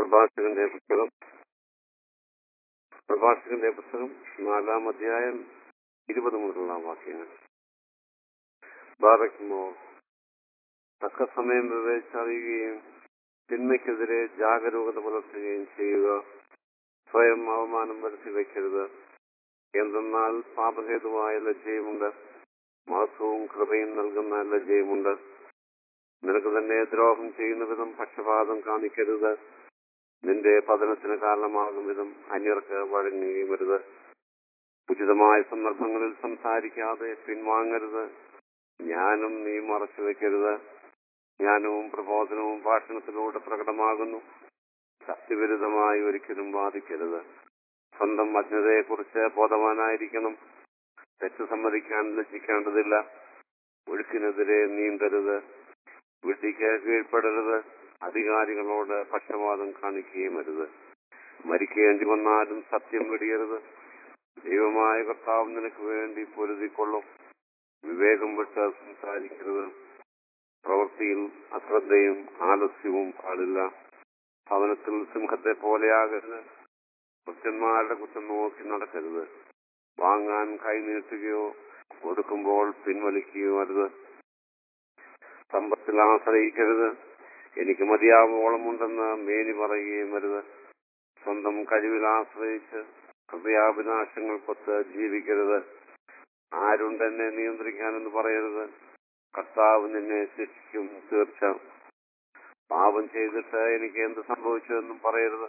പ്രഭാഷകന്റെ പുസ്തകം പ്രഭാഷകന്റെ പുസ്തകം നാലാം അധ്യായം ഇരുപത് മുതലുള്ള വാക്യങ്ങൾ ബാറയ്ക്കുമോ തക്ക സമയം വിവേചിച്ചറിയുകയും തിന്മയ്ക്കെതിരെ ജാഗരൂകത പുലർത്തുകയും ചെയ്യുക സ്വയം അവമാനം വരുത്തി വയ്ക്കരുത് എന്തെന്നാൽ പാപഹേതുവായ ലജ്ജയുമുണ്ട് മാസവും കൃപയും നൽകുന്ന ലജ്ജയുമുണ്ട് നിനക്ക് തന്നെ ദ്രോഹം ചെയ്യുന്ന വിധം പക്ഷപാതം കാണിക്കരുത് നിന്റെ പതനത്തിന് കാരണമാകും വിധം അന്യർക്ക് വഴങ്ങുകയും വരുത് ഉചിതമായ സന്ദർഭങ്ങളിൽ സംസാരിക്കാതെ പിൻവാങ്ങരുത് ജ്ഞാനം നീ മറച്ചു വെക്കരുത് ജ്ഞാനവും പ്രബോധനവും ഭാഷണത്തിലൂടെ പ്രകടമാകുന്നു സത്യവിരുദ്ധമായി ഒരിക്കലും വാദിക്കരുത് സ്വന്തം അജ്ഞതയെക്കുറിച്ച് ബോധവാനായിരിക്കണം തെറ്റ് സമ്മതിക്കാൻ ലജ്ജിക്കേണ്ടതില്ല ഒഴുക്കിനെതിരെ നീന്തരുത് വിട്ടിക്ക് കീഴ്പ്പെടരുത് അധികാരികളോട് പക്ഷപാതം കാണിക്കുകയും അരുത് മരിക്കേണ്ടി വന്നാലും സത്യം വെടിയരുത് ദൈവമായ കർത്താവ് നിനക്ക് വേണ്ടി പൊരുതിക്കൊള്ളും വിവേകം വിട്ട് സംസാരിക്കരുത് പ്രവൃത്തിയിൽ അശ്രദ്ധയും ആലസ്യവും പാടില്ല ഭവനത്തിൽ സിംഹത്തെ പോലെയാകരുത് കൃത്യന്മാരുടെ കുറ്റം നോക്കി നടക്കരുത് വാങ്ങാൻ കൈനീട്ടുകയോ കൊടുക്കുമ്പോൾ പിൻവലിക്കുകയോ അരുത് സമ്പത്തിൽ ആശ്രയിക്കരുത് എനിക്ക് മതിയാവോളമുണ്ടെന്ന് മേനി പറയുകയും അരുത് സ്വന്തം കഴിവിൽ ആശ്രയിച്ച് ഹൃദയാഭിലാഷങ്ങൾക്കൊത്ത് ജീവിക്കരുത് ആരുണ്ടെന്നെ നിയന്ത്രിക്കാനെന്ന് പറയരുത് കർത്താവ് നിന്നെ ശിക്ഷിക്കും തീർച്ച പാപം ചെയ്തിട്ട് എനിക്ക് എന്ത് സംഭവിച്ചു എന്നും പറയരുത്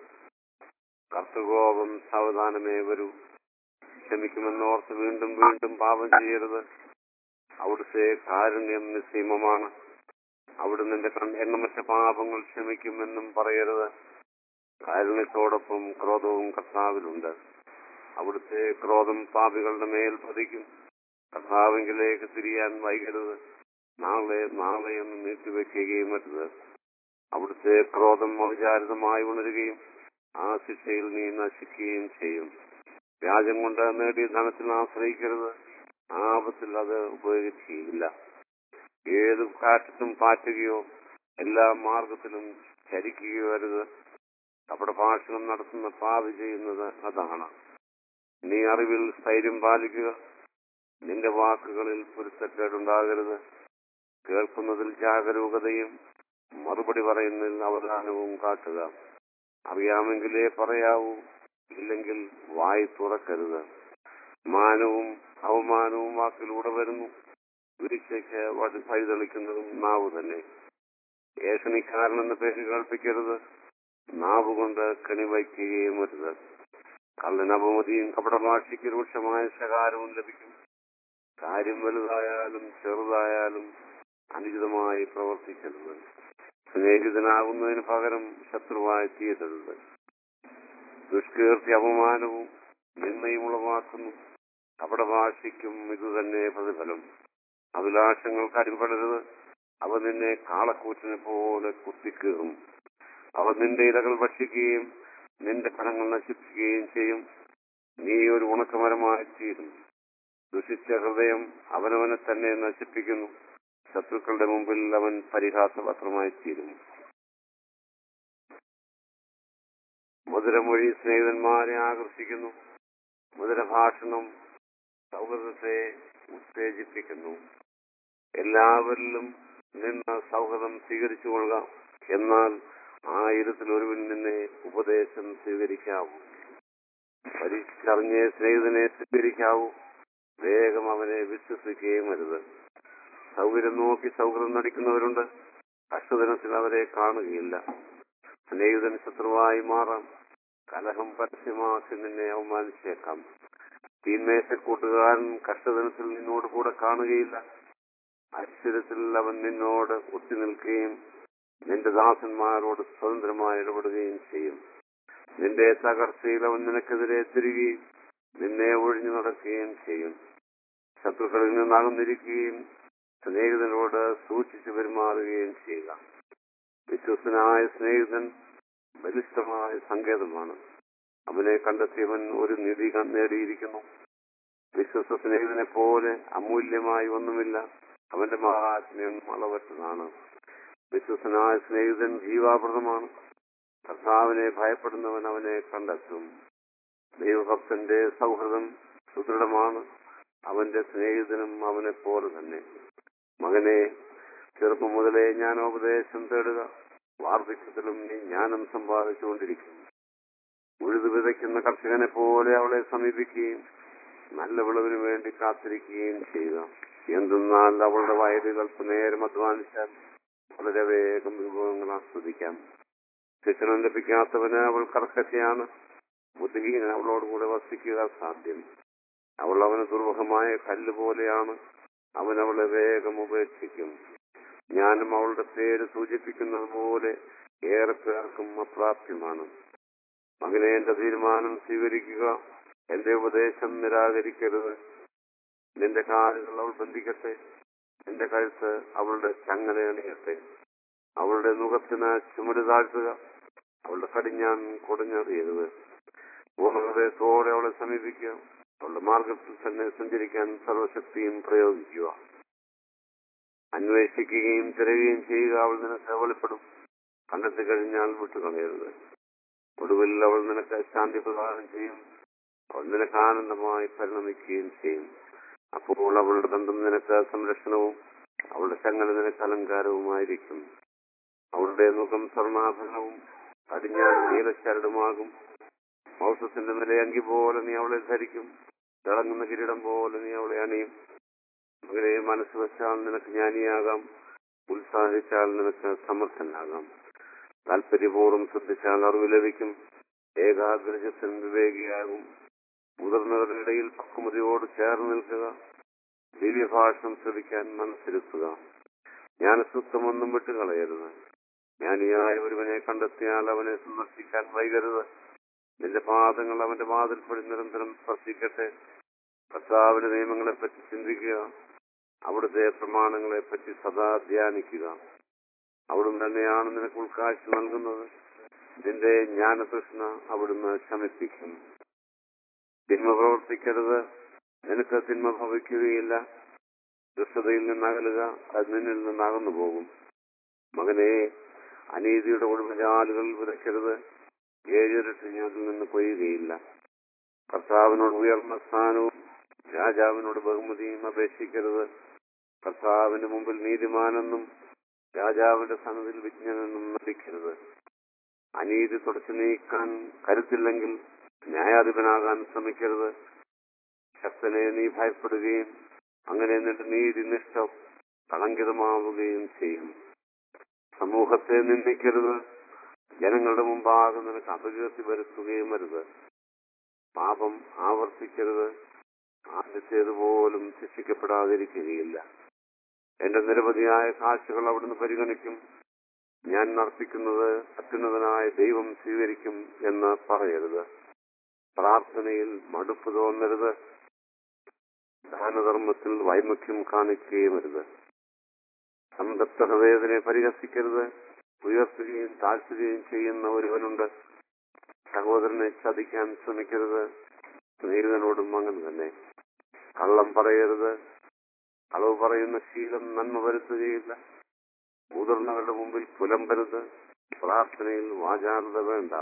കർത്തകോപം സാവധാനമേ വരൂ ക്ഷമിക്കുമെന്നോർത്ത് വീണ്ടും വീണ്ടും പാപം ചെയ്യരുത് അവിടുത്തെ കാരുണ്യം നിസ്സീമമാണ് അവിടെ നിന്റെ എണ്ണമറ്റ പാപങ്ങൾ ക്ഷമിക്കുമെന്നും പറയരുത് കാരുണ്യത്തോടൊപ്പം ക്രോധവും കർത്താവിലുണ്ട് അവിടുത്തെ ക്രോധം പാപികളുടെ മേൽ പതിക്കും കർത്താവിങ്കിലേക്ക് തിരിയാൻ വൈകരുത് നാളെ നാളെ എന്ന് നീട്ടിവെക്കുകയും അരുത് അവിടുത്തെ ക്രോധം അവിചാരിതമായി ഉണരുകയും ആ ശിക്ഷയിൽ നീ നശിക്കുകയും ചെയ്യും വ്യാജം കൊണ്ട് നേടിയ ധനത്തിൽ ആശ്രയിക്കരുത് ആപത്തിൽ അത് ഉപയോഗിക്കുകയില്ല ഏത് കാറ്റത്തും പാറ്റുകയോ എല്ലാ മാർഗത്തിലും ചരിക്കുകയോ അരുത് അവിടെ ഭാഷണം നടത്തുന്ന പാവി ചെയ്യുന്നത് അതാണ് നീ അറിവിൽ സ്ഥൈര്യം പാലിക്കുക നിന്റെ വാക്കുകളിൽ പൊരുത്തക്കേടുണ്ടാകരുത് കേൾക്കുന്നതിൽ ജാഗരൂകതയും മറുപടി പറയുന്നതിൽ അവധാനവും കാട്ടുക അറിയാമെങ്കിലേ പറയാവൂ ഇല്ലെങ്കിൽ വായി തുറക്കരുത് മാനവും അവമാനവും വാക്കിലൂടെ വരുന്നു വീഴ്ചയ്ക്ക് വടി വഴിതെളിക്കുന്നതും നാവ് തന്നെ ഏഷണിക്കാരനെന്ന് പേര് കേൾപ്പിക്കരുത് നാവ് കൊണ്ട് കണി വയ്ക്കുകയും അരുത് കള്ളന് അപമതിയും കപടഭാഷയ്ക്ക് രൂക്ഷമായ ശകാരവും ലഭിക്കും കാര്യം വലുതായാലും ചെറുതായാലും അനുചിതമായി പ്രവർത്തിക്കരുത് സ്നേഹിതനാകുന്നതിന് പകരം ശത്രുവായി തീയരുത് ദുഷ്കീർത്തി അപമാനവും നിന്നയും ഉളവാക്കുന്നു കപടഭാഷയ്ക്കും ഇതുതന്നെ പ്രതിഫലം അഭിലാഷങ്ങൾക്ക് അടിപെടരുത് അവ നിന്നെ കാളക്കൂറ്റിനെ പോലെ കുത്തിക്കീറും അവ നിന്റെ ഇലകൾ ഭക്ഷിക്കുകയും നിന്റെ ഫലങ്ങൾ നശിപ്പിക്കുകയും ചെയ്യും നീ ഒരു ഉണക്കമരമായി തീരും ദുഷിച്ച ഹൃദയം അവനവനെ തന്നെ നശിപ്പിക്കുന്നു ശത്രുക്കളുടെ മുമ്പിൽ അവൻ പരിഹാസപത്രമായി തീരും മധുരമൊഴി സ്നേഹിതന്മാരെ ആകർഷിക്കുന്നു മധുരഭാഷണം സൗഹൃദത്തെ ഉത്തേജിപ്പിക്കുന്നു എല്ലാവരിലും നിന്ന് സൗഹൃദം സ്വീകരിച്ചു കൊള്ളുക എന്നാൽ ആയിരത്തിൽ ഒരുവൻ നിന്നെ ഉപദേശം സ്വീകരിക്കാവൂ പരീക്ഷിച്ചറിഞ്ഞ് സ്നേഹിതനെ സ്വീകരിക്കാവൂ വേഗം അവനെ വിശ്വസിക്കുകയും അരുത് സൗകര്യം നോക്കി സൗഹൃദം നടിക്കുന്നവരുണ്ട് കഷ്ടദിനത്തിൽ അവരെ കാണുകയില്ല സ്നേഹിതൻ ശത്രുവായി മാറാം കലഹം പരസ്യമാക്കി നിന്നെ അവമാനിച്ചേക്കാം തീന്മേശക്കൂട്ടുകാരൻ കഷ്ടദിനത്തിൽ നിന്നോട് കൂടെ കാണുകയില്ല ഐശ്വര്യത്തിൽ അവൻ നിന്നോട് ഒത്തി നിൽക്കുകയും നിന്റെ ദാസന്മാരോട് സ്വതന്ത്രമായി ഇടപെടുകയും ചെയ്യും നിന്റെ തകർച്ചയിൽ അവൻ നിനക്കെതിരെ തിരികെയും നിന്നെ ഒഴിഞ്ഞു നടക്കുകയും ചെയ്യും ശത്രുക്കളിൽ നിന്ന് അകന്നിരിക്കുകയും സ്നേഹിതനോട് സൂക്ഷിച്ചു പെരുമാറുകയും ചെയ്യുക വിശ്വസനായ സ്നേഹിതൻ ബലിഷ്ഠമായ സങ്കേതമാണ് അവനെ കണ്ടെത്തിയവൻ ഒരു നിധി നേടിയിരിക്കുന്നു വിശ്വസ സ്നേഹിതനെ പോലെ അമൂല്യമായി ഒന്നുമില്ല അവന്റെ മഹാത്മ്യം അളവറ്റതാണ് വിശ്വസനായ സ്നേഹിതൻ ജീവാപ്രദമാണ് കർത്താവിനെ ഭയപ്പെടുന്നവൻ അവനെ കണ്ടെത്തും ദൈവഭക്തന്റെ സൗഹൃദം സുദൃഢമാണ് അവന്റെ സ്നേഹിതനും അവനെ പോലെ തന്നെ മകനെ ചെറുപ്പം മുതലേ ജ്ഞാനോപദേശം തേടുക വാർദ്ധക്യത്തിലും നീ ജ്ഞാനം സമ്പാദിച്ചുകൊണ്ടിരിക്കും ഉഴുതു വിതയ്ക്കുന്ന കർഷകനെ പോലെ അവളെ സമീപിക്കുകയും നല്ല വിളവിന് വേണ്ടി കാത്തിരിക്കുകയും ചെയ്യുക എന്തെന്നാൽ അവളുടെ വയലുകൾ നേരം അധ്വാനിച്ചാൽ വളരെ വേഗം വിഭവങ്ങൾ ആസ്വദിക്കാം ശിക്ഷണം ലഭിക്കാത്തവന് അവൾ കർക്കശയാണ് ബുദ്ധിഹീനൻ അവളോടുകൂടെ വസിക്കുക സാധ്യം അവൾ അവന് ദുർവഹമായ കല്ല് പോലെയാണ് അവൻ അവളെ വേഗം ഉപേക്ഷിക്കും ജ്ഞാനം അവളുടെ പേര് സൂചിപ്പിക്കുന്നത് പോലെ ഏറെ പേർക്കും അപ്രാപ്യമാണ് മകനെ എന്റെ തീരുമാനം സ്വീകരിക്കുക എന്റെ ഉപദേശം നിരാകരിക്കരുത് നിന്റെ കാലുകൾ അവൾ ബന്ധിക്കട്ടെ നിന്റെ കഴുത്ത് അവളുടെ ചങ്ങല അണിയട്ടെ അവളുടെ മുഖത്തിന് ചുമട് താഴ്ത്തുക അവളുടെ കടിഞ്ഞാൻ കുടഞ്ഞറിയരുത് പൂർണ്ണഹൃദയത്തോടെ അവളെ സമീപിക്കുക അവളുടെ മാർഗത്തിൽ തന്നെ സഞ്ചരിക്കാൻ സർവശക്തിയും പ്രയോഗിക്കുക അന്വേഷിക്കുകയും തിരയുകയും ചെയ്യുക അവൾ നിനക്ക് വെളിപ്പെടും കണ്ടെത്തി കഴിഞ്ഞാൽ വിട്ടുകളയരുത് ഒടുവിൽ അവൾ നിനക്ക് ശാന്തി പ്രദാനം ചെയ്യും അവൾ നിനക്ക് ആനന്ദമായി പരിണമിക്കുകയും ചെയ്യും അപ്പോൾ അവളുടെ ബന്ധം നിനക്ക് സംരക്ഷണവും അവളുടെ ചങ്ങല നിനക്ക് അലങ്കാരവുമായിരിക്കും അവളുടെ മുഖം സ്വർണ്ണാഭരണവും കടിഞ്ഞാൻ നീലച്ചരടുമാകും മൗസത്തിന്റെ നിലയങ്കി പോലെ നീ അവളെ ധരിക്കും തിളങ്ങുന്ന കിരീടം പോലെ നീ അവളെ അണിയും മകനെ മനസ്സ് വെച്ചാൽ നിനക്ക് ജ്ഞാനിയാകാം ഉത്സാഹിച്ചാൽ നിനക്ക് സമർത്ഥനാകാം താല്പര്യപൂർവ്വം ശ്രദ്ധിച്ചാൽ അറിവ് ലഭിക്കും ഏകാഗ്രചിത്തൻ വിവേകിയാകും മുതിർന്നവരുടെ ഇടയിൽ പക്വമതിയോട് ചേർന്ന് നിൽക്കുക ദിവ്യഭാഷണം ശ്രവിക്കാൻ മനസ്സിരുത്തുക ജ്ഞാനസൂത്രമൊന്നും വിട്ടുകളയരുത് ജ്ഞാനിയായ ഒരുവനെ കണ്ടെത്തിയാൽ അവനെ സന്ദർശിക്കാൻ വൈകരുത് നിന്റെ പാദങ്ങൾ അവന്റെ വാതിൽപ്പടി നിരന്തരം സ്പർശിക്കട്ടെ കർത്താവിന്റെ നിയമങ്ങളെപ്പറ്റി ചിന്തിക്കുക അവിടുത്തെ പ്രമാണങ്ങളെപ്പറ്റി സദാ ധ്യാനിക്കുക അവിടുന്ന് തന്നെയാണ് നിനക്ക് ഉൾക്കാഴ്ച നൽകുന്നത് നിന്റെ ജ്ഞാനതൃഷ്ണ അവിടുന്ന് ശമിപ്പിക്കും തിന്മ പ്രവർത്തിക്കരുത് നിനക്ക് തിന്മ ഭവിക്കുകയില്ല ദുഷ്ടതയിൽ നിന്നകലുക അത് നിന്നിൽ നിന്നകന്നു പോകും മകനെ അനീതിയുടെ ഒഴിവുചാലുകൾ വിതയ്ക്കരുത് ഏഴിരട്ടി അതിൽ നിന്ന് കൊയ്യുകയില്ല കർത്താവിനോട് ഉയർന്ന സ്ഥാനവും രാജാവിനോട് ബഹുമതിയും അപേക്ഷിക്കരുത് കർത്താവിന്റെ മുമ്പിൽ നീതിമാനെന്നും രാജാവിന്റെ സന്നദ്ധിൽ വിജ്ഞനെന്നും നടിക്കരുത് അനീതി തുടച്ചു നീക്കാൻ കരുത്തില്ലെങ്കിൽ ന്യായാധിപനാകാൻ ശ്രമിക്കരുത് ശക്തനെ നീ ഭയപ്പെടുകയും അങ്ങനെ നിന്റെ നീതി നിഷ്ഠ കളങ്കിതമാവുകയും ചെയ്യും സമൂഹത്തെ നിന്ദിക്കരുത് ജനങ്ങളുടെ മുമ്പാകെ നിനക്ക് അപകീർത്തി വരുത്തുകയും അരുത് പാപം ആവർത്തിക്കരുത് ആദ്യത്തേതുപോലും ശിക്ഷിക്കപ്പെടാതിരിക്കുകയില്ല എന്റെ നിരവധിയായ കാഴ്ചകൾ അവിടുന്ന് പരിഗണിക്കും ഞാൻ നർപ്പിക്കുന്നത് അത്യുന്നതനായ ദൈവം സ്വീകരിക്കും എന്ന് പറയരുത് പ്രാർത്ഥനയിൽ മടുപ്പ് തോന്നരുത് ദാനധർമ്മത്തിൽ വൈമുഖ്യം കാണിക്കുകയും അരുത് സംതപ്ത ഹൃദയത്തിനെ പരിഹസിക്കരുത് ഉയർത്തുകയും താഴ്ത്തുകയും ചെയ്യുന്ന ഒരുവനുണ്ട് സഹോദരനെ ചതിക്കാൻ ശ്രമിക്കരുത് സ്നേഹിതനോടും അങ്ങനെ തന്നെ കള്ളം പറയരുത് കളവ് പറയുന്ന ശീലം നന്മ വരുത്തുകയില്ല മുതിർന്നവരുടെ മുമ്പിൽ പുലമ്പരുത് പ്രാർത്ഥനയിൽ വാചാലത വേണ്ട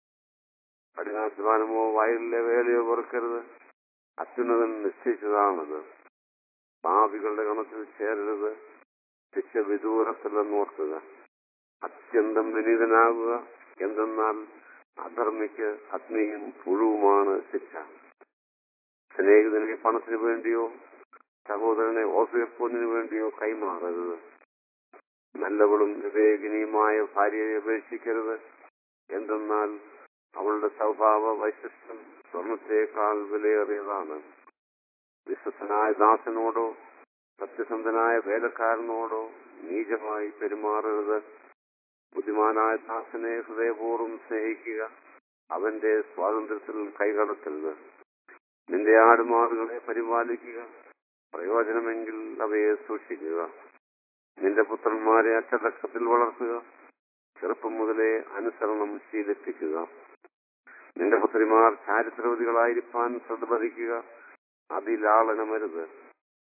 കഠിനാധ്വാനമോ വയലിലെ വേലയോ വെറുക്കരുത് അത്യുന്നതൻ നിശ്ചയിച്ചതാണത് പാപികളുടെ ഗണത്തിൽ ചേരരുത് ശിക്ഷ വിദൂരത്തിലെന്ന് ഓർക്കുക അത്യന്തം വിനീതനാകുക എന്തെന്നാൽ അധർമ്മിക്ക് അഗ്നിയും പുഴുവുമാണ് ശിക്ഷ സ്നേഹിതനെ പണത്തിന് വേണ്ടിയോ സഹോദരനെ ഓഫിയപ്പൊന്നിനു വേണ്ടിയോ കൈമാറരുത് നല്ലവളും വിവേകിനിയുമായ ഭാര്യയെ അപേക്ഷിക്കരുത് എന്തെന്നാൽ അവളുടെ സ്വഭാവ വൈശിഷ്ട്യം സ്വർണത്തേക്കാൾ വിലയേറിയതാണ് വിശ്വസനായ ദാസനോടോ സത്യസന്ധനായ വേലക്കാരനോടോ നീചമായി പെരുമാറരുത് ബുദ്ധിമാനായ ദാസനെ ഹൃദയപൂർവ്വം സ്നേഹിക്കുക അവന്റെ സ്വാതന്ത്ര്യത്തിൽ കൈകടത്തരുത് നിന്റെ ആടുമാടുകളെ പരിപാലിക്കുക പ്രയോജനമെങ്കിൽ അവയെ സൂക്ഷിക്കുക നിന്റെ പുത്രന്മാരെ അച്ചടക്കത്തിൽ വളർത്തുക ചെറുപ്പം മുതലേ അനുസരണം ശീലിപ്പിക്കുക നിന്റെ പുത്രിമാർ ചാരിത്രവതികളായിരിക്കാൻ ശ്രദ്ധ പതിക്കുക അതിലാളനമരുത്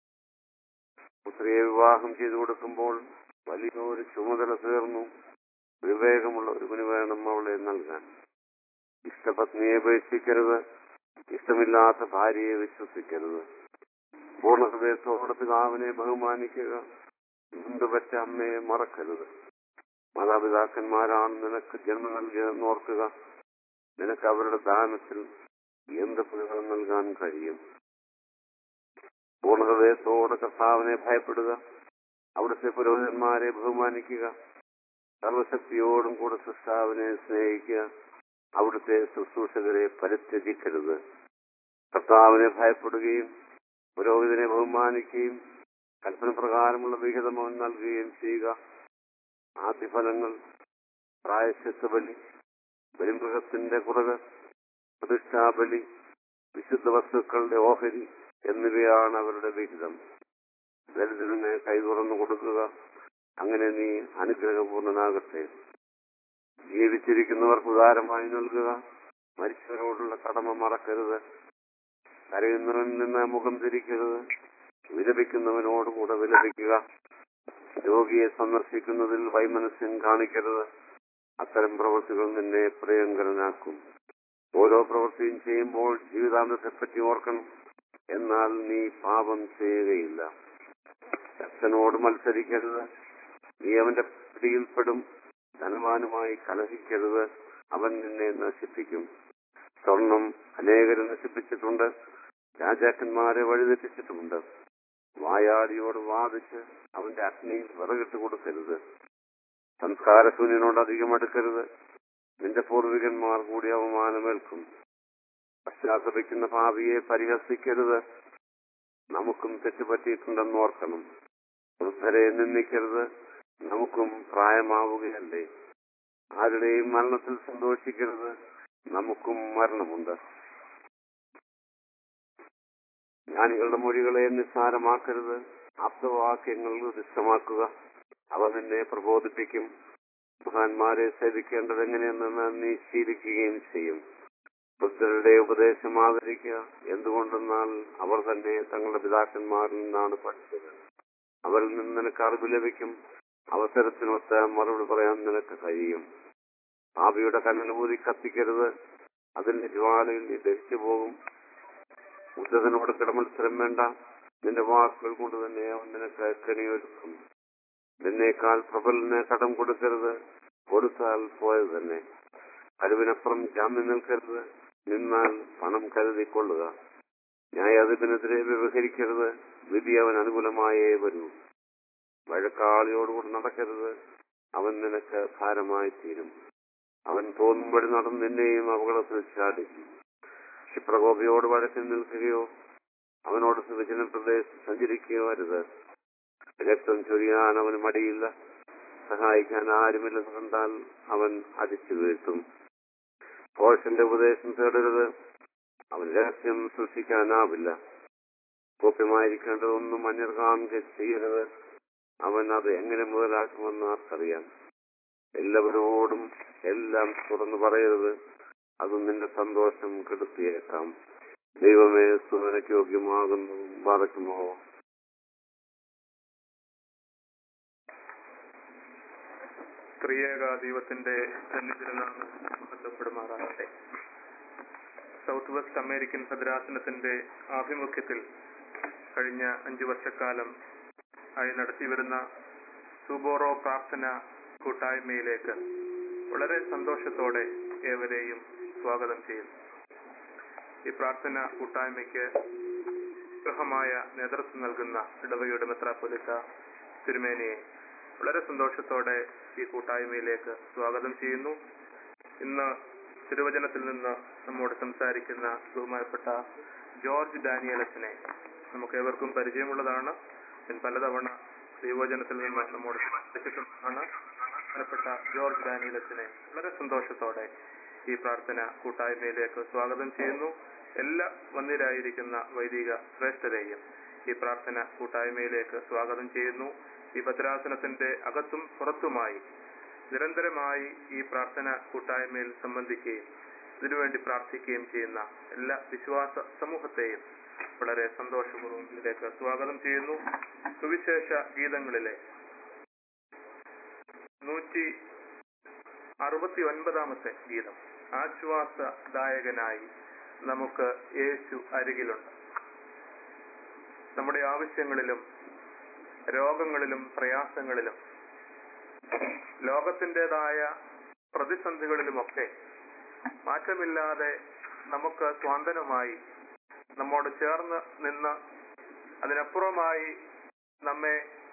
പുത്രിയെ വിവാഹം ചെയ്തു കൊടുക്കുമ്പോൾ വലിയൊരു ചുമതല തീർന്നു വിവേകമുള്ള ഒരുവന് വേണം അവളെ നൽകാൻ ഇഷ്ടപത്നിയെ ഉപേക്ഷിക്കരുത് ഇഷ്ടമില്ലാത്ത ഭാര്യയെ വിശ്വസിക്കരുത് പൂർണ്ണ ഹൃദയത്തോടെ പിതാവിനെ ബഹുമാനിക്കുക നൊന്തുപറ്റ അമ്മയെ മറക്കരുത് മാതാപിതാക്കന്മാരാണ് നിനക്ക് ജന്മം നൽകിയതെന്ന് ഓർക്കുക നിനക്ക് അവരുടെ ദാനത്തിൽ എന്ത് പ്രതിഫലം നൽകാൻ കഴിയും പൂർണ്ണ ഹൃദയത്തോടെ കർത്താവിനെ ഭയപ്പെടുക അവിടുത്തെ പുരോഹിതന്മാരെ ബഹുമാനിക്കുക സർവശക്തിയോടും കൂടെ സൃഷ്ടാവിനെ സ്നേഹിക്കുക അവിടുത്തെ ശുശ്രൂഷകരെ പരിത്യജിക്കരുത് കർത്താവിനെ ഭയപ്പെടുകയും പുരോഹിതനെ ബഹുമാനിക്കുകയും കൽപ്പന പ്രകാരമുള്ള വിഹിതം അവൻ നൽകുകയും ചെയ്യുക ആദ്യഫലങ്ങൾ പ്രായശ്ചിത്ത ബലി ബലിമൃഗത്തിന്റെ കുറവ് പ്രതിഷ്ഠാബലി വിശുദ്ധ വസ്തുക്കളുടെ ഓഹരി എന്നിവയാണ് അവരുടെ വിഹിതം ദരിദ്രനെ കൈ തുറന്നു കൊടുക്കുക അങ്ങനെ നീ അനുഗ്രഹപൂർണനാകട്ടെ ജീവിച്ചിരിക്കുന്നവർക്ക് ഉദാരമായി നൽകുക മരിച്ചവരോടുള്ള കടമ മറക്കരുത് കരയുന്നവനിൽ നിന്ന് മുഖം തിരിക്കരുത് വിലപിക്കുന്നവനോടുകൂടെ വിലപിക്കുക രോഗിയെ സന്ദർശിക്കുന്നതിൽ വൈമനസ്യം കാണിക്കരുത് അത്തരം പ്രവൃത്തികൾ നിന്നെ പ്രിയങ്കരനാക്കും ഓരോ പ്രവൃത്തിയും ചെയ്യുമ്പോൾ ജീവിതാന്തത്തെപ്പറ്റി ഓർക്കണം എന്നാൽ നീ പാപം ചെയ്യുകയില്ല ശക്തനോട് മത്സരിക്കരുത് നീ അവന്റെ പിടിയിൽപ്പെടും ധനവാനുമായി കലഹിക്കരുത് അവൻ നിന്നെ നശിപ്പിക്കും സ്വർണം അനേകരെ നശിപ്പിച്ചിട്ടുണ്ട് രാജാക്കന്മാരെ വഴിതെറ്റിച്ചിട്ടുമുണ്ട് വായാടിയോട് വാദിച്ച് അവന്റെ അഗ്നിയിൽ വിറകിട്ട് കൊടുക്കരുത് സംസ്കാരശൂന്യനോട് അധികം അടുക്കരുത് നിന്റെ പൂർവികന്മാർ കൂടി അവമാനമേൽക്കും പശ്ചാത്തപിക്കുന്ന ഭാവിയെ പരിഹസിക്കരുത് നമുക്കും തെറ്റുപറ്റിയിട്ടുണ്ടെന്ന് ഓർക്കണം വൃദ്ധരെ നിന്ദിക്കരുത് നമുക്കും പ്രായമാവുകയല്ലേ ആരുടെയും മരണത്തിൽ സന്തോഷിക്കരുത് നമുക്കും മരണമുണ്ട് ജ്ഞാനികളുടെ മൊഴികളെ നിസ്സാരമാക്കരുത് ആപ്തവാക്യങ്ങൾ ദുഷ്ടമാക്കുക അവ നിന്നെ പ്രബോധിപ്പിക്കും മഹാന്മാരെ സേവിക്കേണ്ടത് എങ്ങനെയെന്ന് നീ ശീലിക്കുകയും ചെയ്യും ബുദ്ധരുടെ ഉപദേശം ആദരിക്കുക എന്തുകൊണ്ടെന്നാൽ അവർ തന്നെ തങ്ങളുടെ പിതാക്കന്മാരിൽ നിന്നാണ് പഠിച്ചത് അവരിൽ നിന്ന് നിനക്ക് അറിവ് ലഭിക്കും അവസരത്തിനൊത്ത മറുപടി പറയാൻ നിനക്ക് കഴിയും ഭാവിയുടെ കണ്ണനുഭൂതി കത്തിക്കരുത് അതിന്റെ ജ്വാലയിൽ നീ ദഹിച്ചു പോകും ഉദ്ധതനോട് കിടമത്സരം വേണ്ട നിന്റെ വാക്കുകൾ കൊണ്ട് തന്നെ അവൻ നിനക്ക് കണിയൊരുക്കും നിന്നേക്കാൾ പ്രബലന് കടം കൊടുക്കരുത് കൊടുത്താൽ പോയത് തന്നെ കഴിവിനപ്പുറം ജാമ്യം നിൽക്കരുത് നിന്നാൽ പണം കരുതിക്കൊള്ളുക ന്യായാധിപനെതിരെ വ്യവഹരിക്കരുത് വിധി അവൻ അനുകൂലമായേ വരൂ വഴക്കാളിയോടുകൂടി നടക്കരുത് അവൻ നിനക്ക് ഭാരമായി തീരും അവൻ തോന്നുമ്പടി നടന്ന് നിന്നെയും അപകടത്തിൽ ചാടിക്കും ക്ഷിപ്രകോപിയോട് വഴക്കിൽ നിൽക്കുകയോ അവനോട് സുവിചന പ്രദേശത്ത് സഞ്ചരിക്കുകയോ അരുത് രക്തം ചൊരിയാൻ അവന് മടിയില്ല സഹായിക്കാൻ ആരുമില്ലെന്ന് കണ്ടാൽ അവൻ അടിച്ചു വീഴ്ത്തും കോശന്റെ ഉപദേശം തേടരുത് അവൻ രഹസ്യം സൂക്ഷിക്കാനാവില്ല ഗോപ്യമായിരിക്കേണ്ടതൊന്നും അന്യർ കാണുക ചെയ്യരുത് അവൻ അത് എങ്ങനെ മുതലാക്കുമെന്ന് ആർക്കറിയാം എല്ലാവരോടും എല്ലാം തുറന്നു പറയരുത് അത് നിന്റെ സന്തോഷം കെടുത്തിയേക്കാം ദൈവമേ സുവനക്ക് യോഗ്യമാകുന്നു ബാധക്കുമോ ത്രിയേക ദൈവത്തിന്റെ സന്നിധിനാമം മഹത്വപ്പെടുമാറാകട്ടെ സൗത്ത് വെസ്റ്റ് അമേരിക്കൻ ഭദ്രാസനത്തിന്റെ ആഭിമുഖ്യത്തിൽ കഴിഞ്ഞ അഞ്ചു വർഷക്കാലം ആയി നടത്തിവരുന്ന സുബോറോ പ്രാർത്ഥന കൂട്ടായ്മയിലേക്ക് വളരെ സന്തോഷത്തോടെ ഏവരെയും സ്വാഗതം ചെയ്യുന്നു ഈ പ്രാർത്ഥന കൂട്ടായ്മയ്ക്ക് ഗൃഹമായ നേതൃത്വം നൽകുന്ന ഇടവകയുടെ മെത്രാപ്പൊലിത്ത തിരുമേനിയെ വളരെ സന്തോഷത്തോടെ ഈ കൂട്ടായ്മയിലേക്ക് സ്വാഗതം ചെയ്യുന്നു ഇന്ന് തിരുവചനത്തിൽ നിന്ന് നമ്മോട് സംസാരിക്കുന്ന ബഹുമാനപ്പെട്ട ജോർജ് ഡാനിയലച്ചനെ നമുക്ക് ഏവർക്കും പരിചയമുള്ളതാണ് ഞാൻ പലതവണ ദൈവവചനത്തിൽ നിന്ന് നമ്മോട് സംസാരിച്ചിട്ടുള്ളതാണ് ബഹുമാനപ്പെട്ട ജോർജ് ഡാനിയലച്ചനെ വളരെ സന്തോഷത്തോടെ ഈ പ്രാർത്ഥന കൂട്ടായ്മയിലേക്ക് സ്വാഗതം ചെയ്യുന്നു എല്ലാ വന്നിരായിരിക്കുന്ന വൈദിക ശ്രേഷ്ഠരെയും ഈ പ്രാർത്ഥന കൂട്ടായ്മയിലേക്ക് സ്വാഗതം ചെയ്യുന്നു ഈ ഭദ്രാസനത്തിന്റെ അകത്തും പുറത്തുമായി നിരന്തരമായി ഈ പ്രാർത്ഥന കൂട്ടായ്മയിൽ സംബന്ധിക്കുകയും ഇതിനുവേണ്ടി പ്രാർത്ഥിക്കുകയും ചെയ്യുന്ന എല്ലാ വിശ്വാസ സമൂഹത്തെയും വളരെ സന്തോഷപൂർവ്വം ഇതിലേക്ക് സ്വാഗതം ചെയ്യുന്നു സുവിശേഷ ഗീതങ്ങളിലെ നൂറ്റി അറുപത്തി ഒൻപതാമത്തെ ഗീതം ആശ്വാസദായകനായി നമുക്ക് യേശു അരികിലുണ്ട് നമ്മുടെ ആവശ്യങ്ങളിലും രോഗങ്ങളിലും പ്രയാസങ്ങളിലും ലോകത്തിൻ്റെതായ പ്രതിസന്ധികളിലുമൊക്കെ മാറ്റമില്ലാതെ നമുക്ക് സ്വാന്തനമായി നമ്മോട് ചേർന്ന് നിന്ന് അതിനപ്പുറമായി നമ്മെ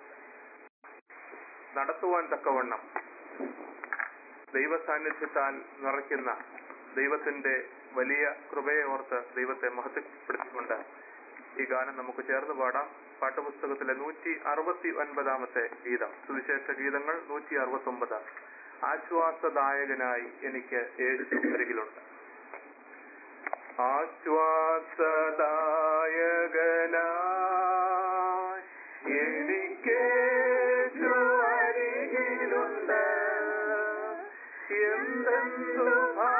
നടത്തുവാൻ തക്കവണ്ണം ദൈവ സാന്നിധ്യത്താൽ നിറയ്ക്കുന്ന ദൈവത്തിന്റെ വലിയ കൃപയെ ഓർത്ത് ദൈവത്തെ മഹത്വപ്പെടുത്തിക്കൊണ്ട് ഈ ഗാനം നമുക്ക് ചേർന്ന് പാടാം പാഠപുസ്തകത്തിലെ നൂറ്റി അറുപത്തി ഒൻപതാമത്തെ ഗീതം സുവിശേഷ ഗീതങ്ങൾ നൂറ്റി അറുപത്തി ഒമ്പത് ആശ്വാസദായകനായി എനിക്ക് യേശു അരികിലുണ്ട് ആശ്വാസദായകനായി എനിക്ക് യേശു അരികിലുണ്ട് എന്തെന്തു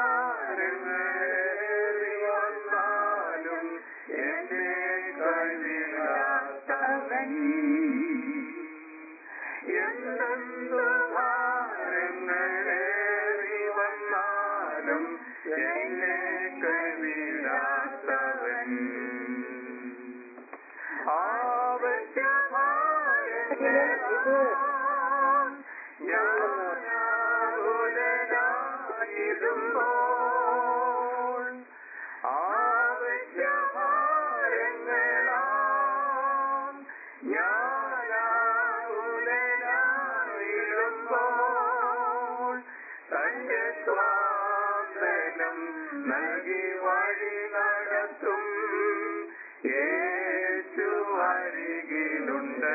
ഭാരങ്ങളേറി വന്നാലും എന്നെ കൈവിടാത്തവൻ എന്തെന്തു ഭാരങ്ങളേറി വന്നാലും എന്നെ കൈവിടാത്തവൻ ആവശ്യമായ ഞാനാകുലനായിരുമ്പോൾ ആവശ്യഭാരങ്ങളാം ഞാനാകുലനായിരുമ്പോൾ തന്റെ സ്വാതനം നൽകി വഴി നടത്തും യേശു അരികിലുണ്ട്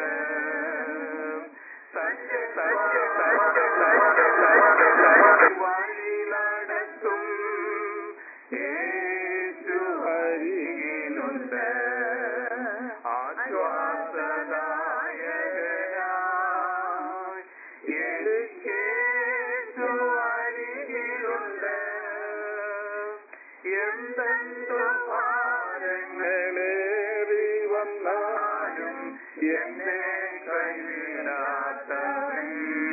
തന്റെ തന്റെ തന്റെ തന്റെ തന്റെ തന്റെ വഴി നടത്തും യേശു അരികിലുണ്ട് ആശ്വാസദായകനായി എനിക്ക് യേശു അരികിലുണ്ട് എന്തെന്തു ഭാരങ്ങളേറി വന്നാലും എന്നെ കൈവിടാത്തവൻ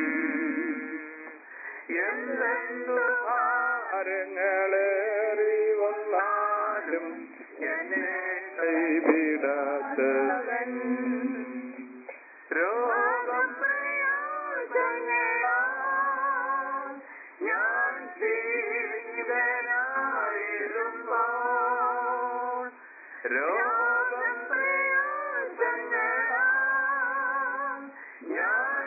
എന്തെന്തു ഭാരങ്ങളേറി വന്നാലും എന്നെ കൈവിടാത്തവൻ രോഗം പ്രയാസങ്ങളാൽ ഞാൻ പീഡിതനായിരുമ്പോൾ രോഗം പ്രയാസങ്ങളാൽ ഞാൻ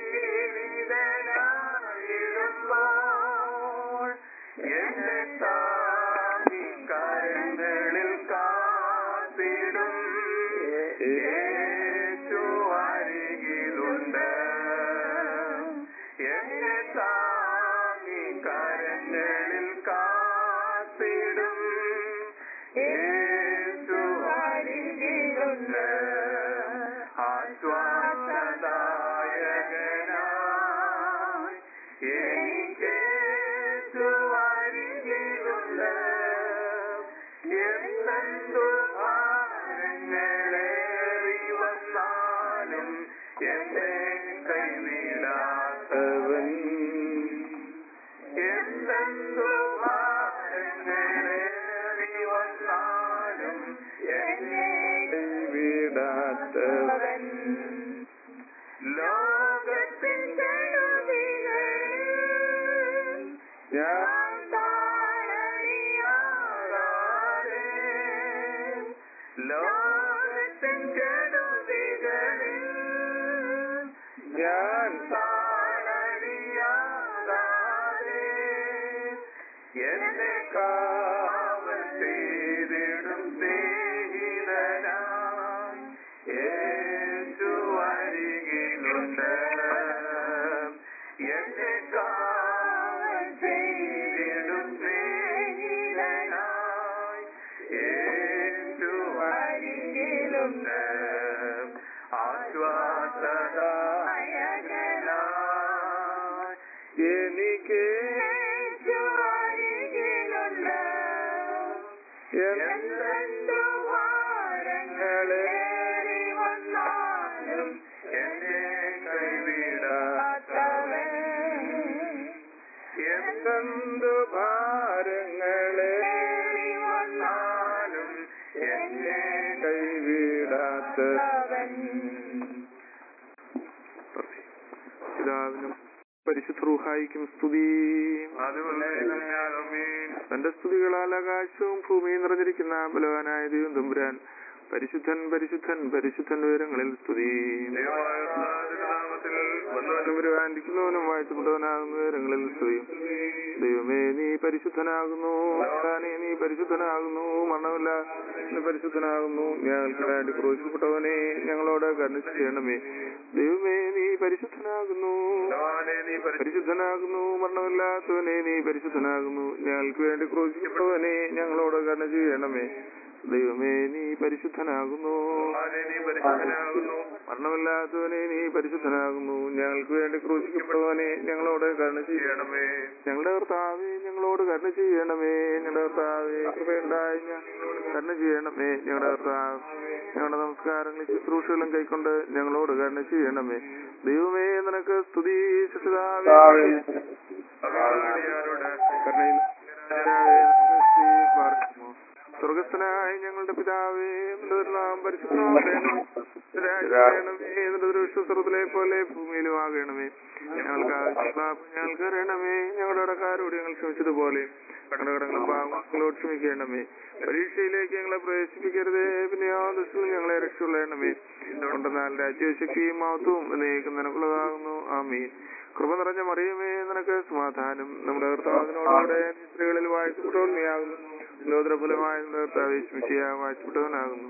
പീഡിതനായിരുമ്പോൾ എന്നെ താങ്ങി കരങ്ങളിൽ കാത്തിടും യേശു അരികിലുണ്ട് എന്നെ താങ്ങി കരങ്ങളിൽ കാത്തിടും യേശു അരികിലുണ്ട് ആശ്വാസദായകനായി എനിക്ക് യേശു അരികിലുണ്ട് എന്തെന്തു ഭാരങ്ങളേറി വന്നാലും എന്നെ കൈവിടാത്തവൻ എന്തെന്തു ഭാരങ്ങളേറി വന്നാലും എന്നെ കൈവിടാത്തവൻ ലോകത്തിന്റെ ഞാൻ താഴറിയാതെ ലോകത്തിൻ കെടുതികളിൽ ഞാൻ താഴറിയാതെ എന്നെ കാവൽ ചെയ്തിടും സ്നേഹിതനായി യേശു അരികിലുണ്ട് എന്നെ കാവൽ ചെയ്തിടും സ്നേഹിതനായി യേശു അരികിലുണ്ട് ആശ്വാസദായകനായി എനിക്ക് യേശു അരികിലുണ്ട് എന്തെന്തു ഭാരങ്ങളേറി വന്നാലും എന്നെ കൈവിടാത്തവൻ റൂഹായിക്കും സ്തുതി തന്റെ സ്തുതികളാൽ ആകാശവും ഭൂമിയും നിറഞ്ഞിരിക്കുന്ന ബലവാനായ ദൈവം തമ്പുരാൻ പരിശുദ്ധൻ പരിശുദ്ധൻ പരിശുദ്ധൻ ഉയരങ്ങളിൽ സ്തുതി വരുവാനിരിക്കുന്നവനും വാഴ്ത്തപ്പെട്ടവനാകുന്ന ഉയരങ്ങളിൽ സ്തുതി ദൈവമേ നീ പരിശുദ്ധനാകുന്നു താനേ നീ പരിശുദ്ധനാകുന്നു മരണമില്ല നീ പരിശുദ്ധനാകുന്നു ഞങ്ങൾക്ക് വേണ്ടി ക്രൂശിക്കപ്പെട്ടവനെ ഞങ്ങളോട് കരുണ ചെയ്യണമേ ദൈവമേ നീ പരിശുദ്ധനാകുന്നു പരിശുദ്ധനാകുന്നു മരണമില്ലാത്തവനെ നീ പരിശുദ്ധനാകുന്നു ഞങ്ങൾക്ക് വേണ്ടി ക്രൂശിക്കപ്പെട്ടവനെ ഞങ്ങളോട് കരുണ ചെയ്യണമേ ദൈവമേ നീ പരിശുദ്ധനാകുന്നു മരണമില്ലാത്തവനെ നീ പരിശുദ്ധനാകുന്നു ഞങ്ങൾക്ക് വേണ്ടി ക്രൂശിക്കപ്പെട്ടവനെ ഞങ്ങളോട് കരുണ ചെയ്യണമേ ഞങ്ങളുടെ കർത്താവെ ഞങ്ങളോട് കരുണ ചെയ്യണമേ ഞങ്ങളുടെ കർത്താവെ കൃപയുണ്ടായി ഞങ്ങളോട് കരുണ ചെയ്യണമേ ഞങ്ങളുടെ കർത്താവ് ഞങ്ങളുടെ നമസ്കാരങ്ങളും ശുശ്രൂഷകളും കൈക്കൊണ്ട് ഞങ്ങളോട് കരുണ ചെയ്യണമേ ദൈവമേ നിനക്ക് സ്തുതി ശിശുതാവേ കരുണയിൽ രാജാവേ, നിനക്ക് സ്തുതി പാർക്കുന്നു. സ്വർഗസ്ഥനായ ഞങ്ങളുടെ പിതാവേ നിന്റെ നാം പരിശുദ്ധമേ സ്വർഗത്തിലെ പോലെ ഭൂമിയിലും ആകണമേ ഞങ്ങൾക്ക് ആവശ്യമുള്ള ഞങ്ങൾക്ക് അറിയണമേ ഞങ്ങളുടെ കടക്കാരോട് ഞങ്ങൾ ക്ഷമിച്ചതുപോലെ ഞങ്ങളുടെ കടങ്ങളും പാവങ്ങളോട് ക്ഷമിക്കണമേ പരീക്ഷയിലേക്ക് ഞങ്ങളെ പ്രവേശിപ്പിക്കരുതേ പിന്നെ ആ ദൃഷ്ടിയിൽ ഞങ്ങളെ രക്ഷയുള്ളണമേ കൊണ്ടെന്നാൽ രാജ്യശക്തിയും മഹത്വവും എന്നേക്കും നിനക്കുള്ളതാകുന്നു ആമീൻ കൃപ നിറഞ്ഞ മറിയമേ നിനക്ക് സമാധാനം നമ്മുടെ കർത്താവിനോടുകൂടെ നീ സ്ത്രീകളിൽ വായിച്ചപ്പെട്ടവൾ നീയാകുന്നു ലോദ്രഫലമായ നിർത്താവിസ്മിച്ചിയ വായിച്ചപ്പെട്ടവനാകുന്നു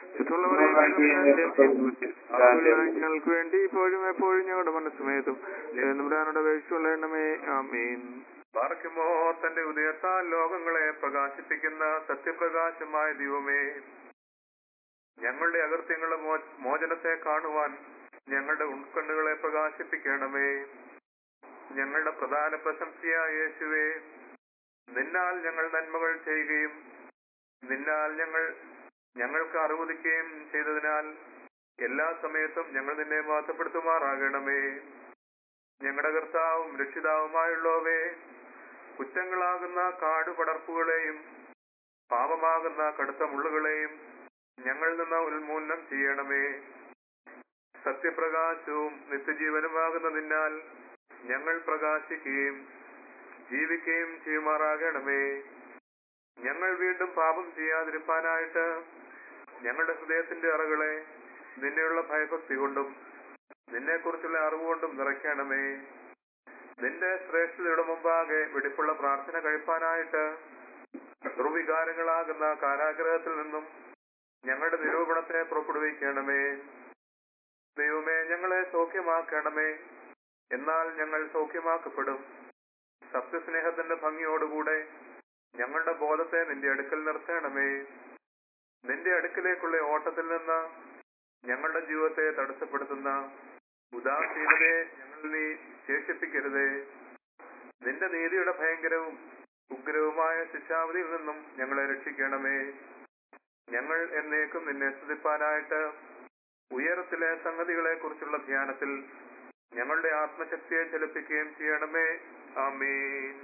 ഞങ്ങൾക്ക് വേണ്ടി ഇപ്പോഴും എപ്പോഴും ഞങ്ങളുടെ മനസ്സമേതും നമ്മുടെ വേഴ്ചയുള്ള എണ്ണമേ ആമീൻ പാർക്കുമോ തന്റെ ഉദയത്താൽ ലോകങ്ങളെ പ്രകാശിപ്പിക്കുന്ന സത്യപ്രകാശമായ ദൈവമേ ഞങ്ങളുടെ അകൃത്യങ്ങളുടെ മോ- മോചനത്തെ കാണുവാൻ ഞങ്ങളുടെ ഉൾക്കണ്ണുകളെ പ്രകാശിപ്പിക്കണമേ ഞങ്ങളുടെ പ്രധാന പ്രശംസയായ യേശുവേ നിന്നാൽ ഞങ്ങൾ നന്മകൾ ചെയ്യുകയും നിന്നാൽ ഞങ്ങൾ ഞങ്ങൾക്ക് അറിവുദിക്കുകയും ചെയ്തതിനാൽ എല്ലാ സമയത്തും ഞങ്ങൾ നിന്നെ മാറ്റപ്പെടുത്തുമാറാകണമേ ഞങ്ങളുടെ കർത്താവും രക്ഷിതാവുമായുള്ളവേ കുറ്റങ്ങളാകുന്ന കാടുപടർപ്പുകളെയും പാപമാകുന്ന കടുത്ത മുള്ളുകളെയും ഞങ്ങളിൽ നിന്ന് ഉന്മൂലനം ചെയ്യണമേ സത്യപ്രകാശവും നിത്യജീവനുമാകുന്നതിനാൽ ഞങ്ങൾ പ്രകാശിക്കുകയും ജീവിക്കുകയും ചെയ്യുമാറാകണമേ ഞങ്ങൾ വീണ്ടും പാപം ചെയ്യാതിരിപ്പാനായിട്ട് ഞങ്ങളുടെ ഹൃദയത്തിന്റെ അറകളെ നിന്നെയുള്ള ഭയഭക്തി കൊണ്ടും നിന്നെക്കുറിച്ചുള്ള അറിവുകൊണ്ടും നിറയ്ക്കണമേ നിന്റെ ശ്രേഷ്ഠതയുടെ മുമ്പാകെ വെടിപ്പുള്ള പ്രാർത്ഥന കഴിപ്പാനായിട്ട് ദുർവികാരങ്ങളാകുന്ന കാരാഗ്രഹത്തിൽ നിന്നും ഞങ്ങളുടെ നിരൂപണത്തെ പുറപ്പെടുവിക്കണമേ ദൈവമേ ഞങ്ങളെ സൗഖ്യമാക്കണമേ എന്നാൽ ഞങ്ങൾ സൗഖ്യമാക്കപ്പെടും സത്യസ്നേഹത്തിന്റെ ഭംഗിയോടുകൂടെ ഞങ്ങളുടെ ബോധത്തെ നിന്റെ അടുക്കൽ നിർത്തണമേ നിന്റെ അടുക്കിലേക്കുള്ള ഓട്ടത്തിൽ നിന്ന് ഞങ്ങളുടെ ജീവിതത്തെ തടസ്സപ്പെടുത്തുന്ന ഉദാസീനതയെ ഞങ്ങളിൽ നീ ശേഷിപ്പിക്കരുതേ നിന്റെ നീതിയുടെ ഭയങ്കരവും ഉഗ്രവുമായ ശിക്ഷാവധിയിൽ നിന്നും ഞങ്ങളെ രക്ഷിക്കണമേ ഞങ്ങൾ എന്നേക്കും നിന്നെ സ്തുതിപ്പാനായിട്ട് ഉയരത്തിലെ സംഗതികളെ കുറിച്ചുള്ള ധ്യാനത്തിൽ ഞങ്ങളുടെ ആത്മശക്തിയെ ചലിപ്പിക്കുകയും ചെയ്യണമേ ആമീൻ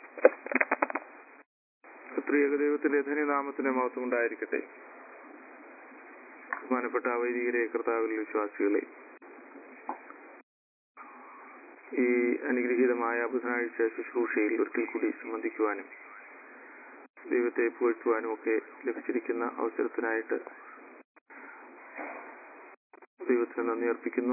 ത്രിയേക ദൈവത്തിന്റെ ധന്യനാമത്തിന്റെ മഹത്വം ഉണ്ടായിരിക്കട്ടെ ബഹുമാനപ്പെട്ട വൈദികരെ കർത്താവിൽ വിശ്വാസികളെ ഈ അനുഗ്രഹീതമായ ബുധനാഴ്ച ശുശ്രൂഷയിൽ ഒരിക്കൽ കൂടി സംബന്ധിക്കുവാനും ദൈവത്തെ പുകഴ്ത്തുവാനും ഒക്കെ ലഭിച്ചിരിക്കുന്ന അവസരത്തിനായിട്ട് ദൈവത്തിന് നന്ദി അർപ്പിക്കുന്നു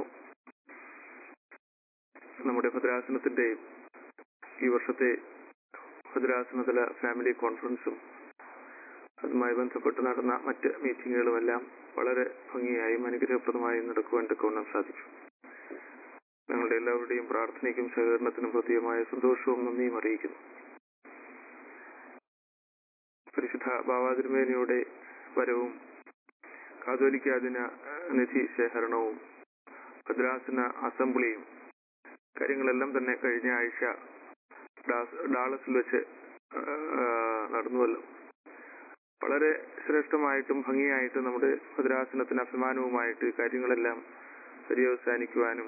നമ്മുടെ ഭദ്രാസനത്തിന്റെ ഈ വർഷത്തെ ഭദ്രാസനതല ഫാമിലി കോൺഫറൻസും അതുമായി ബന്ധപ്പെട്ട് നടന്ന മറ്റ് മീറ്റിങ്ങുകളുമെല്ലാം വളരെ ഭംഗിയായും അനുഗ്രഹപ്രദമായും നടക്കുവാൻ തക്കവണ്ണം സാധിച്ചു ഞങ്ങളുടെ എല്ലാവരുടെയും പ്രാർത്ഥനയ്ക്കും സഹകരണത്തിനും പ്രത്യേകമായ സന്തോഷവും നന്ദിയും അറിയിക്കുന്നു പരിശുദ്ധ ബാവാതിരുമേനയുടെ വരവും കാതോലിക്കാദിന നിധി ശേഖരണവും ഭദ്രാസന അസംബ്ലിയും കാര്യങ്ങളെല്ലാം തന്നെ കഴിഞ്ഞ ആഴ്ച ഡാസ്- ഡാളസിൽ വെച്ച് ആ, നടന്നുവല്ലോ വളരെ ശ്രേഷ്ഠമായിട്ടും ഭംഗിയായിട്ടും നമ്മുടെ ഭദ്രാസനത്തിന് അഭിമാനവുമായിട്ട് ഈ കാര്യങ്ങളെല്ലാം പര്യവസാനിക്കുവാനും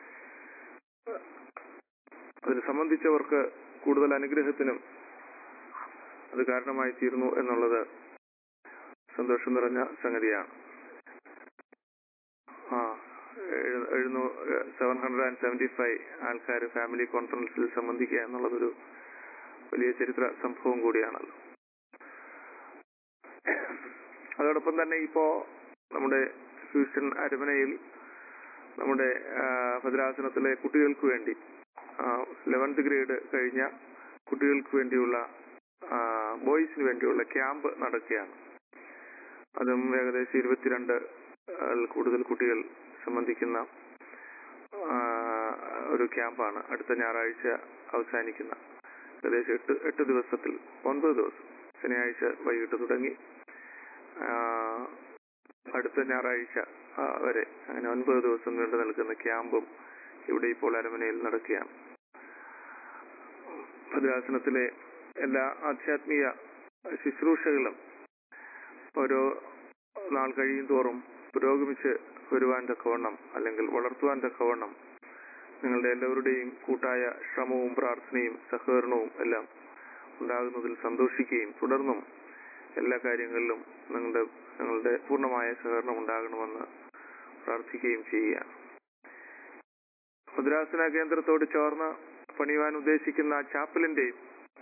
അതിനെ സംബന്ധിച്ചവർക്ക് കൂടുതൽ അനുഗ്രഹത്തിനും അത് കാരണമായി തീർന്നു എന്നുള്ളത് സന്തോഷം നിറഞ്ഞ സംഗതിയാണ് ആ എഴു- എഴുന്നൂ seven hundred and seventy five ആൾക്കാർ ഫാമിലി കോൺഫറൻസിൽ സംബന്ധിക്കുക എന്നുള്ളതൊരു വലിയ ചരിത്ര സംഭവം കൂടിയാണല്ലോ അതോടൊപ്പം തന്നെ ഇപ്പോ നമ്മുടെ ഹ്യൂസ്റ്റൺ അരമനയിൽ നമ്മുടെ ആ, ഭദ്രാസനത്തിലെ കുട്ടികൾക്ക് വേണ്ടി ലെവൻത്ത് ഗ്രേഡ് കഴിഞ്ഞ കുട്ടികൾക്ക് വേണ്ടിയുള്ള ബോയ്സിന് വേണ്ടിയുള്ള ക്യാമ്പ് നടക്കുകയാണ് അതും ഏകദേശം ഇരുപത്തിരണ്ട് ആൾ കൂടുതൽ കുട്ടികൾ സംബന്ധിക്കുന്ന ആ, ഒരു ക്യാമ്പാണ് അടുത്ത ഞായറാഴ്ച അവസാനിക്കുന്ന ഏകദേശം എട്ട് എട്ട് ദിവസത്തിൽ ഒൻപത് ദിവസം ശനിയാഴ്ച വൈകിട്ട് തുടങ്ങി ആ, അടുത്ത ഞായറാഴ്ച ആ, വരെ അങ്ങനെ ഒൻപത് ദിവസം നീണ്ടു നിൽക്കുന്ന ക്യാമ്പും ഇവിടെ ഇപ്പോൾ അരമനയിൽ നടക്കുകയാണ് ഭദ്രാസനത്തിലെ എല്ലാ ആധ്യാത്മിക ശുശ്രൂഷകളും ഓരോ നാൾ കഴിയും തോറും പുരോഗമിച്ച് വരുവാൻ തക്കവണ്ണം അല്ലെങ്കിൽ വളർത്തുവാൻ തക്കവണ്ണം നിങ്ങളുടെ എല്ലാവരുടെയും കൂട്ടായ ശ്രമവും പ്രാർത്ഥനയും സഹകരണവും എല്ലാം ഉണ്ടാകുന്നതിൽ സന്തോഷിക്കുകയും തുടർന്നും എല്ലാ കാര്യങ്ങളിലും നിങ്ങളുടെ നിങ്ങളുടെ പൂർണ്ണമായ സഹകരണം ഉണ്ടാകണമെന്ന് പ്രാർത്ഥിക്കുകയും ചെയ്യുകയാണ് ഭദ്രാസന കേന്ദ്രത്തോട് ചേർന്ന് പണിയുവാൻ ഉദ്ദേശിക്കുന്ന ചാപ്പലിന്റെയും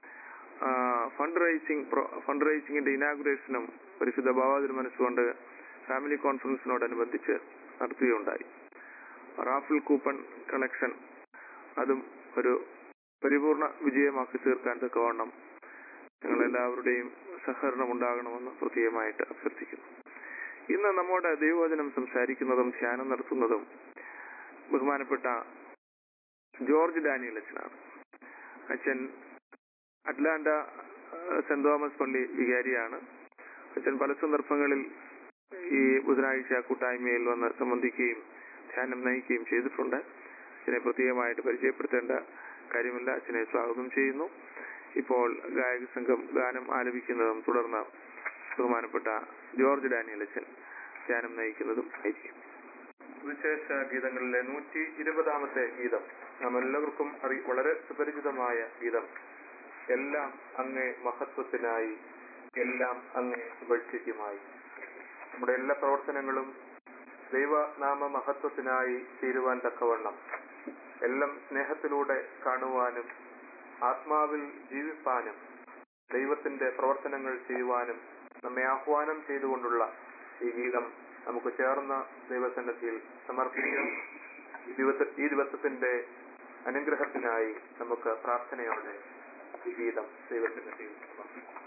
ഫണ്ട് റൈസിംഗ് ഫണ്ട് റൈസിംഗിന്റെ ഇനാഗുറേഷനും പരിശുദ്ധ ഭാവാതിന് മനസ്സുകൊണ്ട് ഫാമിലി കോൺഫറൻസിനോടനുബന്ധിച്ച് നടത്തുകയുണ്ടായി റാഫിൾ കൂപ്പൺ കളക്ഷൻ അതും ഒരു പരിപൂർണ വിജയമാക്കി തീർക്കാൻ തക്കവണ്ണം ഞങ്ങളെല്ലാവരുടെയും സഹകരണം ഉണ്ടാകണമെന്ന് പ്രത്യേകമായിട്ട് അഭ്യർത്ഥിക്കുന്നു ഇന്ന് നമ്മുടെ ദൈവവചനം സംസാരിക്കുന്നതും ധ്യാനം നടത്തുന്നതും ബഹുമാനപ്പെട്ട ജോർജ് ഡാനിയൽ അച്ഛനാണ് അച്ഛൻ അറ്റ്ലാന്റ ആ, സെന്റ് തോമസ് പള്ളി വികാരിയാണ് അച്ഛൻ പല സന്ദർഭങ്ങളിൽ ഈ ബുധനാഴ്ച കൂട്ടായ്മയിൽ വന്ന് സംബന്ധിക്കുകയും ധ്യാനം നയിക്കുകയും ചെയ്തിട്ടുണ്ട് അച്ഛനെ പ്രത്യേകമായിട്ട് പരിചയപ്പെടുത്തേണ്ട കാര്യമില്ല അച്ഛനെ സ്വാഗതം ചെയ്യുന്നു ഇപ്പോൾ ഗായക സംഘം ഗാനം ആലപിക്കുന്നതും തുടർന്ന് ബഹുമാനപ്പെട്ട ജോർജ് ഡാനിയൽ അച്ഛൻ ധ്യാനം നയിക്കുന്നതും ആയിരിക്കും വിശേഷ ഗീതങ്ങളിലെ നൂറ്റി ഇരുപതാമത്തെ ഗീതം നാം എല്ലാവർക്കും അറി വളരെ സുപരിചിതമായ ഗീതം എല്ലാം അങ്ങേ മഹത്വത്തിനായി എല്ലാം അങ്ങേ ഉപേക്ഷിക്കുമായി നമ്മുടെ എല്ലാ പ്രവർത്തനങ്ങളും ദൈവനാമ മഹത്വത്തിനായി തീരുവാൻ തക്കവണ്ണം എല്ലാം സ്നേഹത്തിലൂടെ കാണുവാനും ആത്മാവിൽ ജീവിപ്പാനും ദൈവത്തിന്റെ പ്രവർത്തനങ്ങൾ ചെയ്യുവാനും നമ്മെ ആഹ്വാനം ചെയ്തുകൊണ്ടുള്ള ഈ ഗീതം നമുക്ക് ചേർന്ന ദൈവസന്നിധിയിൽ സമർപ്പിക്കാം ഈ ദിവസ- ഈ ദിവസത്തിന്റെ അനുഗ്രഹത്തിനായി നമുക്ക് പ്രാർത്ഥനയോടെ ഈ ഗീതം ദൈവസന്നിധിയിൽ സമർപ്പിക്കാം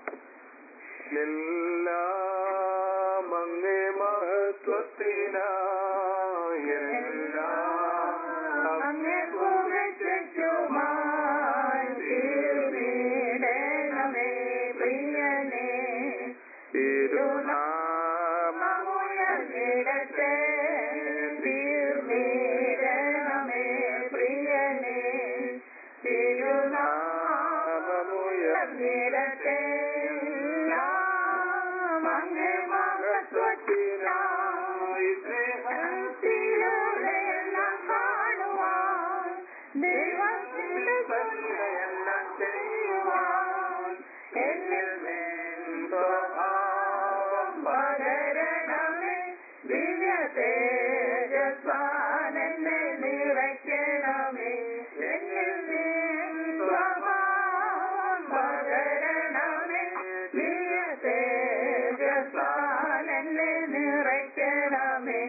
എല്ലാം അങ്ങേ മഹത്വത്തിനായി എല്ലാം അങ്ങേ പുകഴ്ചയ്ക്കുമായി തീർന്നിടണമേ പ്രിയനേ തിരുനാമമുയർന്നിടട്ടെ തിരുനാമമുയർന്നിടട്ടെ തീർന്നിടണമേ പ്രിയനേ തിരുനാമമുയർന്നിടട്ടെ എല്ലാം അങ്ങേ മഹത്വത്തിനായി സ്നേഹത്തിലൂടെ എല്ലാം കാണുവാൻ ദൈവത്തിന്റെ എല്ലാം ചെയ്യുവാൻ എന്നിൽ നിൻ സ്വഭാവം പകരണമേ ദിവ്യ തേജസ്വാൻ എന്നെ നിറയ്ക്കണമേ എന്നിൽ നിൻ സ്വഭാവം പകരണമേ ദിവ്യ തേജസ്വാൻ എന്നെ നിറയ്ക്കണമേ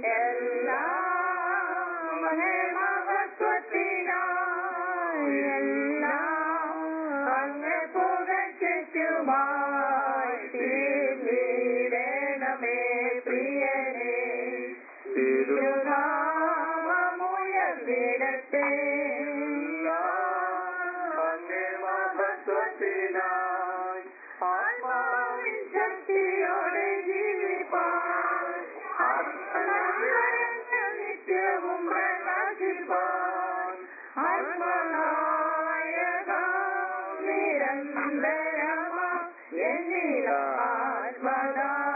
എല്ലാം അങ്ങേ മഹത്വത്തിനായി എല്ലാം അങ്ങ് പുകഴ്ചയ്ക്കുമായി തീർന്നിടണമേ പ്രിയനേ തിരുനാമമുയർന്നിടട്ടെ അങ്ങേ മഹത്വത്തിനായി ആത്മാവിൻ ശക്തിയോടെ ജീവിപ്പാൻ ആത്മനായകൻ നിത്യവും പ്രകാശിപ്പാൻ ആത്മനായക നിരന്തരമാ എന്നിൽ ആത്മനായക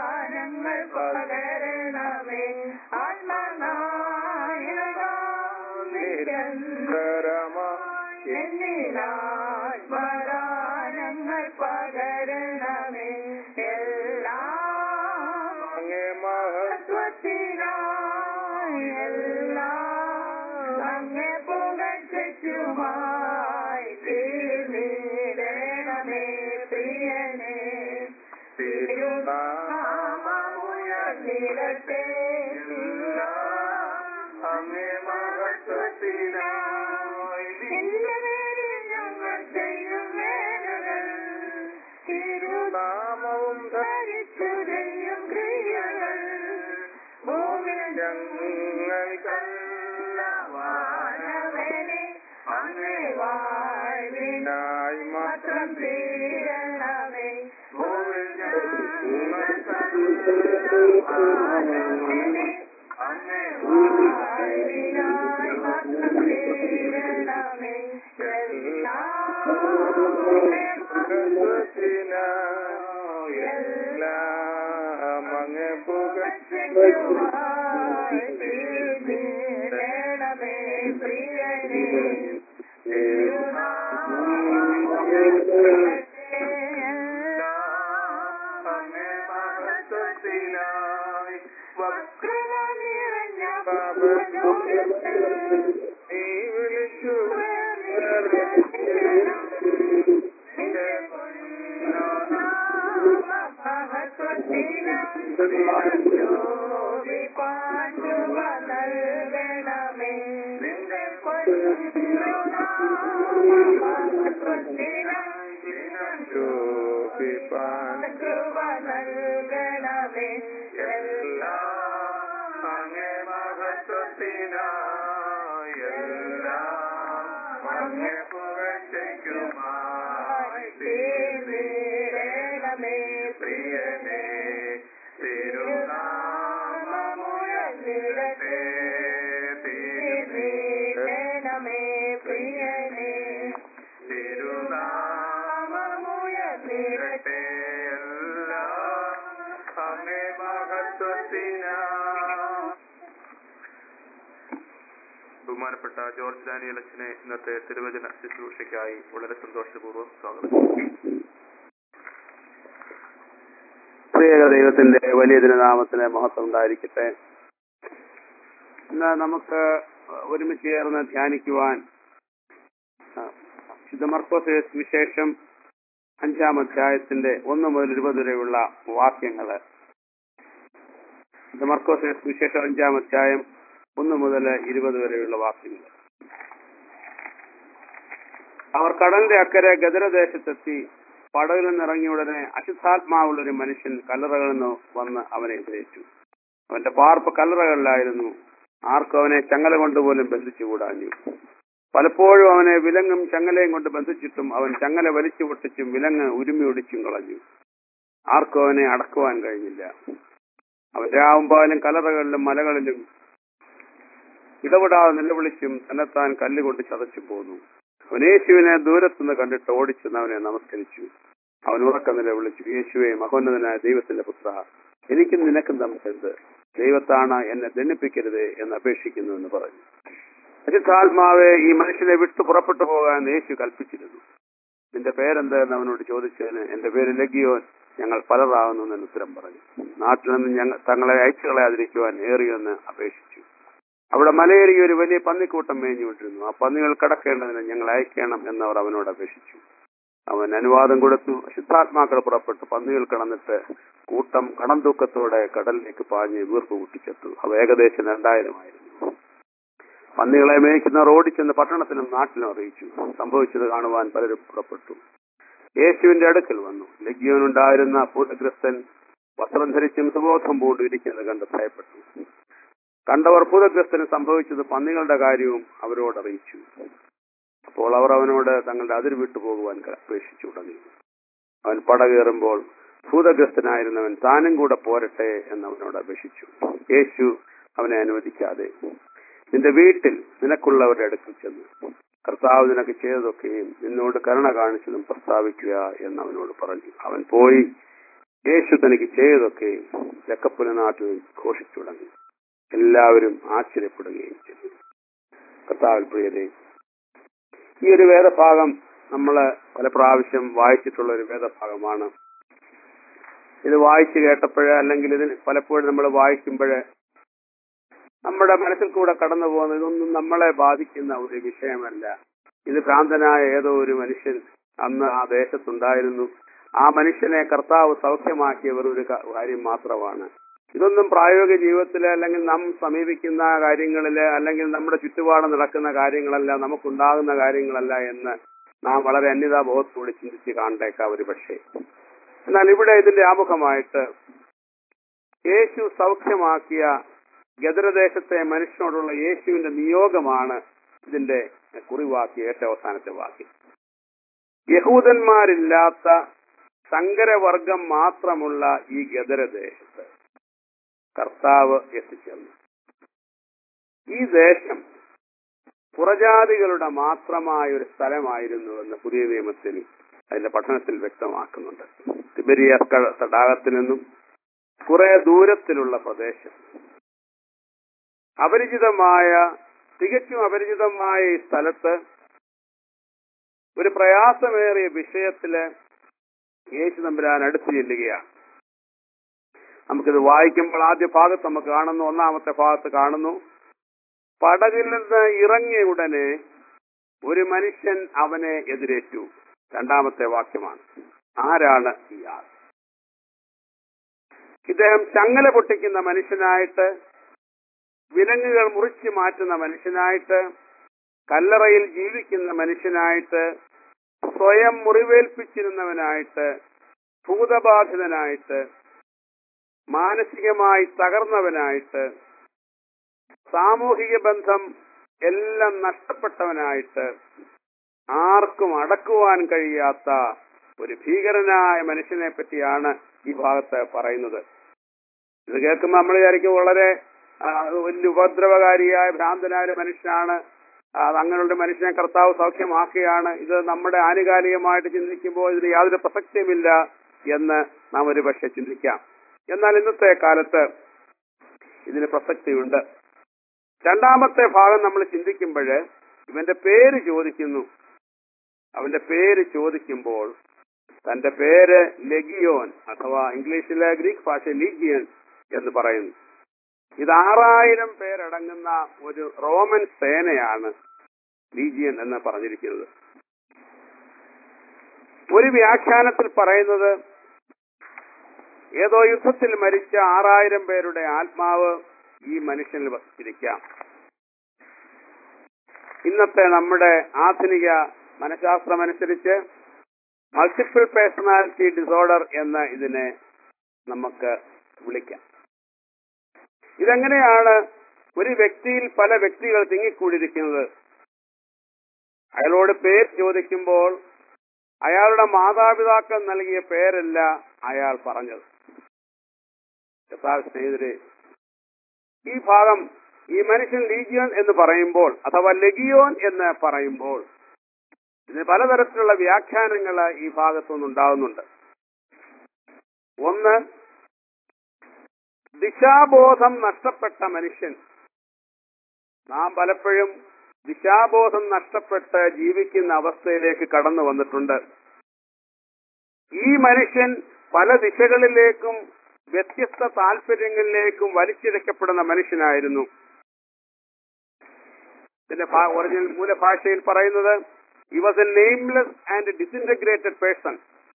എല്ലാം അങ്ങ് പുകഴ്ച അങ്ങ് മഹത്വത്തിനായി വക്രത നിറഞ്ഞ പാപലോകത്തിൽ നീ വിളിച്ചു നിന്റെ ശോഭിപ്പാൻ എല്ലാം അങ്ങേ മഹത്വത്തിനായി എല്ലാം അങ്ങേ പുകഴ്ചയ്ക്കുമായി തീർന്നീരണമേ പ്രിയനേ തിരുനാമമുയർന്നിടട്ടെ തീർന്നീരണമേ പ്രിയനേ തിരുനാമമുയർന്നിടട്ടെ എല്ലാം അങ്ങേ മഹത്വത്തിനാ ബഹുമാനപ്പെട്ട ജോർജ് ഡാനിയൽ അച്ഛനെ ഇന്നത്തെ തിരുവചന ശുശ്രൂഷയ്ക്കായി വളരെ സന്തോഷപൂർവ്വം സ്വാഗതം പ്രിയ ദൈവത്തിന്റെ വലിയ ദിനനാമത്തിന് മഹത്വം ഉണ്ടായിരിക്കട്ടെ ഇന്ന് നമുക്ക് ഒരുമിച്ച് ചേർന്ന് ധ്യാനിക്കുവാൻ ആ, വിശുദ്ധ മർക്കോസ് വിശേഷം അഞ്ചാം അധ്യായത്തിന്റെ ഒന്ന് മുതൽ ഇരുപത് വരെയുള്ള വാക്യങ്ങള് വിശുദ്ധ മർക്കോസ് വിശേഷം അഞ്ചാം അധ്യായം ഒന്ന് മുതൽ ഇരുപത് വരെയുള്ള വാക്യങ്ങൾ അവർ കടലിന്റെ അക്കരെ ഗദരദേശത്തെത്തി പടവിൽ നിന്നിറങ്ങിയ ഉടനെ അശുദ്ധാത്മാവുള്ള ഒരു മനുഷ്യൻ കല്ലറകളിൽ നിന്ന് വന്ന് അവനെ എതിരേറ്റു അവന്റെ പാർപ്പ് കല്ലറകളിലായിരുന്നു ആർക്കും അവനെ ചങ്ങല കൊണ്ടുപോലും ബന്ധിച്ചുകൂടാഞ്ഞു പലപ്പോഴും അവനെ വിലങ്ങും ചങ്ങലയും കൊണ്ട് ബന്ധിച്ചിട്ടും അവൻ ചങ്ങല വലിച്ചു പൊട്ടിച്ചും വിലങ്ങ് ഉരുമി ഒടിച്ചും കളഞ്ഞു ആർക്കും അവനെ അടക്കുവാൻ കഴിഞ്ഞില്ല അവൻ രാവുമ്പാലും കലറകളിലും മലകളിലും ഇടപെടാതെ നിലവിളിച്ചും തന്നെത്താൻ കല്ലുകൊണ്ട് ചതച്ചു പോന്നു അവൻ യേശുവിനെ ദൂരത്തുനിന്ന് കണ്ടിട്ട് ഓടിച്ചെന്ന് അവനെ നമസ്കരിച്ചു അവൻ ഉറക്കം നിലവിളിച്ചു യേശുവെ മഹോന്നതനായ ദൈവത്തിന്റെ പുത്ര എനിക്കും നിനക്കും തമ്മിലെന്ത് ദൈവത്താണ് എന്നെ ദണ്ണിപ്പിക്കരുത് എന്ന് അപേക്ഷിക്കുന്നു എന്ന് പറഞ്ഞു പരിശുദ്ധാത്മാവെ ഈ മനുഷ്യനെ വിട്ടു പുറപ്പെട്ടു പോകാൻ യേശു കൽപ്പിച്ചിരുന്നു നിന്റെ പേരെന്ത് എന്ന് അവനോട് ചോദിച്ചതിന് എന്റെ പേര് ലഗിയോൻ ഞങ്ങൾ പലരാകുന്നു എന്ന് ഉത്തരം പറഞ്ഞു നാട്ടിൽ നിന്ന് ഞങ്ങൾ തങ്ങളെ അയച്ചു കളയാതിരിക്കുവാൻ ഏറിയെന്ന് അപേക്ഷിച്ചു അവിടെ മലയേറി ഒരു വലിയ പന്നിക്കൂട്ടം മേഞ്ഞുകൊണ്ടിരുന്നു ആ പന്നികൾ കടക്കേണ്ടതിന് ഞങ്ങൾ അയക്കണം എന്ന് അവർ അവനോട് അപേക്ഷിച്ചു അവൻ അനുവാദം കൊടുത്തു ശുദ്ധാത്മാക്കൾ പുറപ്പെട്ടു പന്നികൾ കടന്നിട്ട് കൂട്ടം കടം തൂക്കത്തോടെ കടലിലേക്ക് പാഞ്ഞ് വീർപ്പ് കൂട്ടിച്ചെത്തു അവ ഏകദേശം രണ്ടായിരമായിരുന്നു പന്നികളെ മേയ്ക്കുന്നവർ ഓടിച്ചെന്ന് പട്ടണത്തിലും നാട്ടിലും അറിയിച്ചു സംഭവിച്ചത് കാണുവാൻ പലരും പുറപ്പെട്ടു യേശുവിന്റെ അടുക്കൽ വന്നു ലഗ്യോനുണ്ടായിരുന്ന ഭൂതഗ്രസ്തൻ വസ്ത്രം ധരിച്ചും സുബോധം പൂണ്ടു ഇരിക്കുന്നത് കണ്ട് ഭയപ്പെട്ടു കണ്ടവർ ഭൂതഗ്രസ്തന് സംഭവിച്ചത് പന്നികളുടെ കാര്യവും അവരോട് അറിയിച്ചു അപ്പോൾ അവർ അവനോട് തങ്ങളുടെ അതിർ വിട്ടു പോകുവാൻ അപേക്ഷിച്ചു തുടങ്ങി അവൻ പട കയറുമ്പോൾ ഭൂതഗ്രസ്തനായിരുന്നവൻ താനും കൂടെ പോരട്ടെ എന്ന് അവനോട് അപേക്ഷിച്ചു യേശു അവനെ അനുവദിക്കാതെ നിന്റെ വീട്ടിൽ നിനക്കുള്ളവരുടെ അടുക്കൽ ചെന്നു കർത്താവ് നിനക്ക് ചെയ്തതൊക്കെയും നിന്നോട് കരുണ കാണിച്ചതും പ്രസ്താവിക്കുക എന്ന് അവനോട് പറഞ്ഞു അവൻ പോയി യേശു തനിക്ക് ചെയ്തതൊക്കെയും ലക്കപ്പുല നാട്ടിൽ ഘോഷിച്ചു തുടങ്ങി എല്ലാവരും ആശ്ചര്യപ്പെടുകയും ചെയ്തു കർത്താവിൽ പ്രിയതേ ഈ ഒരു വേദഭാഗം നമ്മൾ പല പ്രാവശ്യം വായിച്ചിട്ടുള്ള ഒരു വേദഭാഗമാണ് ഇത് വായിച്ചു കേട്ടപ്പോഴ് അല്ലെങ്കിൽ ഇതിൽ പലപ്പോഴും നമ്മൾ വായിക്കുമ്പോഴ് നമ്മുടെ മനസ്സിൽ കൂടെ കടന്നു പോകുന്ന ഇതൊന്നും നമ്മളെ ബാധിക്കുന്ന ഒരു വിഷയമല്ല ഇത് ഭ്രാന്തനായ ഏതോ ഒരു മനുഷ്യൻ അന്ന് ആ ദേശത്തുണ്ടായിരുന്നു ആ മനുഷ്യനെ കർത്താവ് സൗഖ്യമാക്കിയവർ ഒരു ക- കാര്യം മാത്രമാണ് ഇതൊന്നും പ്രായോഗിക ജീവിതത്തിൽ അല്ലെങ്കിൽ നാം സമീപിക്കുന്ന കാര്യങ്ങളില് അല്ലെങ്കിൽ നമ്മുടെ ചുറ്റുപാട് നടക്കുന്ന കാര്യങ്ങളല്ല നമുക്കുണ്ടാകുന്ന കാര്യങ്ങളല്ല എന്ന് നാം വളരെ അന്യതാബോധത്തോടെ ചിന്തിച്ച് കാണേക്കാം ഒരു പക്ഷേ എന്നാൽ ഇവിടെ ഇതിന്റെ ആമുഖമായിട്ട് യേശു സൗഖ്യമാക്കിയ ഗദരദേശത്തെ മനുഷ്യനോടുള്ള യേശുവിന്റെ നിയോഗമാണ് ഇതിന്റെ കുറിവാക്കി ഏറ്റവും അവസാനത്തെ വാക്യം യഹൂദന്മാരില്ലാത്ത സങ്കരവർഗം മാത്രമുള്ള ഈ ഗദരദേശത്ത് കർത്താവ് എത്തിച്ചേർന്നു ഈ ദേശം പുറജാതികളുടെ മാത്രമായ ഒരു സ്ഥലമായിരുന്നു എന്ന് പുതിയ നിയമത്തിൽ അതിന്റെ പഠനത്തിൽ വ്യക്തമാക്കുന്നുണ്ട് തിബരിയ തടാകത്തിൽ നിന്നും കുറെ ദൂരത്തിലുള്ള പ്രദേശം അപരിചിതമായ തികച്ചും അപരിചിതമായ ഈ സ്ഥലത്ത് ഒരു പ്രയാസമേറിയ വിഷയത്തില് യേശു തമ്പുരാൻ അടുത്തു ചെല്ലുകയാണ് നമുക്കിത് വായിക്കുമ്പോൾ ആദ്യ ഭാഗത്ത് നമുക്ക് കാണുന്നു ഒന്നാമത്തെ ഭാഗത്ത് കാണുന്നു പടകിൽ നിന്ന് ഇറങ്ങിയ ഉടനെ ഒരു മനുഷ്യൻ അവനെ എതിരേറ്റു രണ്ടാമത്തെ വാക്യമാണ് ആരാണ് ഇയാൾ ഇദ്ദേഹം ചങ്ങല പൊട്ടിക്കുന്ന മനുഷ്യനായിട്ട് വിലങ്ങുകൾ മുറിച്ചു മാറ്റുന്ന മനുഷ്യനായിട്ട് കല്ലറയിൽ ജീവിക്കുന്ന മനുഷ്യനായിട്ട് സ്വയം മുറിവേൽപ്പിച്ചിരുന്നവനായിട്ട് ഭൂതബാധിതനായിട്ട് മാനസികമായി തകർന്നവനായിട്ട് സാമൂഹിക ബന്ധം എല്ലാം നഷ്ടപ്പെട്ടവനായിട്ട് ആർക്കും അടക്കുവാൻ കഴിയാത്ത ഒരു ഭീകരനായ മനുഷ്യനെ പറ്റിയാണ് ഈ ഭാഗത്ത് പറയുന്നത് ഇത് കേൾക്കുമ്പോൾ നമ്മൾ വിചാരിക്കും വളരെ ആ, വലിയ ഉപദ്രവകാരിയായ ഭ്രാന്തനായ ഒരു മനുഷ്യനാണ് ആ, അങ്ങനെയുള്ള മനുഷ്യനെ കർത്താവ് സൗഖ്യമാക്കുകയാണ് ഇത് നമ്മുടെ ആനുകാലികമായിട്ട് ചിന്തിക്കുമ്പോൾ ഇതിന് യാതൊരു പ്രസക്തിയുമില്ല എന്ന് നാം ഒരു പക്ഷെ ചിന്തിക്കാം എന്നാൽ ഇന്നത്തെ കാലത്ത് ഇതിന് പ്രസക്തിയുണ്ട് രണ്ടാമത്തെ ഭാഗം നമ്മൾ ചിന്തിക്കുമ്പോൾ ഇവന്റെ പേര് ചോദിക്കുന്നു അവന്റെ പേര് ചോദിക്കുമ്പോൾ തന്റെ പേര് ലെഗിയോൻ അഥവാ ഇംഗ്ലീഷിലെ ഗ്രീക്ക് ഭാഷ ലീഗിയൻ എന്ന് പറയുന്നു ഇത് ആറായിരം പേരടങ്ങുന്ന ഒരു റോമൻ സേനയാണ് ലീജിയൻ എന്ന് പറഞ്ഞിരിക്കുന്നത് ഒരു വ്യാഖ്യാനത്തിൽ പറയുന്നത് ഏതോ യുദ്ധത്തിൽ മരിച്ച ആറായിരം പേരുടെ ആത്മാവ് ഈ മനുഷ്യനിൽ വസിച്ചിരിക്കാം ഇന്നത്തെ നമ്മുടെ ആധുനിക മനഃശാസ്ത്രമനുസരിച്ച് മൾട്ടിപ്പിൾ പേഴ്സണാലിറ്റി ഡിസോർഡർ എന്ന് ഇതിനെ നമുക്ക് വിളിക്കാം ഇതെങ്ങനെയാണ് ഒരു വ്യക്തിയിൽ പല വ്യക്തികൾ തിങ്ങിക്കൂടിയിരിക്കുന്നത് അയാളോട് പേര് ചോദിക്കുമ്പോൾ അയാളുടെ മാതാപിതാക്കൾ നൽകിയ പേരല്ല അയാൾ പറഞ്ഞത് കർത്താവ് സ്നേഹിതരെ ഈ ഭാഗം ഈ മനുഷ്യൻ ലീഗിയോൻ എന്ന് പറയുമ്പോൾ അഥവാ ലെഗിയോൻ എന്ന് പറയുമ്പോൾ ഇതിന് പലതരത്തിലുള്ള വ്യാഖ്യാനങ്ങൾ ഈ ഭാഗത്തുനിന്നുണ്ടാകുന്നുണ്ട് ഒന്ന് ദിശാബോധം നഷ്ടപ്പെട്ട മനുഷ്യൻ നാം പലപ്പോഴും ദിശാബോധം നഷ്ടപ്പെട്ട് ജീവിക്കുന്ന അവസ്ഥയിലേക്ക് കടന്നു വന്നിട്ടുണ്ട് ഈ മനുഷ്യൻ പല ദിശകളിലേക്കും വ്യത്യസ്ത താല്പര്യങ്ങളിലേക്കും വലിച്ചിഴക്കപ്പെടുന്ന മനുഷ്യനായിരുന്നു ഇതിന്റെ ഭാ- ഒറിജിനൽ മൂലഭാഷയിൽ പറയുന്നത് ഈ was a nameless and disintegrated person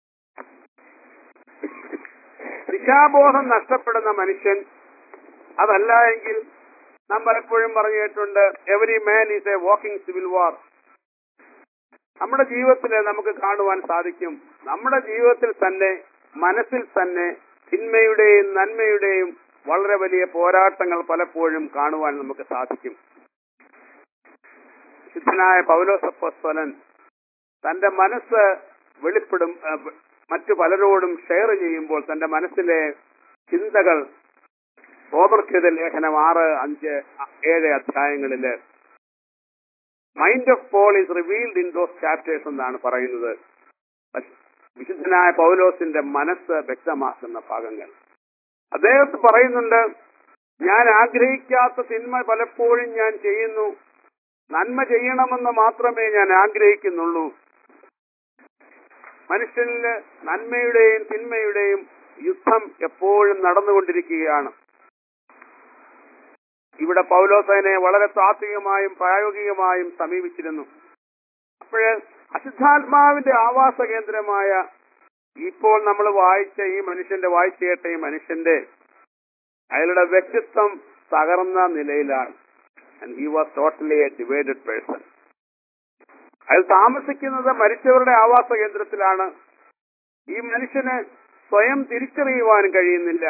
ദിശാബോധം നഷ്ടപ്പെടുന്ന മനുഷ്യൻ അതല്ല എങ്കിൽ നാം പലപ്പോഴും പറഞ്ഞു കേട്ടിട്ടുണ്ട് every man is a walking civil war നമ്മുടെ ജീവിതത്തിൽ നമുക്ക് കാണുവാൻ സാധിക്കും നമ്മുടെ ജീവിതത്തിൽ തന്നെ മനസ്സിൽ തന്നെ തിന്മയുടെയും നന്മയുടെയും വളരെ വലിയ പോരാട്ടങ്ങൾ പലപ്പോഴും കാണുവാൻ നമുക്ക് സാധിക്കും ശുദ്ധനായ പൗലോസപ്പസ്വലൻ തന്റെ മനസ്സ് വെളിപ്പെടും ആ, വ- മറ്റു പലരോടും ഷെയർ ചെയ്യുമ്പോൾ തന്റെ മനസ്സിലെ ചിന്തകൾ റോബർക്കെതിരെ ലേഖനം ആറ് അഞ്ച് അ- ഏഴ് അധ്യായങ്ങളില് mind of Paul is revealed in those chapters എന്നാണ് പറയുന്നത് പക്ഷ- വിശുദ്ധനായ പൗലോസിന്റെ മനസ്സ് വ്യക്തമാക്കുന്ന ഭാഗങ്ങൾ അദ്ദേഹത്ത് പറയുന്നുണ്ട് ഞാൻ ആഗ്രഹിക്കാത്ത തിന്മ പലപ്പോഴും ഞാൻ ചെയ്യുന്നു നന്മ ചെയ്യണമെന്ന് മാത്രമേ ഞാൻ ആഗ്രഹിക്കുന്നുള്ളൂ മനുഷ്യനില് നന്മയുടെയും തിന്മയുടെയും യുദ്ധം എപ്പോഴും നടന്നുകൊണ്ടിരിക്കുകയാണ് ഇവിടെ പൗലോസനെ വളരെ താത്വികമായും പ്രായോഗികമായും സമീപിച്ചിരുന്നു അപ്പോഴ് അശുദ്ധാത്മാവിന്റെ ആവാസ കേന്ദ്രമായ ഇപ്പോൾ നമ്മൾ വായിച്ച ഈ മനുഷ്യന്റെ വായിച്ചു കേട്ട ഈ മനുഷ്യന്റെ അയാളുടെ വ്യക്തിത്വം തകർന്ന നിലയിലാണ് and he was totally a divided person അയാൾ താമസിക്കുന്നത് മരിച്ചവരുടെ ആവാസ കേന്ദ്രത്തിലാണ് ഈ മനുഷ്യന് സ്വയം തിരിച്ചറിയുവാൻ കഴിയുന്നില്ല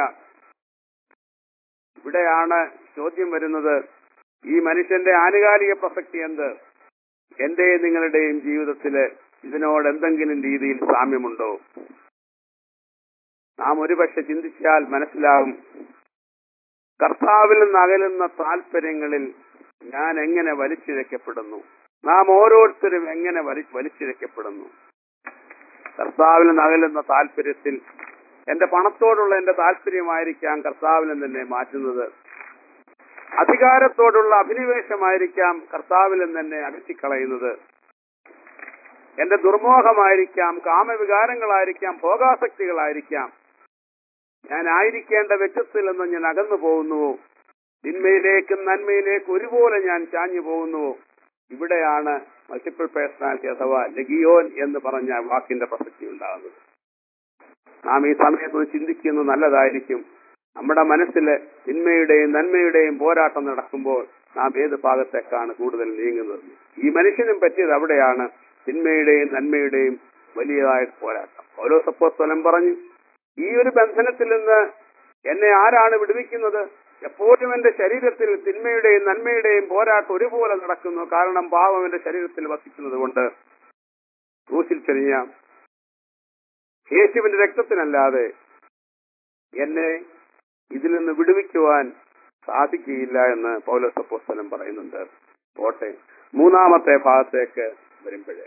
ഇവിടെയാണ് ചോദ്യം വരുന്നത് ഈ മനുഷ്യന്റെ ആനുകാലിക പ്രസക്തി എന്ത് എന്റെയും നിങ്ങളുടെയും ജീവിതത്തില് ഇതിനോട് എന്തെങ്കിലും രീതിയിൽ സാമ്യമുണ്ടോ നാം ഒരുപക്ഷെ ചിന്തിച്ചാൽ മനസ്സിലാകും കർത്താവിൽ നിന്ന് അകലുന്ന താല്പര്യങ്ങളിൽ ഞാൻ എങ്ങനെ വലിച്ചിഴക്കപ്പെടുന്നു നാം ഓരോരുത്തരും എങ്ങനെ വലി വലിച്ചിഴക്കപ്പെടുന്നു കർത്താവിൽ നിന്ന് അകലുന്ന താല്പര്യത്തിൽ എന്റെ പണത്തോടുള്ള എന്റെ താല്പര്യമായിരിക്കാം കർത്താവിൽ നിന്ന് എന്നെ മാറ്റുന്നത് അധികാരത്തോടുള്ള അഭിനിവേശമായിരിക്കാം കർത്താവിൽ നിന്ന് എന്നെ അകറ്റിക്കളയുന്നത് എന്റെ ദുർമോഹമായിരിക്കാം കാമവികാരങ്ങളായിരിക്കാം ഭോഗാസക്തികളായിരിക്കാം ഞാൻ ആയിരിക്കേണ്ട വ്യക്തിത്വത്തിൽ നിന്ന് ഞാൻ അകന്നു പോകുന്നുവോ തിന്മയിലേക്കും നന്മയിലേക്കും ഒരുപോലെ ഞാൻ ചാഞ്ഞു പോകുന്നുവോ ഇവിടെയാണ് മൾട്ടിപ്പിൾ പേഴ്സണാലിറ്റി അഥവാ ലഗിയോൻ എന്ന് പറഞ്ഞ വാക്കിന്റെ പ്രസക്തി ഉണ്ടാകുന്നത് നാം ഈ സമയത്ത് ഒന്ന് ചിന്തിക്കുന്നത് നല്ലതായിരിക്കും നമ്മുടെ മനസ്സിൽ തിന്മയുടെയും നന്മയുടെയും പോരാട്ടം നടക്കുമ്പോൾ നാം ഏത് ഭാഗത്തേക്കാണ് കൂടുതൽ നീങ്ങുന്നത് ഈ മനുഷ്യനും പറ്റിയത് അവിടെയാണ് തിന്മയുടെയും നന്മയുടെയും വലിയതായ പോരാട്ടം ഓരോ സപ്പോസ്തലം പറഞ്ഞു ഈ ഒരു ബന്ധനത്തിൽ നിന്ന് എന്നെ ആരാണ് വിടുവിക്കുന്നത് എപ്പോഴും എന്റെ ശരീരത്തിൽ തിന്മയുടെയും നന്മയുടെയും പോരാട്ടം ഒരുപോലെ നടക്കുന്നു കാരണം പാവം എന്റെ ശരീരത്തിൽ വസിക്കുന്നത് കൊണ്ട് ക്രൂശിൽ ചെറിയ യേശുവിന്റെ രക്തത്തിനല്ലാതെ എന്നെ ഇതിൽ നിന്ന് വിടുവിക്കുവാൻ സാധിക്കുകയില്ല എന്ന് പൗലോസപ്പോസ്തലം പറയുന്നുണ്ട് പോട്ടെ മൂന്നാമത്തെ ഭാഗത്തേക്ക് വരുമ്പോഴേ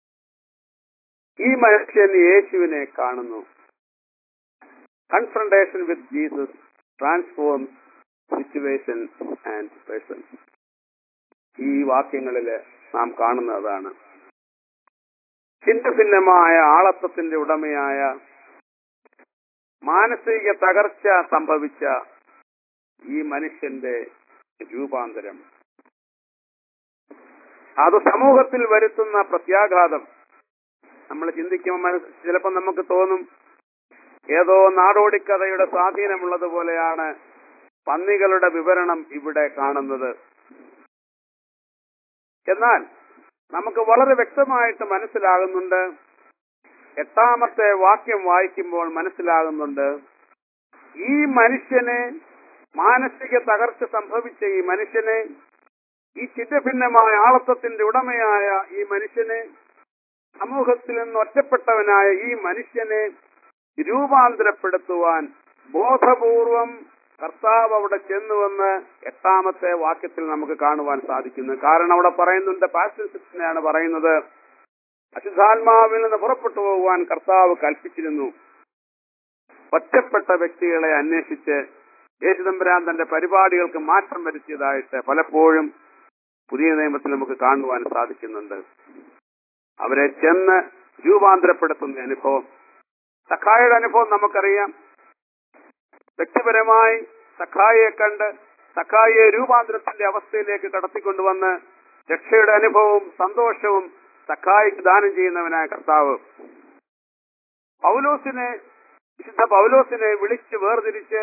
ഈ മനുഷ്യൻ യേശുവിനെ കാണുന്നു confrontation with Jesus transform situation and person ഈ വാക്യങ്ങളിൽ നാം കാണുന്നതാണ് ഭിന്ന ഭിന്നമായ ആളത്വത്തിന്റെ ഉടമയായ മാനസിക തകർച്ച സംഭവിച്ച ഈ മനുഷ്യന്റെ രൂപാന്തരം അത് സമൂഹത്തിൽ വരുത്തുന്ന പ്രത്യാഘാതം നമ്മൾ ചിന്തിക്കുമ്പോൾ മനസ്സ് ചിലപ്പോൾ നമുക്ക് തോന്നും ഏതോ നാടോടിക്കഥയുടെ സ്വാധീനമുള്ളതുപോലെയാണ് പന്നികളുടെ വിവരണം ഇവിടെ കാണുന്നത് എന്നാൽ നമുക്ക് വളരെ വ്യക്തമായിട്ട് മനസ്സിലാകുന്നുണ്ട് എട്ടാമത്തെ വാക്യം വായിക്കുമ്പോൾ മനസ്സിലാകുന്നുണ്ട് ഈ മനുഷ്യനെ മാനസിക തകർച്ച സംഭവിച്ച ഈ മനുഷ്യനെ ഈ ചിത്തഭിന്നമായ ആളത്വത്തിന്റെ ഉടമയായ ഈ മനുഷ്യനെ സമൂഹത്തിൽ നിന്ന് ഒറ്റപ്പെട്ടവനായ ഈ മനുഷ്യനെ രൂപാന്തരപ്പെടുത്തുവാൻ ബോധപൂർവം കർത്താവ് അവിടെ ചെന്നുവെന്ന് എട്ടാമത്തെ വാക്യത്തിൽ നമുക്ക് കാണുവാൻ സാധിക്കുന്നു കാരണം അവിടെ പറയുന്നുണ്ട് പാസ്റ്റൻസിനെയാണ് പറയുന്നത് അശുദ്ധാത്മാവിൽ നിന്ന് പുറപ്പെട്ടു പോകുവാൻ കർത്താവ് കൽപ്പിച്ചിരുന്നു ഒറ്റപ്പെട്ട വ്യക്തികളെ അന്വേഷിച്ച് യേശുദമ്പരാൻ തന്റെ പരിപാടികൾക്ക് മാറ്റം വരുത്തിയതായിട്ട് പലപ്പോഴും പുതിയ നിയമത്തിൽ നമുക്ക് കാണുവാൻ സാധിക്കുന്നുണ്ട് അവരെ ചെന്ന് രൂപാന്തരപ്പെടുത്തുന്ന അനുഭവം സഖായുടെ അനുഭവം നമുക്കറിയാം വ്യക്തിപരമായി സഖായെ കണ്ട് സഖായെ രൂപാന്തരത്തിന്റെ അവസ്ഥയിലേക്ക് കടത്തിക്കൊണ്ടുവന്ന് രക്ഷയുടെ അനുഭവവും സന്തോഷവും സഖായിക്ക് ദാനം ചെയ്യുന്നവനായ കർത്താവ് പൗലോസിനെ വിശുദ്ധ പൗലോസിനെ വിളിച്ച് വേർതിരിച്ച്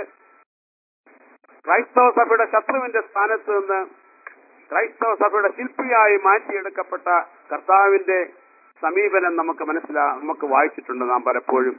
ക്രൈസ്തവ സഭയുടെ ശത്രുവിന്റെ സ്ഥാനത്ത് നിന്ന് ക്രൈസ്തവ സഭയുടെ ശില്പിയായി മാറ്റിയെടുക്കപ്പെട്ട കർത്താവിന്റെ സമീപനം നമുക്ക് മനസ്സിലാ നമുക്ക് വായിച്ചിട്ടുണ്ട് നാം പലപ്പോഴും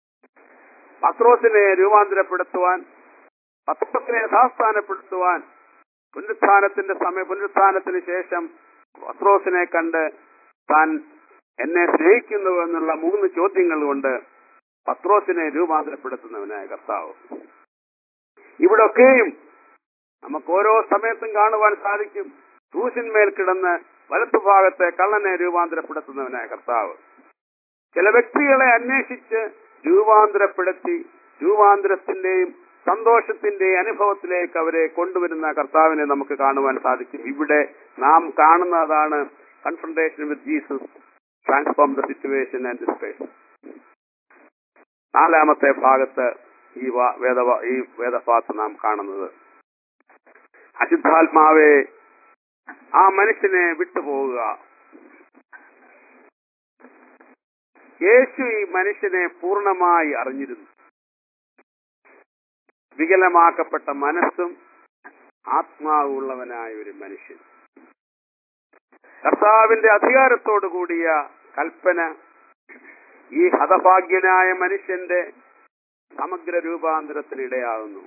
പത്രോസിനെ രൂപാന്തരപ്പെടുത്തുവാൻ പത്രോസിനെ യഥാസ്ഥാനപ്പെടുത്തുവാൻ പുനരുത്ഥാനത്തിന്റെ സമയ പുനരുത്ഥാനത്തിന് ശേഷം പത്രോസിനെ കണ്ട് താൻ എന്നെ സ്നേഹിക്കുന്നു എന്നുള്ള മൂന്ന് ചോദ്യങ്ങൾ കൊണ്ട് പത്രോസിനെ രൂപാന്തരപ്പെടുത്തുന്നവനായ കർത്താവ് ഇവിടൊക്കെയും നമുക്ക് ഓരോ സമയത്തും കാണുവാൻ സാധിക്കും ക്രൂശിന്മേൽ കിടന്ന് വലത്തുഭാഗത്തെ കള്ളനെ രൂപാന്തരപ്പെടുത്തുന്നവനായ കർത്താവ് ചില വ്യക്തികളെ അന്വേഷിച്ച് രൂപാന്തരപ്പെടുത്തി രൂപാന്തരത്തിന്റെയും സന്തോഷത്തിന്റെയും അനുഭവത്തിലേക്ക് അവരെ കൊണ്ടുവരുന്ന കർത്താവിനെ നമുക്ക് കാണുവാൻ സാധിക്കും ഇവിടെ നാം കാണുന്നതാണ് confrontation with Jesus transform the situation and space നാലാമത്തെ ഭാഗത്ത് ഈ വാ- വേദ ഈ വേദഭാഗത്ത് നാം കാണുന്നത് അശുദ്ധാത്മാവെ ആ മനുഷ്യനെ വിട്ടുപോവുക യേശു ഈ മനുഷ്യനെ പൂർണ്ണമായി അറിഞ്ഞിരുന്നു വികലമാക്കപ്പെട്ട മനസ്സും ആത്മാവുള്ളവനായ ഒരു മനുഷ്യൻ കർത്താവിന്റെ അധികാരത്തോടു കൂടിയ കൽപ്പന ഈ ഹതഭാഗ്യനായ മനുഷ്യന്റെ സമഗ്ര രൂപാന്തരത്തിന് ഇടയാകുന്നു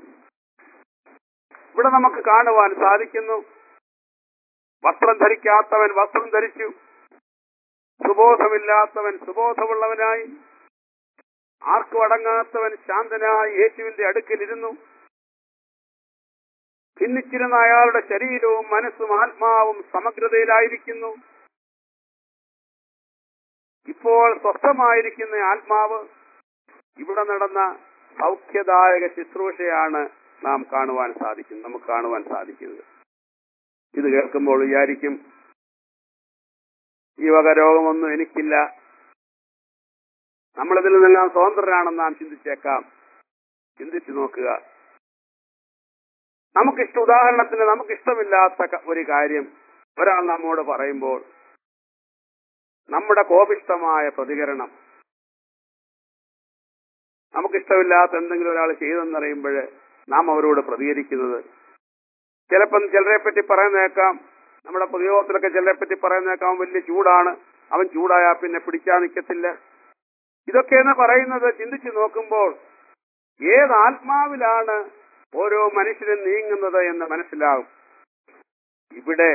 ഇവിടെ നമുക്ക് കാണുവാൻ സാധിക്കുന്നു വസ്ത്രം ധരിക്കാത്തവൻ വസ്ത്രം ധരിച്ചു സുബോധമില്ലാത്തവൻ സുബോധമുള്ളവനായി ആർക്കും അടങ്ങാത്തവൻ ശാന്തനായി യേശുവിന്റെ അടുക്കലിരുന്നു ഭിന്നിച്ചിരുന്ന അയാളുടെ ശരീരവും മനസ്സും ആത്മാവും സമഗ്രതയിലായിരിക്കുന്നു ഇപ്പോൾ സ്വസ്ഥമായിരിക്കുന്ന ആത്മാവ് ഇവിടെ നടന്ന സൗഖ്യദായക ശുശ്രൂഷയാണ് നാം കാണുവാൻ സാധിക്കുന്നത് നമുക്ക് കാണുവാൻ സാധിക്കുന്നത് ഇത് കേൾക്കുമ്പോൾ വിചാരിക്കും ഈ വക രോഗമൊന്നും എനിക്കില്ല നമ്മളിതിൽ നിന്നെല്ലാം സ്വതന്ത്രരാണെന്ന് നാം ചിന്തിച്ചേക്കാം ചിന്തിച്ചു നോക്കുക നമുക്കിഷ്ട ഉദാഹരണത്തിന് നമുക്കിഷ്ടമില്ലാത്ത ക- ഒരു കാര്യം ഒരാൾ നമ്മോട് പറയുമ്പോൾ നമ്മുടെ കോപിഷ്ടമായ പ്രതികരണം നമുക്കിഷ്ടമില്ലാത്ത എന്തെങ്കിലും ഒരാൾ ചെയ്തെന്നറിയുമ്പോൾ നാം അവരോട് പ്രതികരിക്കുന്നത് ചിലപ്പം ചിലരെ പറ്റി പറയുന്നേക്കാം നമ്മുടെ പൊതുയോഗത്തിലൊക്കെ ചിലരെ പറ്റി പറയുന്നേക്കാം അവൻ വലിയ ചൂടാണ് അവൻ ചൂടായാ പിന്നെ പിടിച്ചാൽ നിൽക്കത്തില്ല ഇതൊക്കെയെന്ന് പറയുന്നത് ചിന്തിച്ചു നോക്കുമ്പോൾ ഏത് ആത്മാവിലാണ് ഓരോ മനുഷ്യരും നീങ്ങുന്നത് എന്ന് മനസ്സിലാവും ഇവിടെ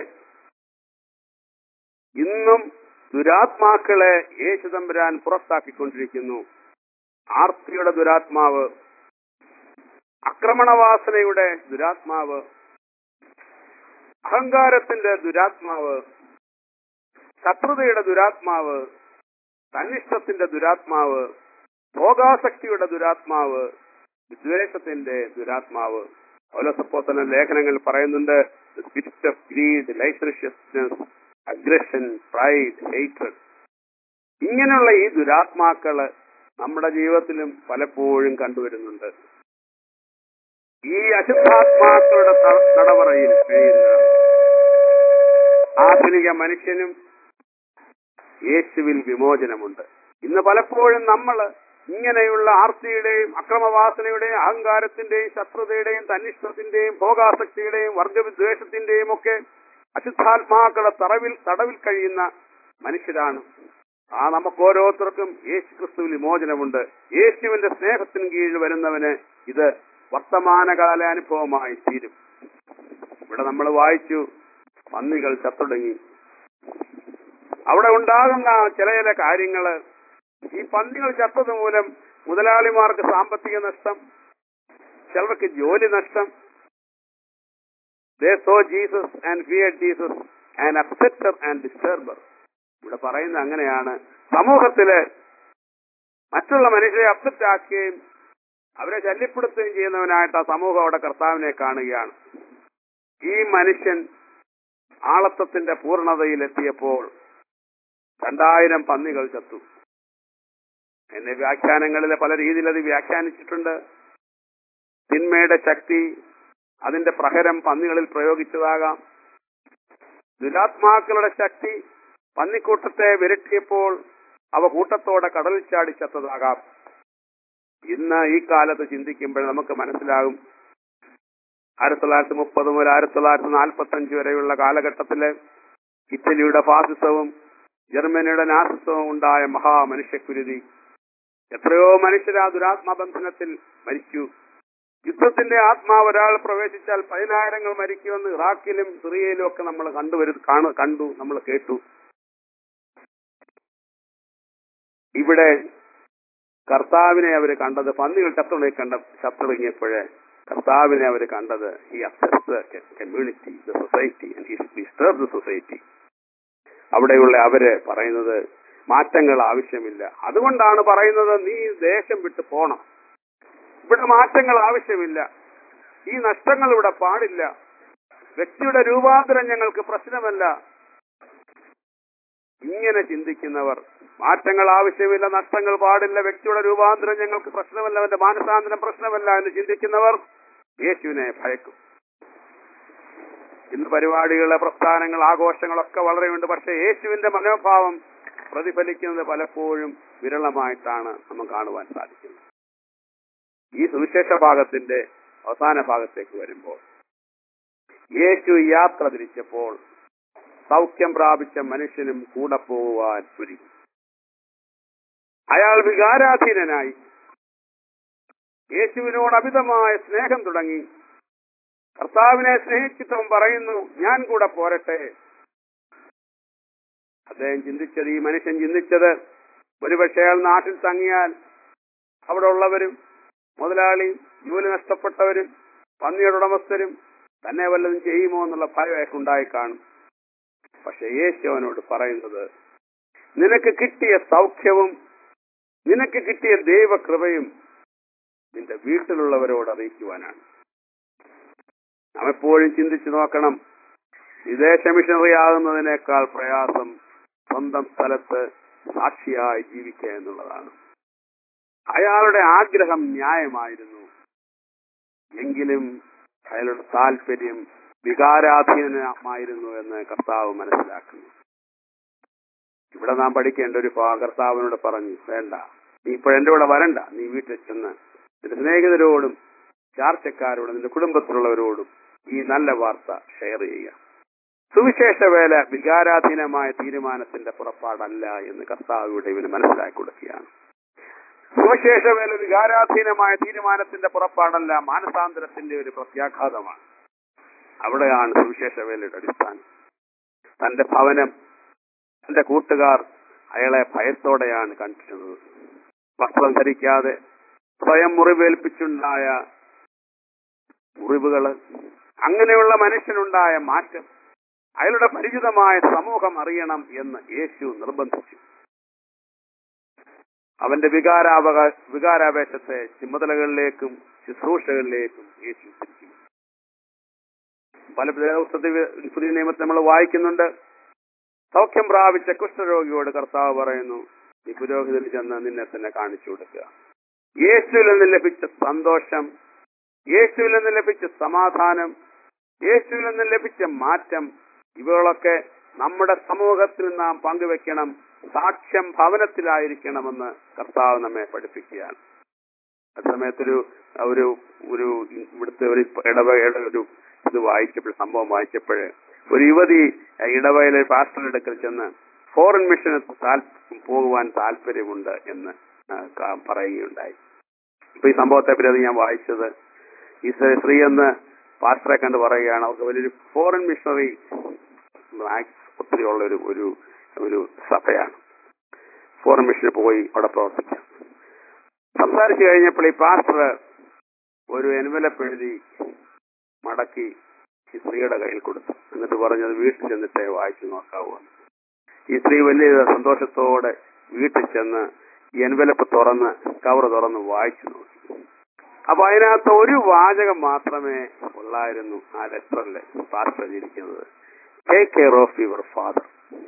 ഇന്നും ദുരാത്മാക്കളെ യേശുദമ്പുരാൻ പുറത്താക്കിക്കൊണ്ടിരിക്കുന്നു ആർത്തിയുടെ ദുരാത്മാവ് ആക്രമണവാസനയുടെ ദുരാത്മാവ് അഹങ്കാരത്തിന്റെ ദുരാത്മാവ് ശത്രുതയുടെ ദുരാത്മാവ് തന്നിഷ്ടത്തിന്റെ ദുരാത്മാവ് ഭോഗാസക്തിയുടെ ദുരാത്മാവ് വിദ്വേഷത്തിന്റെ ദുരാത്മാവ് ഓലോസപ്പോത്തന ലേഖനങ്ങൾ പറയുന്നുണ്ട് spirit of greed licentiousness aggression pride hated ഇങ്ങനെയുള്ള ഈ ദുരാത്മാക്കള് നമ്മുടെ ജീവിതത്തിലും പലപ്പോഴും കണ്ടുവരുന്നുണ്ട് ഈ അശുദ്ധാത്മാക്കളുടെ ത- തടവറയിൽ കഴിയുന്ന ആധുനിക മനുഷ്യനും യേശുവിൽ വിമോചനമുണ്ട് ഇന്ന് പലപ്പോഴും നമ്മൾ ഇങ്ങനെയുള്ള ആർത്തിയുടെയും അക്രമവാസനയുടെയും അഹങ്കാരത്തിന്റെയും ശത്രുതയുടെയും തന്നിഷ്ടത്തിന്റെയും ഭോഗാസക്തിയുടെയും വർഗവിദ്വേഷത്തിന്റെയും ഒക്കെ അശുദ്ധാത്മാക്കളുടെ തടവിൽ തടവിൽ കഴിയുന്ന മനുഷ്യരാണ് ആ നമുക്ക് ഓരോരുത്തർക്കും യേശു ക്രിസ്തുവിൽ വിമോചനമുണ്ട് യേശുവിന്റെ സ്നേഹത്തിന് കീഴിൽ വരുന്നവന് ഇത് വർത്തമാനകാല അനുഭവമായി തീരും ഇവിടെ നമ്മൾ വായിച്ചു പന്നികൾ ചത്തൊടുങ്ങി അവിടെ ഉണ്ടാകുന്ന ചില ചില കാര്യങ്ങള് ഈ പന്നികൾ ചത്തത് മൂലം മുതലാളിമാർക്ക് സാമ്പത്തിക നഷ്ടം ചിലർക്ക് ജോലി നഷ്ടം they saw Jesus and fear Jesus and acceptor and disturber ഇവിടെ പറയുന്നത് അങ്ങനെയാണ് സമൂഹത്തില് മറ്റുള്ള മനുഷ്യരെ അപ്സെപ്റ്റ് ആക്കുകയും അവരെ ശല്യപ്പെടുത്തുകയും ചെയ്യുന്നവനായിട്ട് ആ സമൂഹം അവിടെ കർത്താവിനെ കാണുകയാണ് ഈ മനുഷ്യൻ ആളത്വത്തിന്റെ പൂർണ്ണതയിലെത്തിയപ്പോൾ രണ്ടായിരം പന്നികൾ ചത്തു എന്നെ വ്യാഖ്യാനങ്ങളിലെ പല രീതിയിൽ അത് വ്യാഖ്യാനിച്ചിട്ടുണ്ട് തിന്മയുടെ ശക്തി അതിന്റെ പ്രഹരം പന്നികളിൽ പ്രയോഗിച്ചതാകാം ദുരാത്മാക്കളുടെ ശക്തി പന്നിക്കൂട്ടത്തെ വിരട്ടിയപ്പോൾ അവ കൂട്ടത്തോടെ കടലിൽ ചാടി ചത്തതാകാം ഇന്ന് ഈ കാലത്ത് ചിന്തിക്കുമ്പോൾ നമുക്ക് മനസ്സിലാകും ആയിരത്തി തൊള്ളായിരത്തി മുപ്പത് മുതൽ ആയിരത്തി തൊള്ളായിരത്തി നാൽപ്പത്തി അഞ്ച് വരെയുള്ള കാലഘട്ടത്തില് ഇറ്റലിയുടെ ഫാസിസവും ജർമ്മനിയുടെ നാസിസവും ഉണ്ടായ മഹാമനുഷ്യക്കുരുതി എത്രയോ മനുഷ്യർ ആ ദുരാത്മബന്ധനത്തിൽ മരിച്ചു യുദ്ധത്തിന്റെ ആത്മാവ് ഒരാൾ പ്രവേശിച്ചാൽ പതിനായിരങ്ങൾ മരിക്കുമെന്ന് ഇറാഖിലും സിറിയയിലും ഒക്കെ നമ്മൾ കണ്ടുവരു കാണു കണ്ടു നമ്മൾ കേട്ടു ഇവിടെ കർത്താവിനെ അവർ കണ്ടത് പന്നികൾ ചത്തുണങ്ങി കണ്ട ചത്തുടങ്ങിയപ്പോഴേ കർത്താവിനെ അവർ കണ്ടത് ഈ അസസ് community the society disturb the society അവിടെയുള്ള അവര് പറയുന്നത് മാറ്റങ്ങൾ ആവശ്യമില്ല അതുകൊണ്ടാണ് പറയുന്നത് നീ ദേശം വിട്ട് പോണം ഇവിടെ മാറ്റങ്ങൾ ആവശ്യമില്ല ഈ നഷ്ടങ്ങൾ ഇവിടെ പാടില്ല വ്യക്തിയുടെ രൂപാന്തരം ഞങ്ങൾക്ക് പ്രശ്നമല്ല ഇങ്ങനെ ചിന്തിക്കുന്നവർ മാറ്റങ്ങൾ ആവശ്യമില്ല നഷ്ടങ്ങൾ പാടില്ല വ്യക്തിയുടെ രൂപാന്തരം ഞങ്ങൾക്ക് പ്രശ്നമല്ല അവന്റെ മാനസാന്തരം പ്രശ്നമല്ല എന്ന് ചിന്തിക്കുന്നവർ യേശുവിനെ ഭയക്കും ഇന്ന് പരിപാടികളെ പ്രസ്ഥാനങ്ങൾ ആഘോഷങ്ങളൊക്കെ വളരെയുണ്ട് പക്ഷേ യേശുവിന്റെ മനോഭാവം പ്രതിഫലിക്കുന്നത് പലപ്പോഴും വിരളമായിട്ടാണ് നമുക്ക് കാണുവാൻ സാധിക്കുന്നത് ഈ സുവിശേഷ ഭാഗത്തിന്റെ അവസാന ഭാഗത്തേക്ക് വരുമ്പോൾ യേശു യാത്ര തിരിച്ചപ്പോൾ സൗഖ്യം പ്രാപിച്ച മനുഷ്യനും കൂടെ പോകുവാൻ ഒരുങ്ങി അയാൾ വികാരാധീനനായി യേശുവിനോട് അമിതമായ സ്നേഹം തുടങ്ങി കർത്താവിനെ സ്നേഹിച്ചിട്ടും പറയുന്നു ഞാൻ കൂടെ പോരട്ടെ അദ്ദേഹം ചിന്തിച്ചത് ഈ മനുഷ്യൻ ചിന്തിച്ചത് ഒരുപക്ഷെ അയാൾ നാട്ടിൽ തങ്ങിയാൽ അവിടെ ഉള്ളവരും മുതലാളി ജോലി നഷ്ടപ്പെട്ടവരും പന്നിയുടെ ഉടമസ്ഥരും തന്നെ വല്ലതും ചെയ്യുമോ എന്നുള്ള ഭയം അയാൾക്ക് ഉണ്ടായി കാണും പക്ഷെ യേശു അവനോട് പറയുന്നത് നിനക്ക് കിട്ടിയ സൗഖ്യവും നിനക്ക് കിട്ടിയ ദൈവകൃപയും നിന്റെ വീട്ടിലുള്ളവരോട് അറിയിക്കുവാനാണ് നാം എപ്പോഴും ചിന്തിച്ചു നോക്കണം വിദേശ മിഷണറി ആകുന്നതിനേക്കാൾ പ്രയാസം സ്വന്തം സ്ഥലത്ത് സാക്ഷിയായി ജീവിക്കുക എന്നുള്ളതാണ് അയാളുടെ ആഗ്രഹം ന്യായമായിരുന്നു എങ്കിലും അയാളുടെ താല്പര്യം വികാരാധീനമായിരുന്നു എന്ന് കർത്താവ് മനസ്സിലാക്കുന്നു ഇവിടെ നാം പഠിക്കേണ്ട ഒരു ഭാഗം കർത്താവിനോട് പറഞ്ഞു വേണ്ട നീ ഇപ്പോൾ എന്റെ കൂടെ വരണ്ട നീ വീട്ടിൽ ചെന്ന് നിന്റെ സ്നേഹിതരോടും ചാർച്ചക്കാരോടും നിന്റെ കുടുംബത്തിലുള്ളവരോടും ഈ നല്ല വാർത്ത ഷെയർ ചെയ്യുക സുവിശേഷ വേല വികാരാധീനമായ തീരുമാനത്തിന്റെ പുറപ്പാടല്ല എന്ന് കർത്താവ് ഇവിടെ ഇവന് മനസ്സിലാക്കി കൊടുക്കുകയാണ് സുവിശേഷ വേല വികാരാധീനമായ തീരുമാനത്തിന്റെ പുറപ്പാടല്ല മാനസാന്തരത്തിന്റെ ഒരു പ്രത്യാഘാതമാണ് അവിടെയാണ് സുവിശേഷ വേലയുടെ അടിസ്ഥാനം തന്റെ ഭവനം തന്റെ കൂട്ടുകാർ അയാളെ ഭയത്തോടെയാണ് കണ്ടിരുന്നത് വസ്ത്രം ധരിക്കാതെ സ്വയം മുറിവേൽപ്പിച്ചുണ്ടായ മുറിവുകള് അങ്ങനെയുള്ള മനുഷ്യനുണ്ടായ മാറ്റം അയാളുടെ പരിചിതമായ സമൂഹം അറിയണം എന്ന് യേശു നിർബന്ധിച്ചു അവന്റെ വികാരാവക വികാരാവേശത്തെ ചുമതലകളിലേക്കും ശുശ്രൂഷകളിലേക്കും യേശു തിരിച്ചു പല പുസ്തക പുതിയ നിയമത്തിൽ നമ്മൾ വായിക്കുന്നുണ്ട് സൗഖ്യം പ്രാപിച്ച കുഷ്ഠരോഗിയോട് കർത്താവ് പറയുന്നു ഈ പുരോഹിതന് ചെന്ന് നിന്നെ തന്നെ കാണിച്ചു കൊടുക്കുക യേശുവിൽ നിന്ന് ലഭിച്ച സന്തോഷം യേശുവിൽ നിന്ന് ലഭിച്ച സമാധാനം യേശുവിൽ നിന്ന് ലഭിച്ച മാറ്റം ഇവകളൊക്കെ നമ്മുടെ സമൂഹത്തിൽ നാം പങ്കുവെക്കണം സാക്ഷ്യം ഭവനത്തിലായിരിക്കണമെന്ന് കർത്താവ് നമ്മെ പഠിപ്പിക്കുകയാണ് ആ സമയത്തൊരു ഒരു ഒരു ഇവിടുത്തെ ഒരു ഇടവകയുടെ ഒരു ഇത് വായിച്ചപ്പോൾ സംഭവം വായിച്ചപ്പോഴ് ഒരു യുവതി ഇടവയിലെ പാസ്റ്റർ അടുക്കൽ ചെന്ന് ഫോറിൻ മിഷന് പോകുവാൻ താല്പര്യമുണ്ട് എന്ന് ആ, ക- പറയുകയുണ്ടായി അപ്പൊ ഈ സംഭവത്തെ പറ്റി അത് ഞാൻ വായിച്ചത് ഈ സ്ത്രീ- സ്ത്രീ എന്ന് പാസ്റ്ററെ കണ്ട് പറയുകയാണ് അവർക്ക് വലിയൊരു ഫോറിൻ മിഷണറി ഒത്തിരി ഉള്ള ഒരു ഒരു ഒരു സഭയാണ് ഫോറിൻ മിഷന് പോയി അവിടെ പ്രവർത്തിക്കാം സംസാരിച്ചു കഴിഞ്ഞപ്പോൾ ഈ പാസ്റ്റർ ഒരു എൻവലപ്പ് എഴുതി മടക്കി ഈ സ്ത്രീയുടെ കയ്യിൽ കൊടുത്തു എന്നിട്ട് പറഞ്ഞത് വീട്ടിൽ ചെന്നിട്ടേ വായിച്ചു നോക്കാവൂ എന്ന്. ഈ സ്ത്രീ വലിയ സന്തോഷത്തോടെ വീട്ടിൽ ചെന്ന് ഈ എൻവലപ്പ് തുറന്ന് കവർ തുറന്ന് വായിച്ചു നോക്കി അപ്പൊ അതിനകത്ത് ഒരു വാചകം മാത്രമേ ഉള്ളായിരുന്നു ആ ലെറ്ററില് പാസ്റ്റർ എഴുതിയിരിക്കുന്നത് take care of your father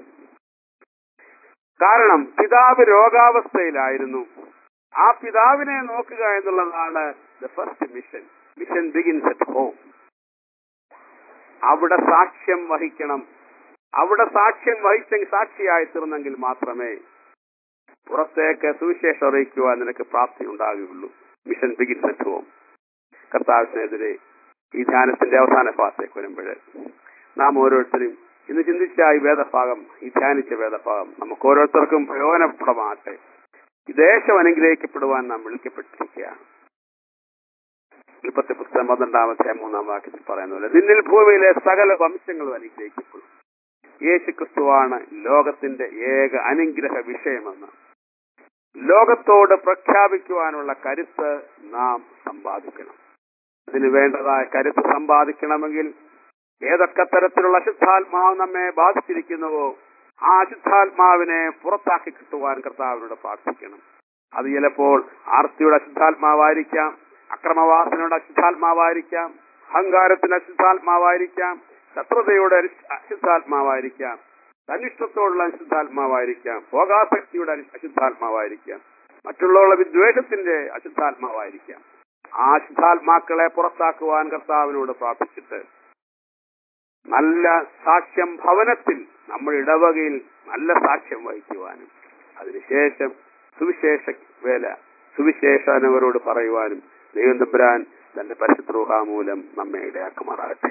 കാരണം പിതാവ് രോഗാവസ്ഥയിലായിരുന്നു ആ പിതാവിനെ നോക്കുക എന്നുള്ളതാണ് the first mission mission begins at home അവിടെ സാക്ഷ്യം വഹിക്കണം അവിടെ സാക്ഷ്യം വഹിച്ചെങ്കിൽ സാക്ഷിയായി തീർന്നെങ്കിൽ മാത്രമേ പുറത്തേക്ക് സുവിശേഷം അറിയിക്കുവാൻ നിനക്ക് പ്രാപ്തി ഉണ്ടാകുകയുള്ളൂ മിഷൻ ബിഗിൻസ് അറ്റ് ഹോം കർത്താവിനെതിരെ ഈ ധ്യാനത്തിന്റെ അവസാന ഭാഗത്തേക്ക് വരുമ്പോൾ നാം ഓരോരുത്തരും ഇന്ന് ചിന്തിച്ച ഈ വേദഭാഗം ഈ ധ്യാനിച്ച വേദഭാഗം നമുക്ക് ഓരോരുത്തർക്കും പ്രയോജനപ്രദമാകട്ടെ ഈ ദേശം അനുഗ്രഹിക്കപ്പെടുവാൻ നാം വിളിക്കപ്പെട്ടിരിക്കുകയാണ് ഇപ്പത്തെ പുസ്തകം പന്ത്രണ്ടാമത്തെ മൂന്നാം വാക്യത്തിൽ പറയുന്ന പോലെ നിന്നിൽ ഭൂമിയിലെ സകല വംശങ്ങളും അനുഗ്രഹിക്കപ്പെടും യേശു ക്രിസ്തുവാണ് ലോകത്തിന്റെ ഏക അനുഗ്രഹ വിഷയമെന്ന് ലോകത്തോട് പ്രഖ്യാപിക്കുവാനുള്ള കരുത്ത് നാം സമ്പാദിക്കണം അതിന് വേണ്ടതായ കരുത്ത് സമ്പാദിക്കണമെങ്കിൽ ഏതൊക്കെ തരത്തിലുള്ള അശുദ്ധാത്മാവ് നമ്മെ ബാധിച്ചിരിക്കുന്നുവോ ആ അശുദ്ധാത്മാവിനെ പുറത്താക്കി കിട്ടുവാൻ കർത്താവിനോട് പ്രാർത്ഥിക്കണം അത് ചിലപ്പോൾ ആർത്തിയുടെ അശുദ്ധാത്മാവായിരിക്കാം അക്രമവാസനയുടെ അശുദ്ധാത്മാവായിരിക്കാം അഹങ്കാരത്തിന്റെ അശുദ്ധാത്മാവായിരിക്കാം ശത്രുതയുടെ അരിശ്- അശുദ്ധാത്മാവായിരിക്കാം തന്നിഷ്ടത്തോടുള്ള അശുദ്ധാത്മാവായിരിക്കാം ഭോഗാസക്തിയുടെ അരി- അശുദ്ധാത്മാവായിരിക്കാം മറ്റുള്ളവരുടെ വിദ്വേഷത്തിന്റെ അശുദ്ധാത്മാവായിരിക്കാം ആ അശുദ്ധാത്മാക്കളെ പുറത്താക്കുവാൻ കർത്താവിനോട് പ്രാർത്ഥിച്ചിട്ട് നല്ല സാക്ഷ്യം ഭവനത്തിൽ നമ്മൾ ഇടവകയിൽ നല്ല സാക്ഷ്യം വഹിക്കുവാനും അതിനുശേഷം സുവിശേഷ വേല സുവിശേഷനവരോട് പറയുവാനും ദൈവം തമ്പുരാൻ തന്റെ പരിശുദ്ധ മൂലം നമ്മെ ഇടയാക്കുമാറാകട്ടെ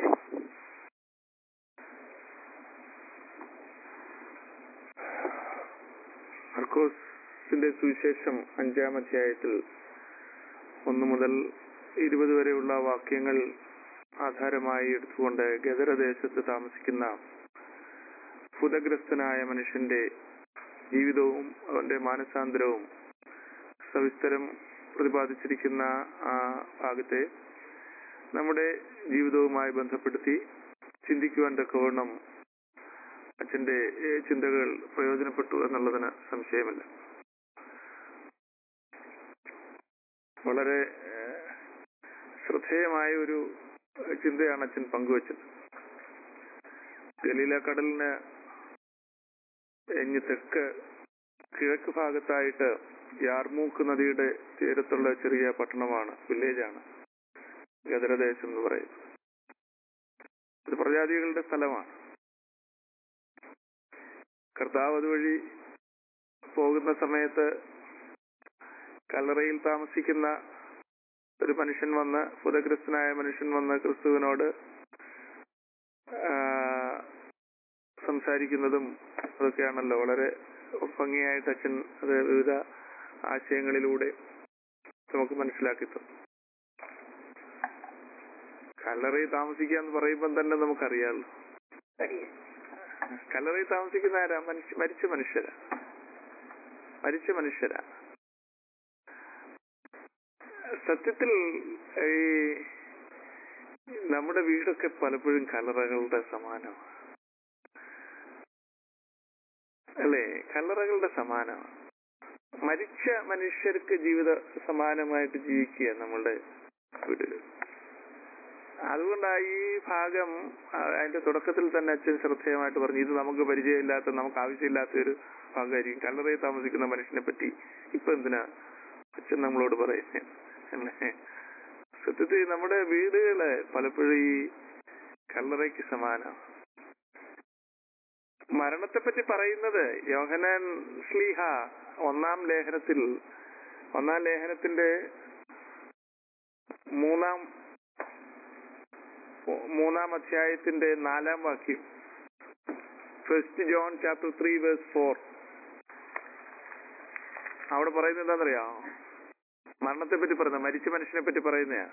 മർക്കോസിന്റെ സുവിശേഷം അഞ്ചാം അധ്യായത്തിൽ ഒന്ന് മുതൽ ഇരുപത് വരെയുള്ള വാക്യങ്ങൾ ആധാരമായി എടുത്തുകൊണ്ട് ഗദരദേശത്ത് താമസിക്കുന്ന ഭൂതഗ്രസ്തനായ മനുഷ്യന്റെ ജീവിതവും അവന്റെ മാനസാന്തരവും സവിസ്തരം പ്രതിപാദിച്ചിരിക്കുന്ന ആ ഭാഗത്തെ നമ്മുടെ ജീവിതവുമായി ബന്ധപ്പെടുത്തി ചിന്തിക്കുവാൻ തക്കവണ്ണം അച്ഛന്റെ ഏഹ്, ചിന്തകൾ പ്രയോജനപ്പെട്ടു എന്നുള്ളതിന് സംശയമില്ല വളരെ ഏഹ്, ശ്രദ്ധേയമായ ഒരു ചിന്തയാണ് അച്ഛൻ പങ്കുവച്ചത് ഗലീല കടലിന് ഇങ്ങ് തെക്ക് കിഴക്ക് ഭാഗത്തായിട്ട് യാർമൂക്ക് നദിയുടെ തീരത്തുള്ള ചെറിയ പട്ടണമാണ് വില്ലേജാണ് ഗദരദേശം എന്ന് പറയും ഇത് പ്രജാതികളുടെ സ്ഥലമാണ് കർത്താവ് അതുവഴി പോകുന്ന സമയത്ത് കല്ലറയിൽ താമസിക്കുന്ന ഒരു മനുഷ്യൻ വന്ന് പുതഗ്രസ്തനായ മനുഷ്യൻ വന്ന് ക്രിസ്തുവിനോട് ആ, സംസാരിക്കുന്നതും അതൊക്കെയാണല്ലോ വളരെ ഭംഗിയായിട്ട് അച്ഛൻ അത് വിവിധ ആശയങ്ങളിലൂടെ നമുക്ക് മനസ്സിലാക്കി തന്നു കല്ലറയിൽ താമസിക്കുക എന്ന് പറയുമ്പോൾ തന്നെ നമുക്കറിയാമല്ലോ കല്ലറയിൽ താമസിക്കുന്ന ആരാ മനുഷ്യ മരിച്ച മനുഷ്യരാ മരിച്ച മനുഷ്യരാ സത്യത്തിൽ ഈ നമ്മുടെ വീടൊക്കെ പലപ്പോഴും കല്ലറകളുടെ സമാനമാണ് അല്ലേ കല്ലറകളുടെ സമാനമാണ് മരിച്ച മനുഷ്യർക്ക് ജീവിത സമാനമായിട്ട് ജീവിക്കുക നമ്മളുടെ വീടുകൾ അതുകൊണ്ട് ഈ ഭാഗം ആ, അതിന്റെ തുടക്കത്തിൽ തന്നെ അച്ഛൻ ശ്രദ്ധേയമായിട്ട് പറഞ്ഞു ഇത് നമുക്ക് പരിചയമില്ലാത്ത നമുക്ക് ആവശ്യമില്ലാത്ത ഒരു ഭാഗമായിരിക്കും കല്ലറയിൽ താമസിക്കുന്ന മനുഷ്യനെ പറ്റി ഇപ്പൊ എന്തിനാ അച്ഛൻ നമ്മളോട് പറയുന്നത് അല്ലേ സത്യത്തിൽ നമ്മുടെ വീടുകള് പലപ്പോഴും ഈ കല്ലറയ്ക്ക് സമാനം മരണത്തെപ്പറ്റി പറയുന്നത് യോഹനാൻ ശ്ലീഹ ഒന്നാം ലേഖനത്തിൽ ഒന്നാം ലേഖനത്തിന്റെ മൂന്നാം മൂന്നാം അധ്യായത്തിന്റെ നാലാം വാക്യം first John chapter three verse four അവിടെ പറയുന്നത് എന്താണെന്നറിയാമോ മരണത്തെ പറ്റി പറയുന്നത് മരിച്ച മനുഷ്യനെ പറ്റി പറയുന്നയാ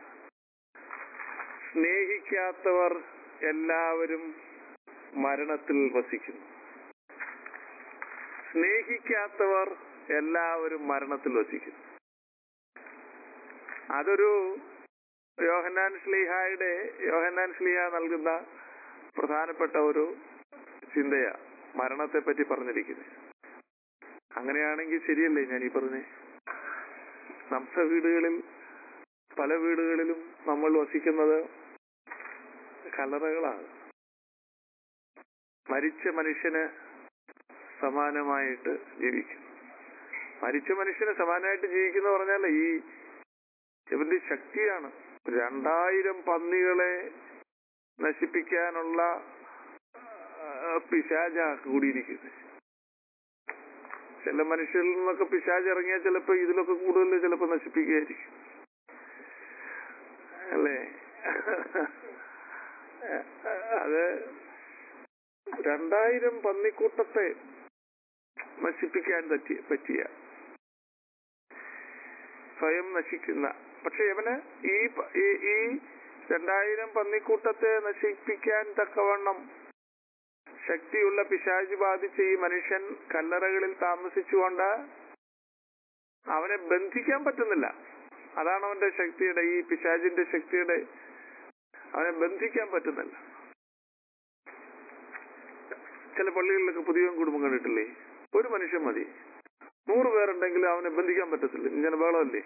സ്നേഹിക്കാത്തവർ എല്ലാവരും മരണത്തിൽ വസിക്കുന്നു സ്നേഹിക്കാത്തവർ എല്ലാവരും മരണത്തിൽ വസിക്കുന്നു അതൊരു യോഹന്നാൻ ശ്ലീഹായുടെ യോഹന്നാൻ ശ്ലീഹ നൽകുന്ന പ്രധാനപ്പെട്ട ഒരു ചിന്തയാ മരണത്തെ പറ്റി പറഞ്ഞിരിക്കുന്നത് അങ്ങനെയാണെങ്കിൽ ശരിയല്ലേ ഞാൻ ഈ പറഞ്ഞേ നമ്മുടെ വീടുകളിൽ പല വീടുകളിലും നമ്മൾ വസിക്കുന്നത് കലറകളാണ് മരിച്ച മനുഷ്യന് സമാനമായിട്ട് ജീവിക്കും മരിച്ച മനുഷ്യന് സമാനമായിട്ട് ജീവിക്കുന്ന പറഞ്ഞാൽ ഈ ഇവന്റെ ശക്തിയാണ് രണ്ടായിരം പന്നികളെ നശിപ്പിക്കാനുള്ള ആ, പിശാച കൂടിയിരിക്കുന്നത് ചില മനുഷ്യരിൽ നിന്നൊക്കെ പിശാച് ഇറങ്ങിയാൽ ചിലപ്പോ ഇതിലൊക്കെ കൂടുതൽ ചിലപ്പോ നശിപ്പിക്കുകയായിരിക്കും അല്ലേ അത് രണ്ടായിരം പന്നിക്കൂട്ടത്തെ നശിപ്പിക്കാൻ പറ്റിയ പറ്റിയ സ്വയം നശിക്കുന്ന പക്ഷെ ഇവന് ഈ പ- ഈ ഈ രണ്ടായിരം പന്നിക്കൂട്ടത്തെ നശിപ്പിക്കാൻ തക്കവണ്ണം ശക്തിയുള്ള പിശാചി ബാധിച്ച ഈ മനുഷ്യൻ കല്ലറകളിൽ താമസിച്ചുകൊണ്ട് അവനെ ബന്ധിക്കാൻ പറ്റുന്നില്ല അതാണ് അവന്റെ ശക്തിയുടെ ഈ പിശാചിന്റെ ശക്തിയുടെ അവനെ ബന്ധിക്കാൻ പറ്റുന്നില്ല ചില പള്ളികളിലൊക്കെ പുതിയ കുടുംബം കണ്ടിട്ടില്ലേ ഒരു മനുഷ്യൻ മതി നൂറ് പേരുണ്ടെങ്കിലും അവനെ ബന്ധിക്കാൻ പറ്റത്തില്ല ഇങ്ങനെ ബഹളമല്ലേ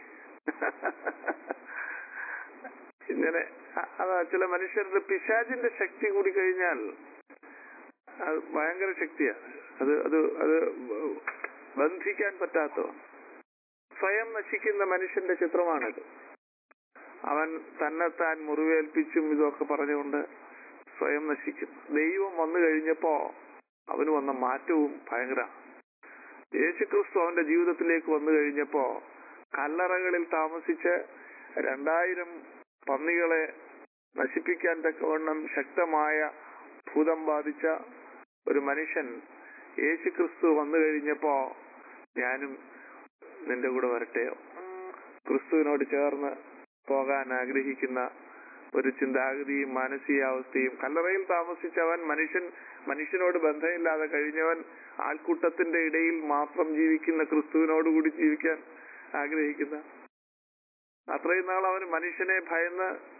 ഇങ്ങനെ അ- അതാ ചില മനുഷ്യരുടെ പിശാചിന്റെ ശക്തി കൂടി കഴിഞ്ഞാൽ അത് ഭയങ്കര ശക്തിയാണ് അത് അത് അത് ബന്ധിക്കാൻ പറ്റാത്ത സ്വയം നശിക്കുന്ന മനുഷ്യന്റെ ചിത്രമാണിത് അവൻ തന്നെത്താൻ മുറിവേൽപ്പിച്ചും ഇതൊക്കെ പറഞ്ഞുകൊണ്ട് സ്വയം നശിക്കുന്നു ദൈവം വന്നു കഴിഞ്ഞപ്പോ അവന് വന്ന മാറ്റവും ഭയങ്കര യേശുക്രിസ്തു അവന്റെ ജീവിതത്തിലേക്ക് വന്നു കഴിഞ്ഞപ്പോ കല്ലറകളിൽ താമസിച്ച് രണ്ടായിരം പന്നികളെ നശിപ്പിക്കാൻ തക്കവണ്ണം ശക്തമായ ഭൂതം ബാധിച്ച ഒരു മനുഷ്യൻ യേശുക്രിസ്തു വന്നു കഴിഞ്ഞപ്പോ ഞാനും നിന്റെ കൂടെ വരട്ടെയോ ക്രിസ്തുവിനോട് ചേർന്ന് പോകാൻ ആഗ്രഹിക്കുന്ന ഒരു ചിന്താഗതിയും മാനസികാവസ്ഥയും കല്ലറയിൽ താമസിച്ചവൻ മനുഷ്യൻ മനുഷ്യനോട് ബന്ധമില്ലാതെ കഴിഞ്ഞവൻ ആൾക്കൂട്ടത്തിന്റെ ഇടയിൽ മാത്രം ജീവിക്കുന്ന ക്രിസ്തുവിനോടുകൂടി ജീവിക്കാൻ ആഗ്രഹിക്കുന്ന അത്രയും നാൾ അവൻ മനുഷ്യനെ ഭയന്ന്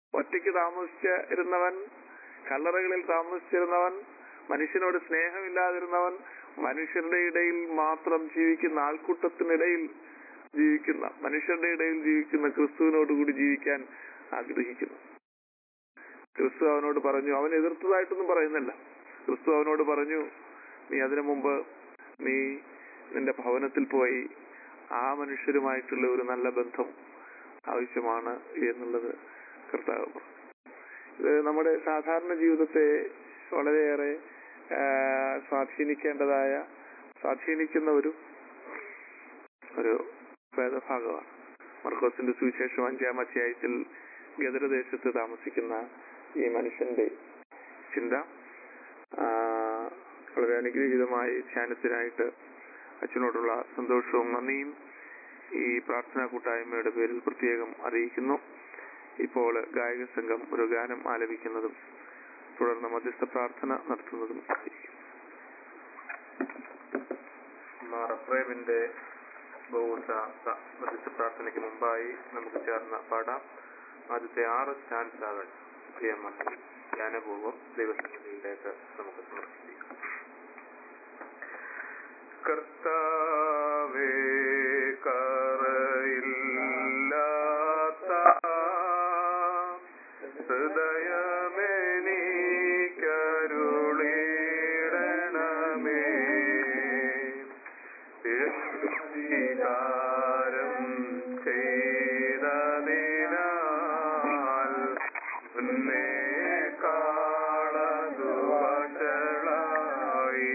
ഒറ്റയ്ക്ക് താമസിച്ചിരുന്നവൻ കല്ലറകളിൽ താമസിച്ചിരുന്നവൻ മനുഷ്യനോട് സ്നേഹമില്ലാതിരുന്നവൻ മനുഷ്യരുടെ ഇടയിൽ മാത്രം ജീവിക്കുന്ന ആൾക്കൂട്ടത്തിനിടയിൽ ജീവിക്കുന്ന മനുഷ്യരുടെ ഇടയിൽ ജീവിക്കുന്ന ക്രിസ്തുവിനോട് കൂടി ജീവിക്കാൻ ആഗ്രഹിക്കുന്നു ക്രിസ്തു അവനോട് പറഞ്ഞു അവൻ എതിർത്തതായിട്ടൊന്നും പറയുന്നില്ല ക്രിസ്തു അവനോട് പറഞ്ഞു നീ അതിനു മുമ്പ് നീ നിന്റെ ഭവനത്തിൽ പോയി ആ മനുഷ്യരുമായിട്ടുള്ള ഒരു നല്ല ബന്ധം ആവശ്യമാണ് എന്നുള്ളത് കർത്താവ് പറഞ്ഞു ഇത് നമ്മുടെ സാധാരണ ജീവിതത്തെ വളരെയേറെ ആ, സ്വാധീനിക്കേണ്ടതായ സ്വാധീനിക്കുന്ന ഒരു ഒരു വേദഭാഗമാണ് മർക്കോസിന്റെ സുവിശേഷം അഞ്ചാം അധ്യായത്തിൽ ഗദരദേശത്ത് താമസിക്കുന്ന ഈ മനുഷ്യന്റെ ചിന്ത ആ, വളരെ അനുഗ്രഹീതമായി ധ്യാനത്തിനായിട്ട് അച്ഛനോടുള്ള സന്തോഷവും നന്ദിയും ഈ പ്രാർത്ഥനാ കൂട്ടായ്മയുടെ പേരിൽ പ്രത്യേകം അറിയിക്കുന്നു ഇപ്പോൾ ഗായക സംഘം ഒരു ഗാനം ആലപിക്കുന്നതും തുടർന്ന് മധ്യസ്ഥ പ്രാർത്ഥന നടത്തുന്നതും ആയിരിക്കും മാറപ്രേമിന്റെ ബഹുശ മധ്യസ്ഥ പ്രാർത്ഥനയ്ക്ക് മുമ്പായി നമുക്ക് ചേർന്ന് പാടാം ആദ്യത്തെ ആറ് സ്റ്റാൻഡുകൾ പ്രിയമായി ധ്യാനപൂർവ്വം ദൈവസന്നിധിയിലേക്ക് നമുക്ക് സമർപ്പിക്കാം കർത്താവേ കറയില്ലാത്ത ഹൃദയമെനിക്കരുളിടണമേ വികാരം ചെയ്തതിനാൽ മുന്നേ കാണതു വഷളായി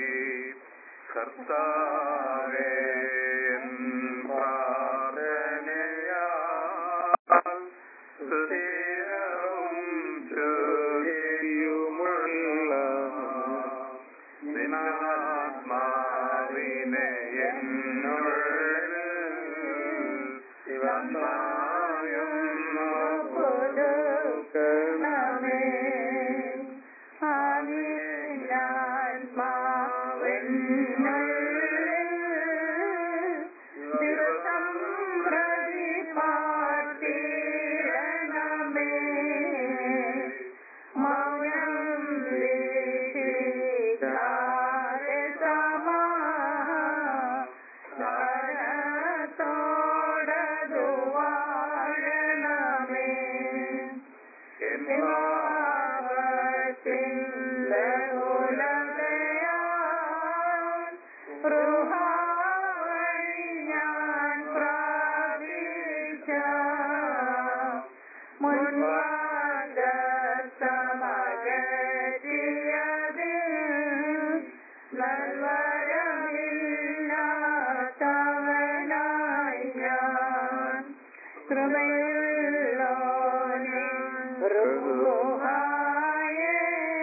കർത്താവേ എൻ പ്രാർത്ഥനയാൽ സ്ഥിരവും ശുദ്ധിയുമുള്ള നിന്നാത്മാവിനെ എന്നുള്ളിൽ ശിവനായും കൊടുക്കണമേ ആത്മാവെന്നുള്ളിൽ ദിവസം പ്രതിപാട്ടിടണമേ മൗനം വീക്ഷിക്കാതെ സമാധാനത്തോടതു വാഴണമേ നൽവരമില്ലാത്തവനായി ഞാൻ കൃപയുള്ളോനെ റുഹായേ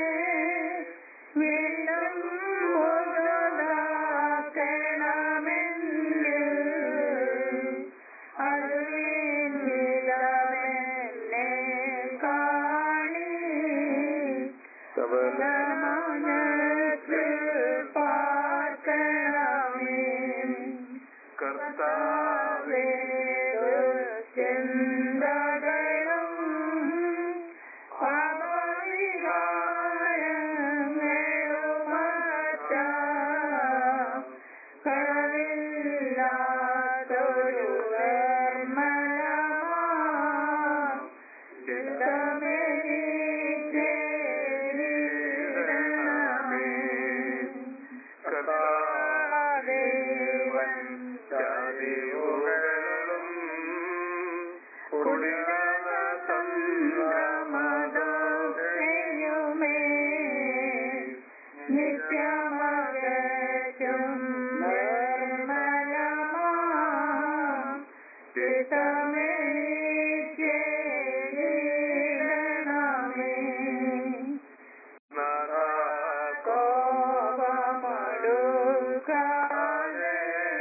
വീണ്ടും പുതുതാക്കണമെന്നിൽ അറിവില്ലെന്നെ കാണി സവനത്തിൽ പാർക്കണമേ കർത്താവേ ചിന്തകളും പാപവികാരങ്ങളുമറ്റ കളവില്ലാത്തൊരു നിർമ്മലമാ ചിത്തമെനിക്കേകിടണമേ. കർത്താദേവൻ ചതിവുകളും കുടിലതന്ത്രമതോയുമേ നിത്യമകറ്റും നിർമ്മലമാ ചിത്തമെനിക്കേകിടണമേ. കോപമടുക്കാതെ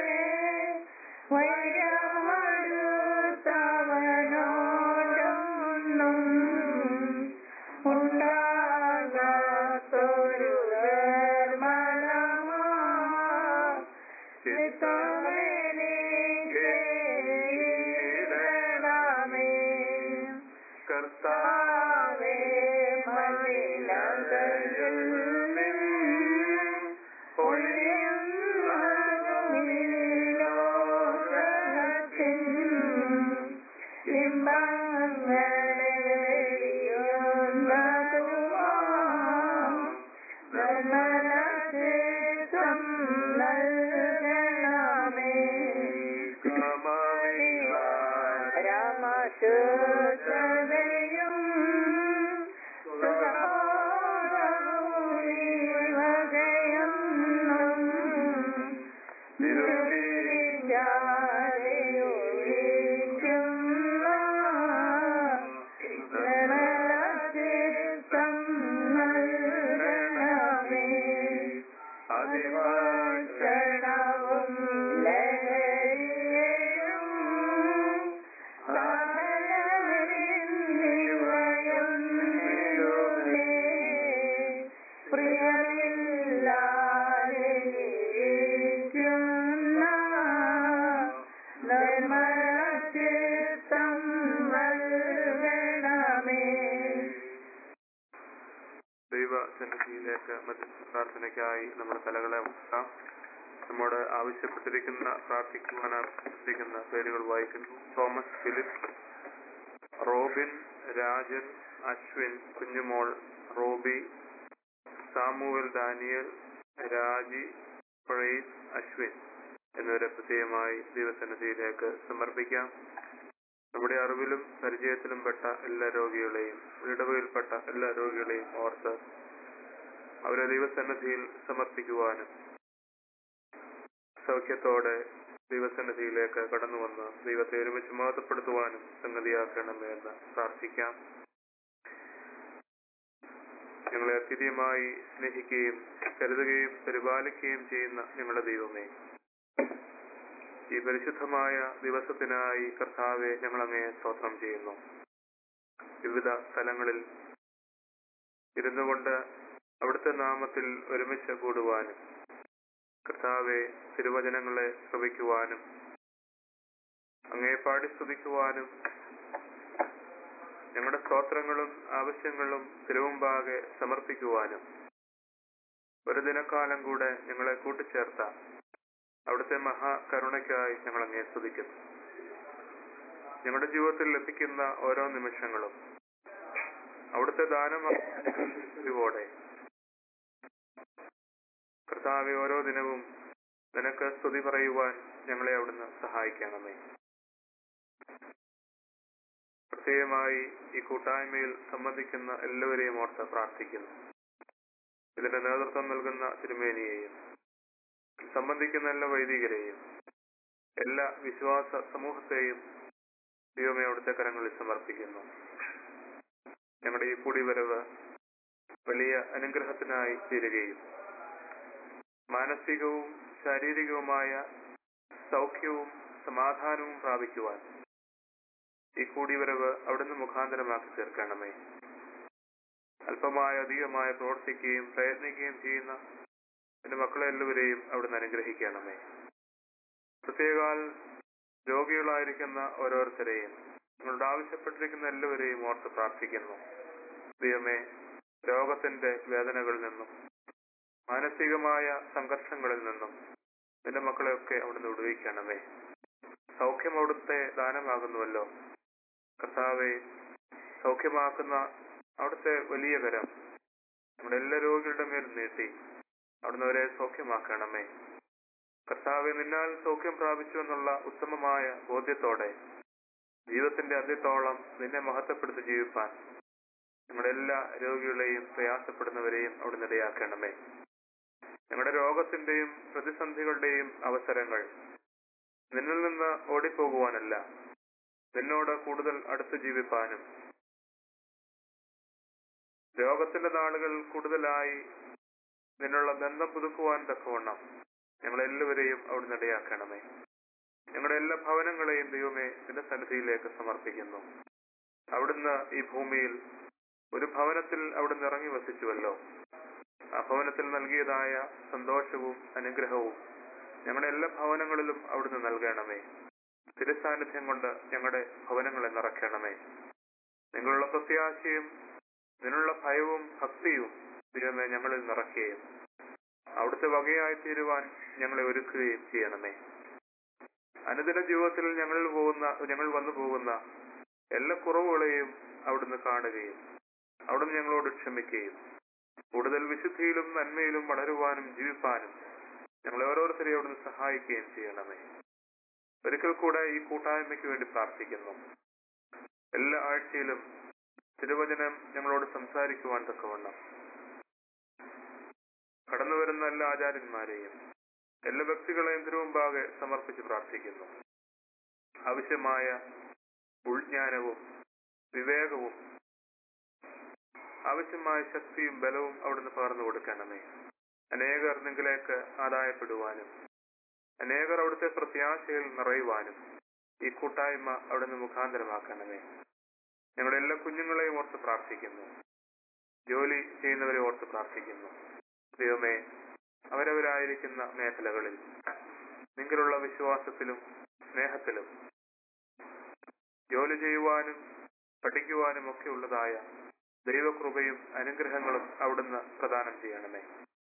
വൈരമടുത്തവനോടൊന്നും ഉണ്ടാകാത്തൊരു നിർമ്മലമാ ചിത്തമെനിക്കേകിടണമേ. ഞങ്ങളെ വെടിയുന്നതുമാം നിർമ്മലചേതം നൽകണമേ രാമശുദ്ധതയും സുഖവും നിരുപിരിഞ്ഞാരെയൊഴിക്കുന്ന നിർമ്മലചേതം നൽകണമേ അതിവാക്ഷണവും ലഹരിയെയും സകലവരിന്നിവയൊന്നിലുമേ പ്രിയമില്ലാതെ ഇരിക്കുന്ന നിർമ്മലചിത്തം നൽകണമേ ദൈവ സന്നിധിയിലേക്ക് മധ്യസ്ഥ പ്രാർത്ഥനയ്ക്കായി നമ്മുടെ തലകളെ വെക്കാം നമ്മോട് ആവശ്യപ്പെട്ടിരിക്കുന്ന പ്രാർത്ഥിക്കുവാൻ ആവശ്യപ്പെട്ടിരിക്കുന്ന പേരുകൾ വായിക്കുന്നു Thomas Philip Robin Rajan Ashwin Kunjumol Robby Samuel Daniel Raji Price Ashwin എന്നിവരെ പ്രത്യേകമായി ദൈവസന്നിധിയിലേക്ക് സമർപ്പിക്കാം നമ്മുടെ അറിവിലും പരിചയത്തിലും പെട്ട എല്ലാ രോഗികളെയും ഇടവയിൽപ്പെട്ട എല്ലാ രോഗികളെയും ഓർത്ത് അവരെ ദൈവസന്നിധിയിൽ സമർപ്പിക്കുവാനും സൗഖ്യത്തോടെ ദൈവസന്നിധിയിലേക്ക് കടന്നു വന്ന് ദൈവത്തെ ഒരുമിച്ച് മഹത്വപ്പെടുത്തുവാനും സംഗതിയാക്കണമേ എന്ന് പ്രാർത്ഥിക്കാം ഞങ്ങളെ അത്യധികമായി സ്നേഹിക്കുകയും കരുതുകയും പരിപാലിക്കുകയും ചെയ്യുന്ന ഞങ്ങളുടെ ദൈവമേ ഈ പരിശുദ്ധമായ ദിവസത്തിനായി കർത്താവെ ഞങ്ങൾ അങ്ങേ സ്തോത്രം ചെയ്യുന്നു വിവിധ സ്ഥലങ്ങളിൽ ഇരുന്നു കൊണ്ട് അവിടുത്തെ നാമത്തിൽ ഒരുമിച്ച് കൂടുവാനും കർത്താവെ തിരുവചനങ്ങളെ ശ്രവിക്കുവാനും അങ്ങേ പാടി സ്തുതിക്കുവാനും ഞങ്ങളുടെ സ്തോത്രങ്ങളും ആവശ്യങ്ങളും തിരുവുമ്പാകെ സമർപ്പിക്കുവാനും ഒരു ദിനക്കാലം കൂടെ ഞങ്ങളെ കൂട്ടിച്ചേർത്ത അവിടുത്തെ മഹാകരുണയ്ക്കായി ഞങ്ങൾ അങ്ങേ സ്തുതിക്കുന്നു ഞങ്ങളുടെ ജീവിതത്തിൽ ലഭിക്കുന്ന ഓരോ നിമിഷങ്ങളും അവിടുത്തെ ദാനമായോടെ കർത്താവെ ഓരോ ദിനവും നിനക്ക് സ്തുതി പറയുവാൻ ഞങ്ങളെ അവിടുന്ന് സഹായിക്കണമേ പ്രത്യേകമായി ഈ കൂട്ടായ്മയിൽ സംബന്ധിക്കുന്ന എല്ലാവരെയും ഓർത്ത് പ്രാർത്ഥിക്കുന്നു ഇതിന്റെ നേതൃത്വം നൽകുന്ന തിരുമേനിയെയും സംബന്ധിക്കുന്ന എല്ലാ വൈദികരെയും എല്ലാ വിശ്വാസ സമൂഹത്തെയും ദൈവമേ അവിടുത്തെ കരങ്ങളിൽ സമർപ്പിക്കുന്നു ഞങ്ങളുടെ ഈ കൂടിവരവ് വലിയ അനുഗ്രഹത്തിനായി തീരുകയും മാനസികവും ശാരീരികവുമായ സൗഖ്യവും സമാധാനവും പ്രാപിക്കുവാൻ ഈ കൂടിവരവ് അവിടുന്ന് മുഖാന്തരമാക്കി തീർക്കണമേ അല്പമായ അധികമായ പ്രവർത്തിക്കുകയും പ്രയത്നിക്കുകയും ചെയ്യുന്ന എന്റെ മക്കളെ എല്ലാവരെയും അവിടുന്ന് അനുഗ്രഹിക്കണമേ പ്രത്യേകാൽ രോഗികളായിരിക്കുന്ന ഓരോരുത്തരെയും നിങ്ങളോട് ആവശ്യപ്പെട്ടിരിക്കുന്ന എല്ലാവരെയും ഓർത്ത് പ്രാർത്ഥിക്കുന്നു ദൈവമേ രോഗത്തിന്റെ വേദനകളിൽ നിന്നും മാനസികമായ സംഘർഷങ്ങളിൽ നിന്നും നിന്റെ മക്കളെയൊക്കെ അവിടുന്ന് വിടുവിക്കണമേ സൗഖ്യം അവിടുത്തെ ദാനമാകുന്നുവല്ലോ കർത്താവെ സൗഖ്യമാക്കുന്ന അവിടുത്തെ വലിയ കരം നമ്മുടെ എല്ലാ രോഗികളുടെ മേൽ നീട്ടി അവിടുന്ന് അവരെ സൗഖ്യമാക്കണമേ കർത്താവെ നിന്നാൽ സൗഖ്യം പ്രാപിച്ചു എന്നുള്ള ഉത്തമമായ ബോധ്യത്തോടെ ജീവിതത്തിന്റെ അന്ത്യത്തോളം നിന്നെ മഹത്വപ്പെടുത്തി ജീവിപ്പാൻ നമ്മുടെ എല്ലാ രോഗികളെയും പ്രയാസപ്പെടുന്നവരെയും അവിടുന്ന് ഇടയാക്കണമേ ഞങ്ങളുടെ രോഗത്തിന്റെയും പ്രതിസന്ധികളുടെയും അവസരങ്ങൾ നിന്നിൽ നിന്ന് ഓടിപ്പോകുവാനല്ല നിന്നോട് കൂടുതൽ അടുത്ത് ജീവിപ്പാനും രോഗത്തിന്റെ നാളുകൾ കൂടുതലായി നിന്നുള്ള ബന്ധം പുതുക്കുവാൻ തക്കവണ്ണം ഞങ്ങളെല്ലാവരെയും അവിടുന്ന് ഇടയാക്കണമേ ഞങ്ങളുടെ എല്ലാ ഭവനങ്ങളെയും ദൈവമേ നിന്റെ സന്നിധിയിലേക്ക് സമർപ്പിക്കുന്നു അവിടുന്ന് ഈ ഭൂമിയിൽ ഒരു ഭവനത്തിൽ അവിടുന്ന് ഇറങ്ങി വസിച്ചുവല്ലോ ആ ഭവനത്തിൽ നൽകിയതായ സന്തോഷവും അനുഗ്രഹവും ഞങ്ങളുടെ എല്ലാ ഭവനങ്ങളിലും അവിടുന്ന് നൽകണമേ തിരുസാന്നിധ്യം കൊണ്ട് ഞങ്ങളുടെ ഭവനങ്ങളെ നിറയ്ക്കണമേ നിങ്ങളുള്ള പ്രത്യാശയും നിന്നുള്ള ഭയവും ഭക്തിയും ദൈവമേ ഞങ്ങളിൽ നിറയ്ക്കുകയും അവിടുത്തെ വകയായി തീരുവാൻ ഞങ്ങളെ ഒരുക്കുകയും ചെയ്യണമേ അനുദിന ജീവിതത്തിൽ ഞങ്ങളിൽ പോകുന്ന ഞങ്ങൾ വന്നു പോകുന്ന എല്ലാ കുറവുകളെയും അവിടുന്ന് കാണുകയും അവിടുന്ന് ഞങ്ങളോട് ക്ഷമിക്കുകയും കൂടുതൽ വിശുദ്ധിയിലും നന്മയിലും വളരുവാനും ജീവിപ്പാനും ഞങ്ങളെ ഓരോരുത്തരെയും അവിടുന്ന് സഹായിക്കുകയും ചെയ്യണമേ ഒരിക്കൽ കൂടെ ഈ കൂട്ടായ്മയ്ക്ക് വേണ്ടി പ്രാർത്ഥിക്കുന്നു എല്ലാ ആഴ്ചയിലും തിരുവചനം ഞങ്ങളോട് സംസാരിക്കുവാൻ തക്കവണ്ണം കടന്നു വരുന്ന എല്ലാ ആചാര്യന്മാരെയും എല്ലാ വ്യക്തികളെയും തിരുമുമ്പാകെ സമർപ്പിച്ച് പ്രാർത്ഥിക്കുന്നു ആവശ്യമായ ഉൾജ്ഞാനവും വിവേകവും ആവശ്യമായ ശക്തിയും ബലവും അവിടുന്ന് പകർന്നു കൊടുക്കണമേ അനേകർ നിങ്ങളിലേക്ക് ആദായപ്പെടുവാനും അനേകർ അവിടുത്തെ പ്രത്യാശയിൽ നിറയുവാനും ഈ കൂട്ടായ്മ അവിടുന്ന് മുഖാന്തരമാക്കണമേ ഞങ്ങളുടെ എല്ലാ കുഞ്ഞുങ്ങളെയും ഓർത്ത് പ്രാർത്ഥിക്കുന്നു ജോലി ചെയ്യുന്നവരെ ഓർത്ത് പ്രാർത്ഥിക്കുന്നു ദൈവമേ അവരവരായിരിക്കുന്ന മേഖലകളിൽ നിങ്ങളുള്ള വിശ്വാസത്തിലും സ്നേഹത്തിലും ജോലി ചെയ്യുവാനും പഠിക്കുവാനും ഒക്കെ ഉള്ളതായ ദൈവകൃപയും അനുഗ്രഹങ്ങളും അവിടുന്ന് പ്രദാനം ചെയ്യണമേ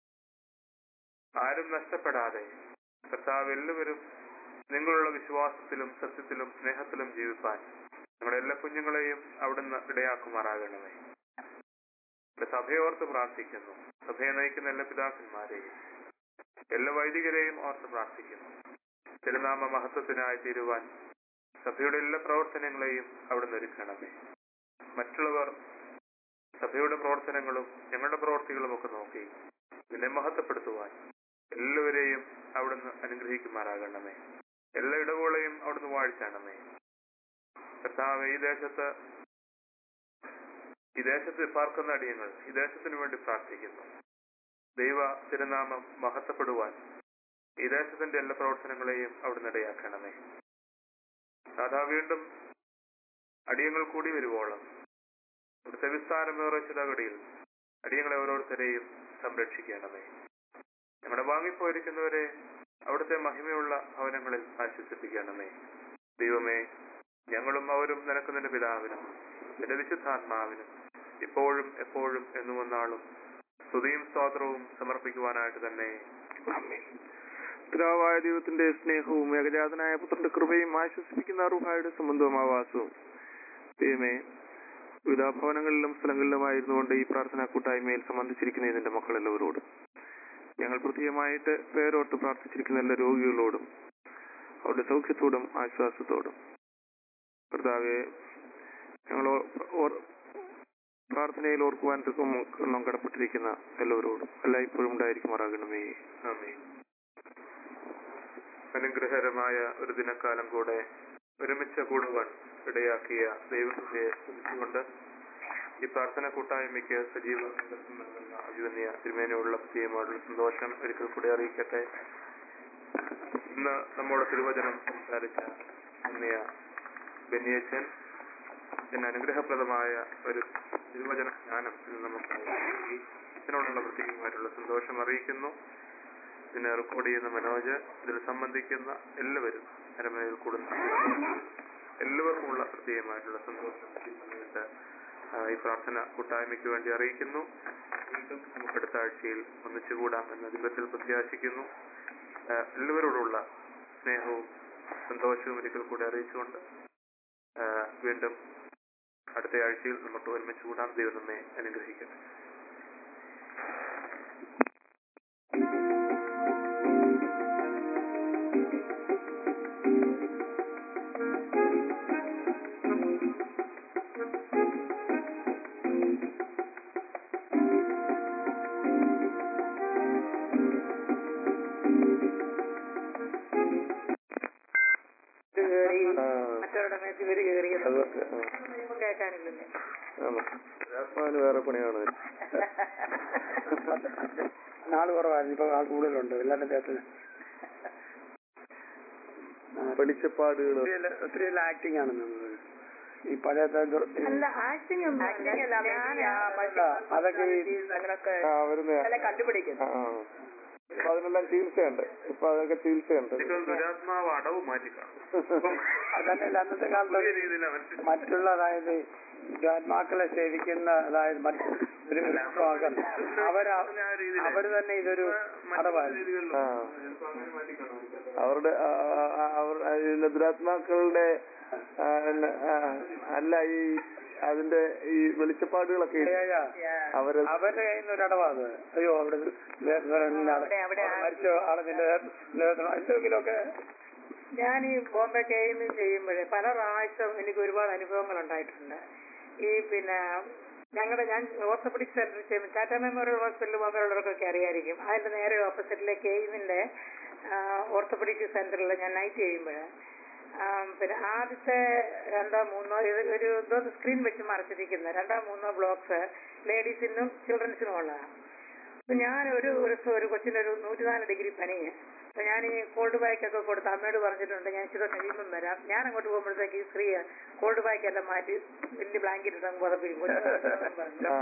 ആരും നഷ്ടപ്പെടാതെ കർത്താവ് എല്ലാവരും നിങ്ങളുള്ള വിശ്വാസത്തിലും സത്യത്തിലും സ്നേഹത്തിലും ജീവിപ്പാൻ ഞങ്ങളുടെ എല്ലാ കുഞ്ഞുങ്ങളെയും അവിടുന്ന് ഇടയാക്കുമാറാകണമേ ഇവിടെ സഭയോർത്ത് പ്രാർത്ഥിക്കുന്നു സഭയെ നയിക്കുന്ന എല്ലാ പിതാക്കന്മാരെയും എല്ലാ വൈദികരെയും ഓർത്ത് പ്രാർത്ഥിക്കുന്നു തിരുനാമ മഹത്വത്തിനായി തീരുവാൻ സഭയുടെ എല്ലാ പ്രവർത്തനങ്ങളെയും അവിടുന്ന് ഒരുക്കണമേ മറ്റുള്ളവർ സഭയുടെ പ്രവർത്തനങ്ങളും ഞങ്ങളുടെ പ്രവർത്തികളും ഒക്കെ നോക്കി ഇതിനെ മഹത്വപ്പെടുത്തുവാൻ എല്ലാവരെയും അവിടുന്ന് അനുഗ്രഹിക്കുമാറാകണമേ എല്ലാ ഇടവുകളെയും അവിടുന്ന് വാഴ്ചണമേ കർത്താവ് ഈ ദേശത്ത് ഈ ദേശത്ത് പാർക്കുന്ന അടിയങ്ങൾ ഈ ദേശത്തിന് വേണ്ടി പ്രാർത്ഥിക്കുന്നു ദൈവ തിരുനാമം മഹത്വപ്പെടുവാൻ ഈ ദേശത്തിന്റെ എല്ലാ പ്രവർത്തനങ്ങളെയും അവിടുന്ന് ഇടയാക്കണമേ സാധാ വീണ്ടും അടിയങ്ങൾ കൂടി വരുവോളം ഇവിടുത്തെ വിസ്താരമേറെ ചിതകടിയിൽ അടിയങ്ങളെ ഓരോരുത്തരെയും സംരക്ഷിക്കണമേ ഞങ്ങളുടെ വാങ്ങിപ്പോയിരിക്കുന്നവരെ അവിടുത്തെ മഹിമയുള്ള ഭവനങ്ങളിൽ ആശ്വസിപ്പിക്കണമേ ദൈവമേ ഞങ്ങളും അവരും നിനക്ക് നിന്റെ പിതാവിനും നിന്റെ വിശുദ്ധാത്മാവിനും ഇപ്പോഴും എപ്പോഴും എന്നും ഒന്നാളും സ്തുതിയും സ്തോത്രവും സമർപ്പിക്കുവാനായിട്ട് തന്നെ പിതാവായ ദൈവത്തിന്റെ സ്നേഹവും ഏകജാതനായ പുത്രന്റെ കൃപയും ആശ്വസിപ്പിക്കുന്ന അറുഹായുടെ സംബന്ധവും ആവാസവും ദൈവമേ വിവിധ ഭവനങ്ങളിലും സ്ഥലങ്ങളിലുമായിരുന്നുകൊണ്ട് ഈ പ്രാർത്ഥനാ കൂട്ടായ്മയിൽ സംബന്ധിച്ചിരിക്കുന്ന ഇതിന്റെ മക്കളെല്ലാവരോടും ഞങ്ങൾ പ്രത്യേകമായിട്ട് പേരോർത്ത് പ്രാർത്ഥിച്ചിരിക്കുന്ന എല്ലാ രോഗികളോടും അവരുടെ സൗഖ്യത്തോടും ആശ്വാസത്തോടും കർത്താവെ ഞങ്ങൾ ഓ- ഓർ- പ്രാർത്ഥനയിൽ ഓർക്കുവാൻ നാം കടപ്പെട്ടിരിക്കുന്ന എല്ലാവരോടും എല്ലായ്പ്പോഴും ഉണ്ടായിരിക്കുമാറാകണമേ ആമേൻ അനുഗ്രഹകരമായ ഒരു ദിനക്കാലം കൂടെ ഒരുമിച്ച് കൂടുവാൻ ഇടയാക്കിയ ദൈവത്തെ സ്തുതിച്ചുകൊണ്ട് ഈ പ്രാർത്ഥന കൂട്ടായ്മയ്ക്ക് സജീവ നേതൃത്വം നൽകുന്ന അഭിവന്യ തിരുമേനയുള്ള പ്രത്യേകമായിട്ടുള്ള സന്തോഷം ഒരിക്കൽ കൂടി അറിയിക്കട്ടെ ഇന്ന് നമ്മുടെ തിരുവചനം സംസാരിച്ച അന്യ ബെനിയച്ചൻ ഇതിന് അനുഗ്രഹപ്രദമായ ഒരു തിരുവചന ജ്ഞാനം ഇന്ന് നമുക്ക് നൽകി ഇതിനോടുള്ള പ്രത്യേകമായിട്ടുള്ള സന്തോഷം അറിയിക്കുന്നു ഇതിനെ റെക്കോർഡ് ചെയ്യുന്ന മനോജ് ഇതിൽ സംബന്ധിക്കുന്ന എല്ലാവരും അരമനയിൽ കൂടുന്ന എല്ലാവർക്കുമുള്ള പ്രത്യേകമായിട്ടുള്ള സന്തോഷം ഈ സമയത്ത് ആ, ഈ പ്രാർത്ഥന കൂട്ടായ്മയ്ക്ക് വേണ്ടി അറിയിക്കുന്നു വീണ്ടും നമുക്ക് അടുത്ത ആഴ്ചയിൽ ഒന്നിച്ചുകൂടാം എന്ന ദൈവത്തിൽ പ്രത്യാശിക്കുന്നു ആ, എല്ലാവരോടുള്ള സ്നേഹവും സന്തോഷവും ഒരിക്കൽ കൂടി അറിയിച്ചുകൊണ്ട് ആ, വീണ്ടും അടുത്ത ആഴ്ചയിൽ നമുക്ക് ഒരുമിച്ച് കൂടാം ദൈവം നമ്മെ അനുഗ്രഹിക്കട്ടെ കയറി മറ്റവരുടെ മേത്ത് ഇവര് കയറിയത് അതൊക്കെ ആ. കേൾക്കാനില്ലല്ലേ ആണോ. രാത്മാവിന് വേറെ പണിയാണ് നാള് കുറവായിരുന്നു ഇപ്പൊ ആൾ കൂടുതലുണ്ട് എല്ലാവരുടെ ദേഹത്തിന് വെളിച്ചപ്പാടുകൾ ഒത്തിരി ആക്ടിങ് ആണ് നിന്നത് ഈ പഴയത്തെ ഇത് അല്ല ആക്ടിങ് ഒന്നും Acting അല്ല, maybe ആ അല്ല, അതൊക്കെ ഈ അങ്ങനൊക്കെ ആ വരുന്ന ചില കണ്ടുപിടിക്കുന്നു ആ ആ. ഇപ്പൊ അതിനെല്ലാം ചികിത്സയുണ്ട് ഇപ്പൊ അതൊക്കെ ചികിത്സയുണ്ട് ഒരിക്കൽ ദുരാത്മാവ് അടവ് മാറ്റി കാണും അതല്ല അന്നത്തെ പുതിയ കാലത്ത് രീതിയിൽ അവൻ മറ്റുള്ള അതായത് ആത്മാക്കളെ സേവിക്കുന്ന അതായത് മറ്റ് ഒരു വിഭാഗം അവര് അവര് തന്നെ ഇതൊരു അടവായിരുന്നു ആ മാറ്റി കാണും അവരുടെ ആ, ആ, അവർ അതിന്റെ ദുരാത്മാക്കളുടെ ആ, എന്ന- ആ, അല്ല ഈ അതിന്റെ ഈ വെളിച്ചപ്പാടുകളൊക്കെ ഇല്ലേ? അവര് അവരുടെ കയ്യിൽ നിന്ന് ഒരു അടവാത് അയ്യോ അവിടെ അവിടെ- അവിടെ ആ- മരിച്ച ആളെ നിന്റെ എന്തെങ്കിലുമൊക്കെ ഞാൻ ഈ ബോംബെ കെയിന്ന് ചെയ്യുമ്പോഴേ പല പ്രാവശ്യം എനിക്ക് ഒരുപാട് അനുഭവങ്ങൾ ഉണ്ടായിട്ടുണ്ട് ഈ പിന്നെ ഞങ്ങളുടെ ഞാൻ ഓർത്തോപെഡിക് സെന്ററിൽ ചെയ്യുമ്പോൾ ടാറ്റ മെമ്മോറിയൽ ഹോസ്പിറ്റലിൽ ബോംബെയുള്ളവർക്കൊക്കെ അറിയായിരിക്കും അതിന്റെ നേരെ ഓപ്പോസിറ്റിലെ കെയിമിന്റെ ഓർത്തോപെഡിക് സെന്ററിൽ ഞാൻ നൈറ്റ് ചെയ്യുമ്പോൾ പിന്നെ ആദ്യത്തെ രണ്ടോ മൂന്നോ ഇത് ഒരു എന്തോ സ്ക്രീൻ വെച്ച് മറച്ചിരിക്കുന്ന രണ്ടോ മൂന്നോ ബ്ലോക്സ് ലേഡീസിനും ചിൽഡ്രൻസിനും ഉള്ളതാണ് അപ്പൊ ഞാൻ ഒരു ഒരു ദിവസം ഒരു കൊച്ചിന് ഒരു നൂറ്റിനാല് ഡിഗ്രി പനിയെ അപ്പൊ ഞാൻ ഈ കോൾഡ് ബാഗ് ഒക്കെ കൊടുത്ത് അമ്മയോട് പറഞ്ഞിട്ടുണ്ട് ഞാൻ ഇച്ചിരി കഴിയുമ്പം വരാം ഞാൻ അങ്ങോട്ട് പോകുമ്പോഴത്തേക്ക് ഈ സ്ത്രീ കോൾഡ് ബാഗ് എല്ലാം മാറ്റി വലിയ ബ്ലാങ്കറ്റ് ഇട്ടങ്ങ് പുതപ്പിക്കും ആ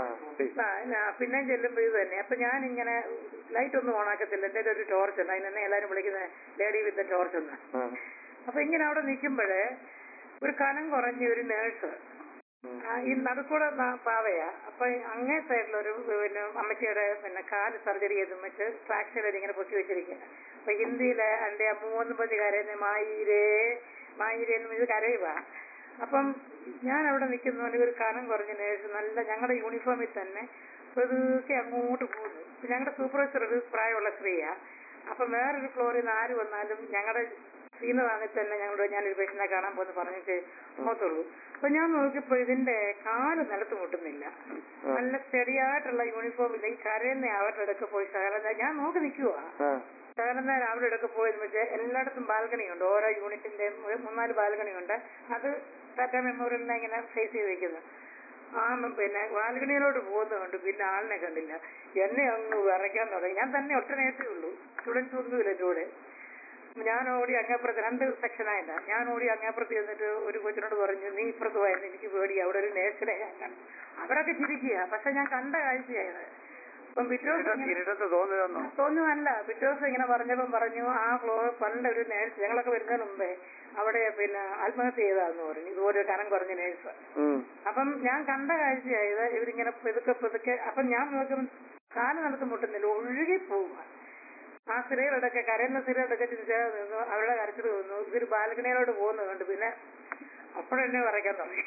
പിന്നെ ചെല്ലുമ്പോ ഇത് തന്നെ അപ്പൊ ഞാൻ ഇങ്ങനെ ലൈറ്റ് ഒന്നും ഓണാക്കത്തില്ല എന്റെ ഒരു ടോർച്ച് ഉണ്ട് അതിനെന്നെ എല്ലാരും വിളിക്കുന്നത് ലേഡി വിത്ത് ടോർച്ച് എന്ന് ആ. അപ്പൊ ഇങ്ങനെ അവിടെ നിൽക്കുമ്പോഴേ ഒരു കനം കുറഞ്ഞ ഒരു നേഴ്സ് ആ, ഈ നടുക്കൂടെ ന- പാവയാ അപ്പൊ അങ്ങേ സൈഡിലൊരു പിന്നെ അമ്മച്ചിയുടെ പിന്നെ കാല് സർജറി ചെയ്ത് വെച്ച് ഫ്രാക്ചർ ഇങ്ങനെ പൊക്കി വെച്ചിരിക്കുക അപ്പൊ ഹിന്ദിയിലെ എന്റെ മൂന്ന് പതി കരയുന്ന മായിരേ മായിരേ എന്ന് ഇത് കരയുക അപ്പം ഞാൻ അവിടെ നിൽക്കുന്നവന് ഒരു കനം കുറഞ്ഞ നേഴ്സ് നല്ല ഞങ്ങളുടെ യൂണിഫോമിൽ തന്നെ പതുക്കെ അങ്ങോട്ട് പോകുന്നു ഇപ്പൊ ഞങ്ങളുടെ സൂപ്പർവൈസർ ഒരു പ്രായമുള്ള സ്ത്രീയാ അപ്പൊ വേറൊരു ഫ്ലോറിൽ നിന്ന് ആര് വന്നാലും ഞങ്ങളുടെ സീനിയർ ആണെങ്കിൽ തന്നെ ഞങ്ങളോട് ഞാനൊരു പേഷ്യനെ കാണാൻ പോകുന്നു പറഞ്ഞിട്ട് പോകത്തുള്ളൂ അപ്പൊ ഞാൻ നോക്കിയപ്പോ ഇതിന്റെ കാല് നിലത്ത് മുട്ടുന്നില്ല നല്ല സ്റ്റഡിയായിട്ടുള്ള യൂണിഫോമിൽ ഈ കരയുന്ന അവരുടെ അടുക്ക പോയി ശകലം ഞാൻ നോക്കി നിൽക്കുവാ ആ. ശകലം നേരം അവരുടെ അടുക്ക പോയെന്ന് വെച്ചാൽ എല്ലായിടത്തും ബാൽക്കണി ഉണ്ട് ഓരോ യൂണിറ്റിന്റെ മൂന്നാല് ബാൽക്കണി ഉണ്ട് അത് ടാറ്റ മെമ്മോറിയലിനെ ഇങ്ങനെ ഫേസ് ചെയ്ത് വെക്കുന്നു ആ മ- പിന്നെ ബാൽക്കണിയിലോട്ട് പോകുന്നതുകൊണ്ട് പിന്നെ ആളിനെ കണ്ടില്ല എന്നെ അങ്ങ് വിറയ്ക്കാൻ തുടങ്ങി ഞാൻ തന്നെ ഒട്ടനേറ്റേ ഉള്ളൂ സ്റ്റുഡൻസ് ഒന്നുമില്ല എൻ്റെ കൂടെ ഞാൻ ഓടി അങ്ങേപ്പുറത്ത് രണ്ട് സെക്ഷനായില്ല ഞാൻ ഓടി അങ്ങേപ്പുറത്ത് ചെന്നിട്ട് ഒരു കൊച്ചിനോട് പറഞ്ഞു നീ ഇപ്പുറത്ത് പോയെന്ന് എനിക്ക് പേടി അവിടെ ഒരു നേഴ്സിനെ ഞാൻ കണ്ടു അവരൊക്കെ ചിരിക്കുക പക്ഷെ ഞാൻ കണ്ട കാഴ്ചയായത് അപ്പം പിറ്റേ ദിവസം ഇങ്ങനെ- ഇരുട്ടത്ത് തോന്നുന്നു തോന്നുമല്ല പിറ്റേ ദിവസം ഇങ്ങനെ പറഞ്ഞപ്പം പറഞ്ഞു ആ ഫ്ലോർ പണ്ട് ഒരു നേഴ്സ് ഞങ്ങളൊക്കെ വരുന്നതിന് മുമ്പേ അവിടെ പിന്നെ ആത്മഹത്യ ചെയ്താന്ന് പറഞ്ഞു ഇതുപോലെ ഒരു കനം കുറഞ്ഞ നേഴ്സ് ഉം. അപ്പം ഞാൻ കണ്ട കാഴ്ചയായത് ഇവരിങ്ങനെ പെതുക്കെ പെതുക്കെ അപ്പം ഞാൻ നോക്കും കാല് നടത്ത് മുട്ടുന്നില്ല ഒഴുകി പോവുക ആ സ്ത്രീകളൊക്കെ കരയുന്ന സ്ത്രീകളൊക്കെ ചിന്തിച്ചാൽ നിന്നു അവരുടെ കരച്ചിൽ തോന്നുന്നു ഇതൊരു ബാൽക്കണിയിലോട്ട് പോകുന്നത് കണ്ട് പിന്നെ അപ്പോഴെന്നെ പറയ്ക്കാൻ തുടങ്ങി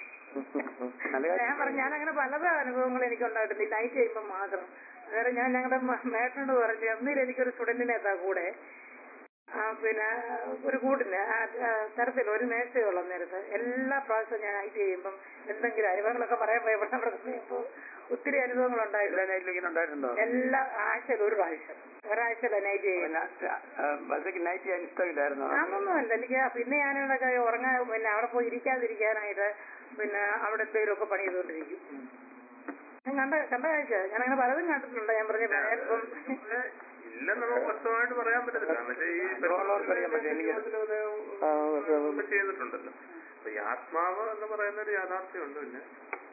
ഞാൻ പറഞ്ഞു ഞാൻ അങ്ങനെ പല അനുഭവങ്ങൾ എനിക്ക് ഉണ്ടായിട്ടുണ്ട് ഈ നൈറ്റ് ചെയ്യുമ്പോൾ മാത്രം അന്നേരം ഞാൻ ഞങ്ങളുടെ മേട്ടനോട് പറഞ്ഞു ഒന്നിൽ എനിക്കൊരു സ്റ്റുഡന്റിനെ എത്താ കൂടെ ആ പിന്നെ ഒരു കൂട്ടിന് ആ ആ തരത്തിൽ ഒരു നേഴ്സേ ഉള്ള നേരത്ത് എല്ലാ പ്രാവശ്യവും ഞാൻ നൈറ്റ് ചെയ്യുമ്പം എന്തെങ്കിലും അനുഭവങ്ങളൊക്കെ പറയാൻ പോയപ്പോൾ നമ്മുടെ സമയത്ത് ഒത്തിരി അനുഭവങ്ങൾ ഉണ്ടായിട്ടുണ്ട് നൈറ്റിലേക്ക് ഉണ്ടായിട്ടുണ്ടോ എല്ലാ ആഴ്ചയിൽ ഒരു പ്രാവശ്യം ഒരാഴ്ചയില നൈറ്റ് ചെയ്യുന്നത് ബസ്സിക്ക് നൈറ്റ് ചെയ്യാൻ ഇഷ്ടമില്ലായിരുന്നു അതൊന്നുമല്ല എനിക്ക് പിന്നെ ഞാനിവിടെ ഉറങ്ങാൻ പിന്നെ അവിടെ പോയി ഇരിക്കാതിരിക്കാനായിട്ട് പിന്നെ അവിടെ എന്തെങ്കിലുമൊക്കെ പണി ചെയ്തുകൊണ്ടിരിക്കും ഞാൻ കണ്ട കണ്ട കാഴ്ച ഞാൻ അങ്ങനെ പലതും കണ്ടിട്ടുണ്ട് ഞാൻ പറഞ്ഞ ഇപ്പം ഇല്ലെന്ന് നമുക്ക് വ്യക്തമായിട്ട് പറയാൻ പറ്റത്തില്ല പക്ഷേ ഈ ഉള്ളവർക്ക് അറിയാൻ പറ്റും. എനിക്ക് ആ, പക്ഷെ അത് ഒക്കെ ചെയ്തിട്ടുണ്ടല്ലോ അപ്പൊ ഈ ആത്മാവ് എന്ന് പറയുന്ന ഒരു യാഥാർത്ഥ്യമുണ്ട് പിന്നെ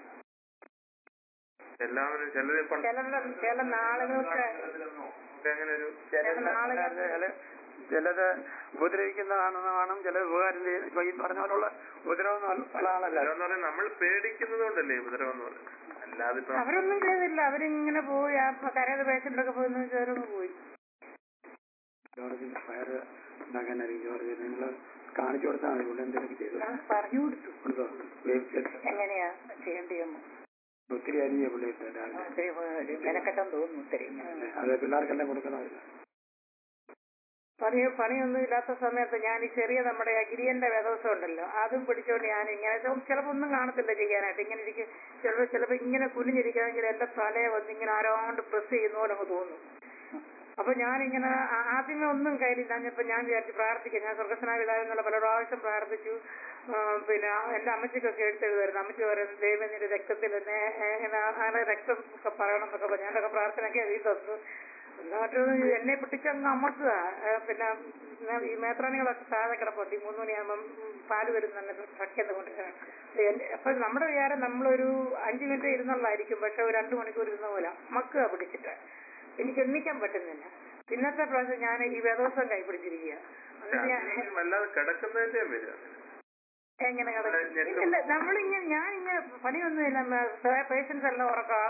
എല്ലാവരും ചിലര് പണ്ട് ചില ചില നാളുകൾക്ക് ഒക്കെ അങ്ങനെ ഒരു ചില നാളുകൾ ചില- ചിലത് ഉപദ്രവിക്കുന്നതാണെന്ന് കാണും ചിലത് ഉപകാരം ചെയ്യും ഇപ്പൊ ഈ പറഞ്ഞ പോലുള്ള ഉപദ്രവം ഉള്ള ആളല്ല എന്ന് പറയുന്നത് നമ്മൾ പേടിക്കുന്നത് കൊണ്ടല്ലേ ഈ ഉപദ്രവം എന്ന് പറയുന്നത് അല്ലാതെ ഇപ്പൊ അവരൊന്നും ചെയ്തില്ല അവരിങ്ങനെ പോയി ആ കരയത് പേഷ്യന്റൊക്കെ പോയി എന്ന് വെച്ചാൽ അവരൊന്ന് പോയി ജോർജിന്റെ ഫയർ ഉണ്ടാക്കാനായിരിക്കും ജോർജ് നിങ്ങൾ കാണിച്ചു കൊടുത്താൽ മതി ഇവിടെ എന്തെങ്കിലും ചെയ്തു ഞാൻ പറഞ്ഞു കൊടുത്തു കൊടുത്തോ വേവിച്ചിട്ട് എങ്ങനെയാ ചെയ്യേണ്ടിയെന്ന് ഒത്തിരി അരിഞ്ഞ പുള്ളിയിട്ട് രാവിലെ ഒത്തിരി ഒരു മെനക്കെട്ടെന്ന് തോന്നുന്നു ഒത്തിരി അത് പിള്ളേർക്കെല്ലാം കൊടുക്കണമല്ല പണി പണിയൊന്നും ഇല്ലാത്ത സമയത്ത് ഞാൻ ഈ ചെറിയ നമ്മുടെ അഗിരിയന്റെ വേദവസം ഉണ്ടല്ലോ അതും പിടിച്ചോണ്ട് ഞാൻ ഇങ്ങനെ ചിലപ്പോ ഒന്നും കാണത്തില്ല ചെയ്യാനായിട്ട് ഇങ്ങനെ ഇരിക്കും ചിലപ്പോ ചിലപ്പോ ഇങ്ങനെ കുനിഞ്ഞിരിക്കാമെങ്കിൽ എന്റെ തലയെ വന്ന് ഇങ്ങനെ ആരോണ്ട് പ്രസ് ചെയ്യുന്ന പോലെ അങ്ങ് തോന്നും അപ്പൊ ഞാനിങ്ങനെ ആ- ആദ്യമേ ഒന്നും കയ്യിലില്ലാഞ്ഞപ്പോ ഞാൻ വിചാരിച്ചു പ്രാർത്ഥിക്കാം ഞാൻ സ്വർഗസ്നാവിതാവെന്നുള്ള പല പ്രാവശ്യം പ്രാർത്ഥിച്ചു ആ, പിന്നെ എന്റെ അമ്മച്ചിക്കൊക്കെ എഴുത്തെഴുതായിരുന്നു അമ്മച്ചി പറയുന്നത് ദൈവം നിന്റെ രക്തത്തിൽ എന്നെ ഏ, ഇങ്ങനെ അങ്ങനെ രക്തം ഒക്കെ പറയണം എന്നൊക്കെ പറഞ്ഞു ഞാനൊക്കെ പ്രാർത്ഥനയൊക്കെ എഴുതി തന്നു എന്നിട്ട് എന്നെ പിടിച്ചങ്ങ് അമർത്തുക ഏ, പിന്നെ ഞാൻ ഈ മേത്രാണികളൊക്കെ താഴെ കിടപ്പുണ്ട് ഈ മൂന്ന് മണിയാകുമ്പം ഉം, പാല് വരുന്നുണ്ട് ട്രക്കെന്ന് കൊണ്ടുവരാൻ അപ്പൊ നമ്മുടെ വിചാരം നമ്മളൊരു അഞ്ചു മിനിറ്റ് ഇരുന്നുള്ളതായിരിക്കും പക്ഷെ ഒരു രണ്ടു മണിക്കൂർ ഇരുന്ന പോലെ മക്കുക പിടിച്ചിട്ട് എനിക്ക് എണ്ണിക്കാൻ പറ്റുന്നില്ല പിന്നത്തെ പ്രാവശ്യം ഞാൻ ഈ വേദോത്സവം കൈപിടിച്ചിരിക്കുക എന്നിട്ട് ഞാൻ അതിൽ വല്ലാതെ കിടക്കുന്നതിന്റെ വരിക എങ്ങനെ കിടക്കും ഇല്ല നമ്മളിങ്ങനെ ഞാനിങ്ങനെ പണിയൊന്നുമില്ല പേഷ്യൻസ് എല്ലാം ഉറക്കാം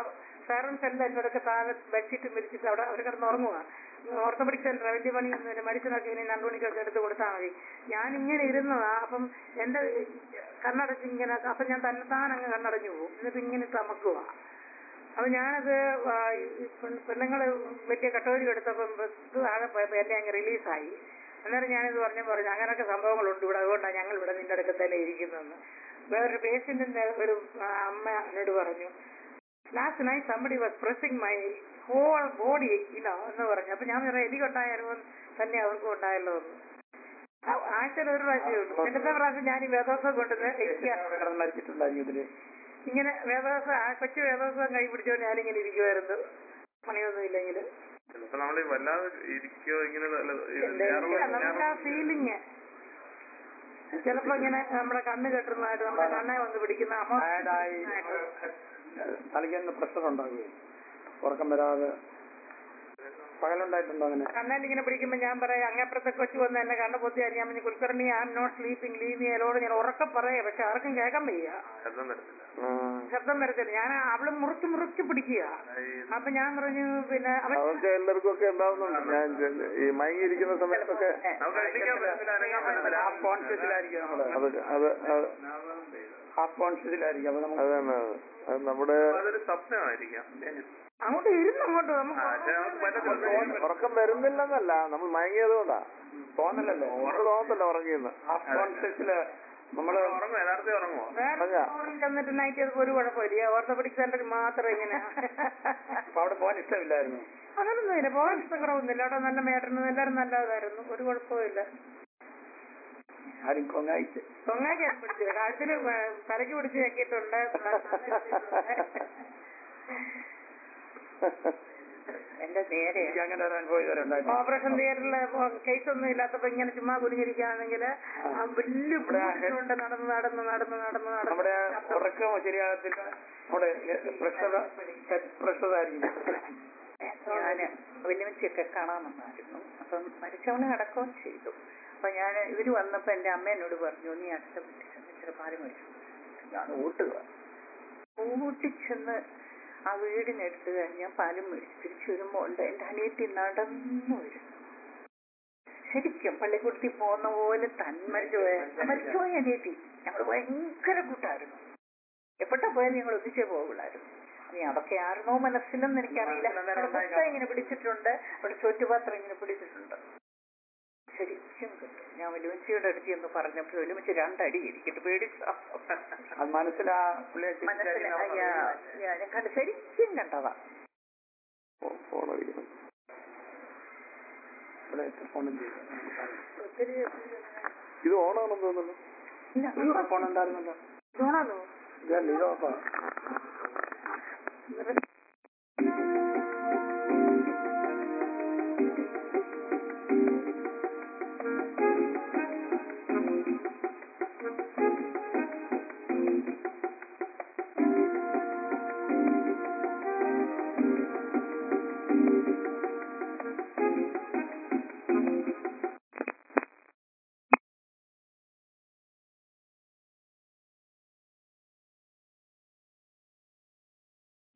പേരൻസ് എല്ലാം എൻ്റെ അടുക്ക താഴെ ബെഡ്ഷീറ്റ് വിരിച്ചിട്ട് അവിടെ അവർ കിടന്ന് ഉറങ്ങുക ഓർത്തോപെഡിക് സെന്റർ വലിയ പണി ഒന്നുമില്ല മെഡിസിനൊക്കെ ഇനി രണ്ടു മണിക്കൊക്കെ എടുത്ത് കൊടുത്താൽ മതി ഞാൻ ഇങ്ങനെ ഇരുന്നതാ അപ്പം എന്റെ കണ്ണടച്ച് ഇങ്ങനെ അപ്പൊ ഞാൻ തന്നെത്താൻ അങ്ങ് കണ്ണടഞ്ഞു പോകും എന്നിട്ട് ഇങ്ങനെ തമക്കുക അപ്പൊ ഞാനത് ആ, ഈ പെൺ- പെണ്ണുങ്ങള് വലിയ കട്ടോരി എടുത്തപ്പം ഇത് ആകെ പോയപ്പോ എന്നെ അങ്ങ് റിലീസായി അന്നേരം ഞാനിത് പറഞ്ഞു പറഞ്ഞു അങ്ങനൊക്കെ സംഭവങ്ങളുണ്ട് ഇവിടെ അതുകൊണ്ടാണ് ഞങ്ങൾ ഇവിടെ നിന്റെ അടുക്കത്തല്ലേ ഇരിക്കുന്നതെന്ന് വേറൊരു പേഷ്യന്റിന്റെ ഒരു ആ, അമ്മ എന്നോട് പറഞ്ഞു last night somebody was pressing my whole body ഇനോ എന്ന് പറഞ്ഞു അപ്പൊ ഞാൻ പറയാം എനിക്കുണ്ടായ അനുഭവം തന്നെ അവർക്കും ഉണ്ടായല്ലോ എന്ന് ആ- ആഴ്ചയിൽ ഒരു പ്രാവശ്യമേ ഉള്ളൂ പിന്നത്തെ പ്രാവശ്യം ഞാൻ ഈ വേദോസം കൊണ്ടുവന്ന് എനിക്ക് അവിടെ കിടന്ന് മരിച്ചിട്ടുണ്ടായിരിക്കും ഇതില് ഇങ്ങനെ വേദോസം ആ കൊച്ചു വേദോസം കൈ പിടിച്ചോണ്ട് ഞാനിങ്ങനെ ഇരിക്കുമായിരുന്നു പണിയൊന്നും ഇല്ലെങ്കിൽ ചിലപ്പോ നമ്മള് വല്ലാതെ ഇരിക്കോ ഇങ്ങനെ നല്ല- ഈ നമുക്ക് ആ ഞായറാഴ്ച- ഫീലിങ് ചിലപ്പോ ഇങ്ങനെ നമ്മുടെ കണ്ണ് കെട്ടുന്നതായിട്ട് നമ്മുടെ കണ്ണെ വന്ന് പിടിക്കുന്ന അമ്മ ആഡായി തലയ്ക്കൊന്ന് പ്രഷർ ഉണ്ടാകുകയും ഉറക്കം വരാതെ പകലുണ്ടായിട്ടുണ്ടോ അങ്ങനെ കണ്ണാൽ ഇങ്ങനെ പിടിക്കുമ്പോ ഞാൻ പറയാം അങ്ങേപ്പുറത്തെ കൊച്ചു വന്ന് എന്നെ കണ്ണു പൊത്തി ഞാൻ പറഞ്ഞു Kulkarni I am not sleeping leave me aloud ഞാൻ ഉറക്കെ പറയാ പക്ഷെ ആർക്കും കേൾക്കാൻ വയ്യ ശബ്ദം വരത്തില്ല ശബ്ദം വരത്തില്ല ഞാൻ അവള് മുറുക്കി മുറുക്കി പിടിക്കുക ഈ അപ്പൊ ഞാൻ പറഞ്ഞു പിന്നെ അവൻ അതൊക്കെ എല്ലാവർക്കും ഒക്കെ ഉണ്ടാവുന്നുണ്ട് ഞാൻ ചെ- ഈ മയങ്ങിയിരിക്കുന്ന സമയത്തൊക്കെ നമുക്ക് എണീക്കാൻ പറ്റത്തില്ല അനങ്ങാൻ പറ്റത്തില്ല ഹാഫ് കോൺഷ്യസിലായിരിക്കും നമ്മള് അത് അത് അത് ഹാഫ് കോൺഷ്യസിലായിരിക്കും അപ്പൊ നമുക്ക് അത് തന്നെ അത്. അത് നമ്മുടെ അതൊരു സ്വപ്നമായിരിക്കാം അങ്ങോട്ട് ഇരുന്ന് അങ്ങോട്ട് നമുക്ക് ആ, പക്ഷെ നമുക്ക് പറ്റത്തില്ല ഉറക്കം വരുന്നില്ലെന്നല്ല നമ്മൾ മയങ്ങിയത് കൊണ്ടാ തോന്നലല്ലേ നമുക്ക് തോന്നത്തില്ല ഉറങ്ങിയെന്ന് ഹാഫ് കോൺഷ്യസില് നമ്മള് ഉറങ്ങും യഥാർത്ഥത്തിൽ ഉറങ്ങുമോ വേറെ പറഞ്ഞോ? ഫോണിൽ ചെന്നിട്ട് നൈറ്റ് ചെയ്തപ്പോ ഒരു കുഴപ്പമില്ല ഓർത്തോപെഡിക് സെന്ററിൽ മാത്രം ഇങ്ങനെ അപ്പൊ അവിടെ പോകാൻ ഇഷ്ടമില്ലായിരുന്നു അങ്ങനൊന്നും ഇല്ല പോകാൻ ഇഷ്ടക്കുറവൊന്നുമില്ല അവിടെ നല്ല മേട്ടനും എല്ലാവരും നല്ലതായിരുന്നു ഒരു കുഴപ്പമില്ല ആരും കൊങ്ങായിച്ച് തൊങ്ങാക്കി പിടിച്ചില്ല കഴുത്തിന് തലയ്ക്ക് പിടിച്ച് ഞെക്കിയിട്ടുണ്ട് എന്റെ നേരെ എനിക്ക് അങ്ങനെ ഒരു അനുഭവം ഇതുവരെ ഉണ്ടായിട്ടില്ല ഓപ്പറേഷൻ തിയേറ്ററില് കേസ് ഒന്നും ഇല്ലാത്തപ്പോ ഇങ്ങനെ ചുമ്മാ കുനിഞ്ഞിരിക്കുകയാണെങ്കിൽ ആ വലിയ കൊണ്ട് നടന്ന് നടന്ന് നടന്ന് നടന്ന് നമ്മുടെ നടന്ന് ഉറക്കം ശരിയാകത്തില്ല നമ്മുടെ പ്രഷർ പ്രഷർ ആയിരിക്കും ഞാന് വെല്ലുവിളിച്ചൊക്കെ കാണാൻ വന്നായിരുന്നു അപ്പം മരിച്ചവനെ അടക്കവും ചെയ്തു അപ്പൊ ഞാൻ ഇവര് വന്നപ്പോ എന്റെ അമ്മ എന്നോട് പറഞ്ഞു നീ അടുത്ത വീട്ടിൽ ചെന്ന് ഇച്ചിരി പാല് മേടിച്ചു ഞാൻ ഓട്ടുക ഓട്ടിച്ചെന്ന് ആ വീടിനടുത്ത് ഞാൻ പാലും മേടിച്ച് തിരിച്ചു വരുമ്പോ ഉണ്ട് എന്റെ അനിയത്തി നടന്നു വരും ശരിക്കും പള്ളിക്കുട്ടി പോകുന്ന പോലെ തന്മരിച്ചു പോയ മരിച്ചുപോയ അനിയത്തി ഞങ്ങൾ ഭയങ്കര കൂട്ടായിരുന്നു എപ്പോഴാ പോയാൽ ഞങ്ങൾ ഒന്നിച്ചേ പോകുള്ളായിരുന്നു നീ അതൊക്കെ ആയിരുന്നോ മനസ്സിലെന്ന് എനിക്കറിയില്ല അവിടെ പുസ്തകം ഇങ്ങനെ പിടിച്ചിട്ടുണ്ട് അവിടെ ചോറ്റുപാത്രം ഇങ്ങനെ പിടിച്ചിട്ടുണ്ട് ശരിക്കും കിട്ടും ഞാൻ വലിയമ്മച്ചിയുടെ അടുത്ത് എന്ന് പറഞ്ഞപ്പോൾ വലിയമ്മച്ചി രണ്ടടി ഇരിക്കട്ടെ പേടിച്ച അത് മനസ്സിലാ പുള്ളിയെ മനസ്സിലായി ഞാൻ കണ്ട് ശരിക്കും കണ്ടതാ ഫോൺ അടിക്കണം ഫോണും ചെയ്തു ഒത്തിരി ഇത് ഓണാണെന്ന് തോന്നുന്നു ഇല്ല ഫോൺ ഉണ്ടായിരുന്നല്ലോ ഇതാണോ ഇതല്ല ഇത് ഓഫാ ഇവര്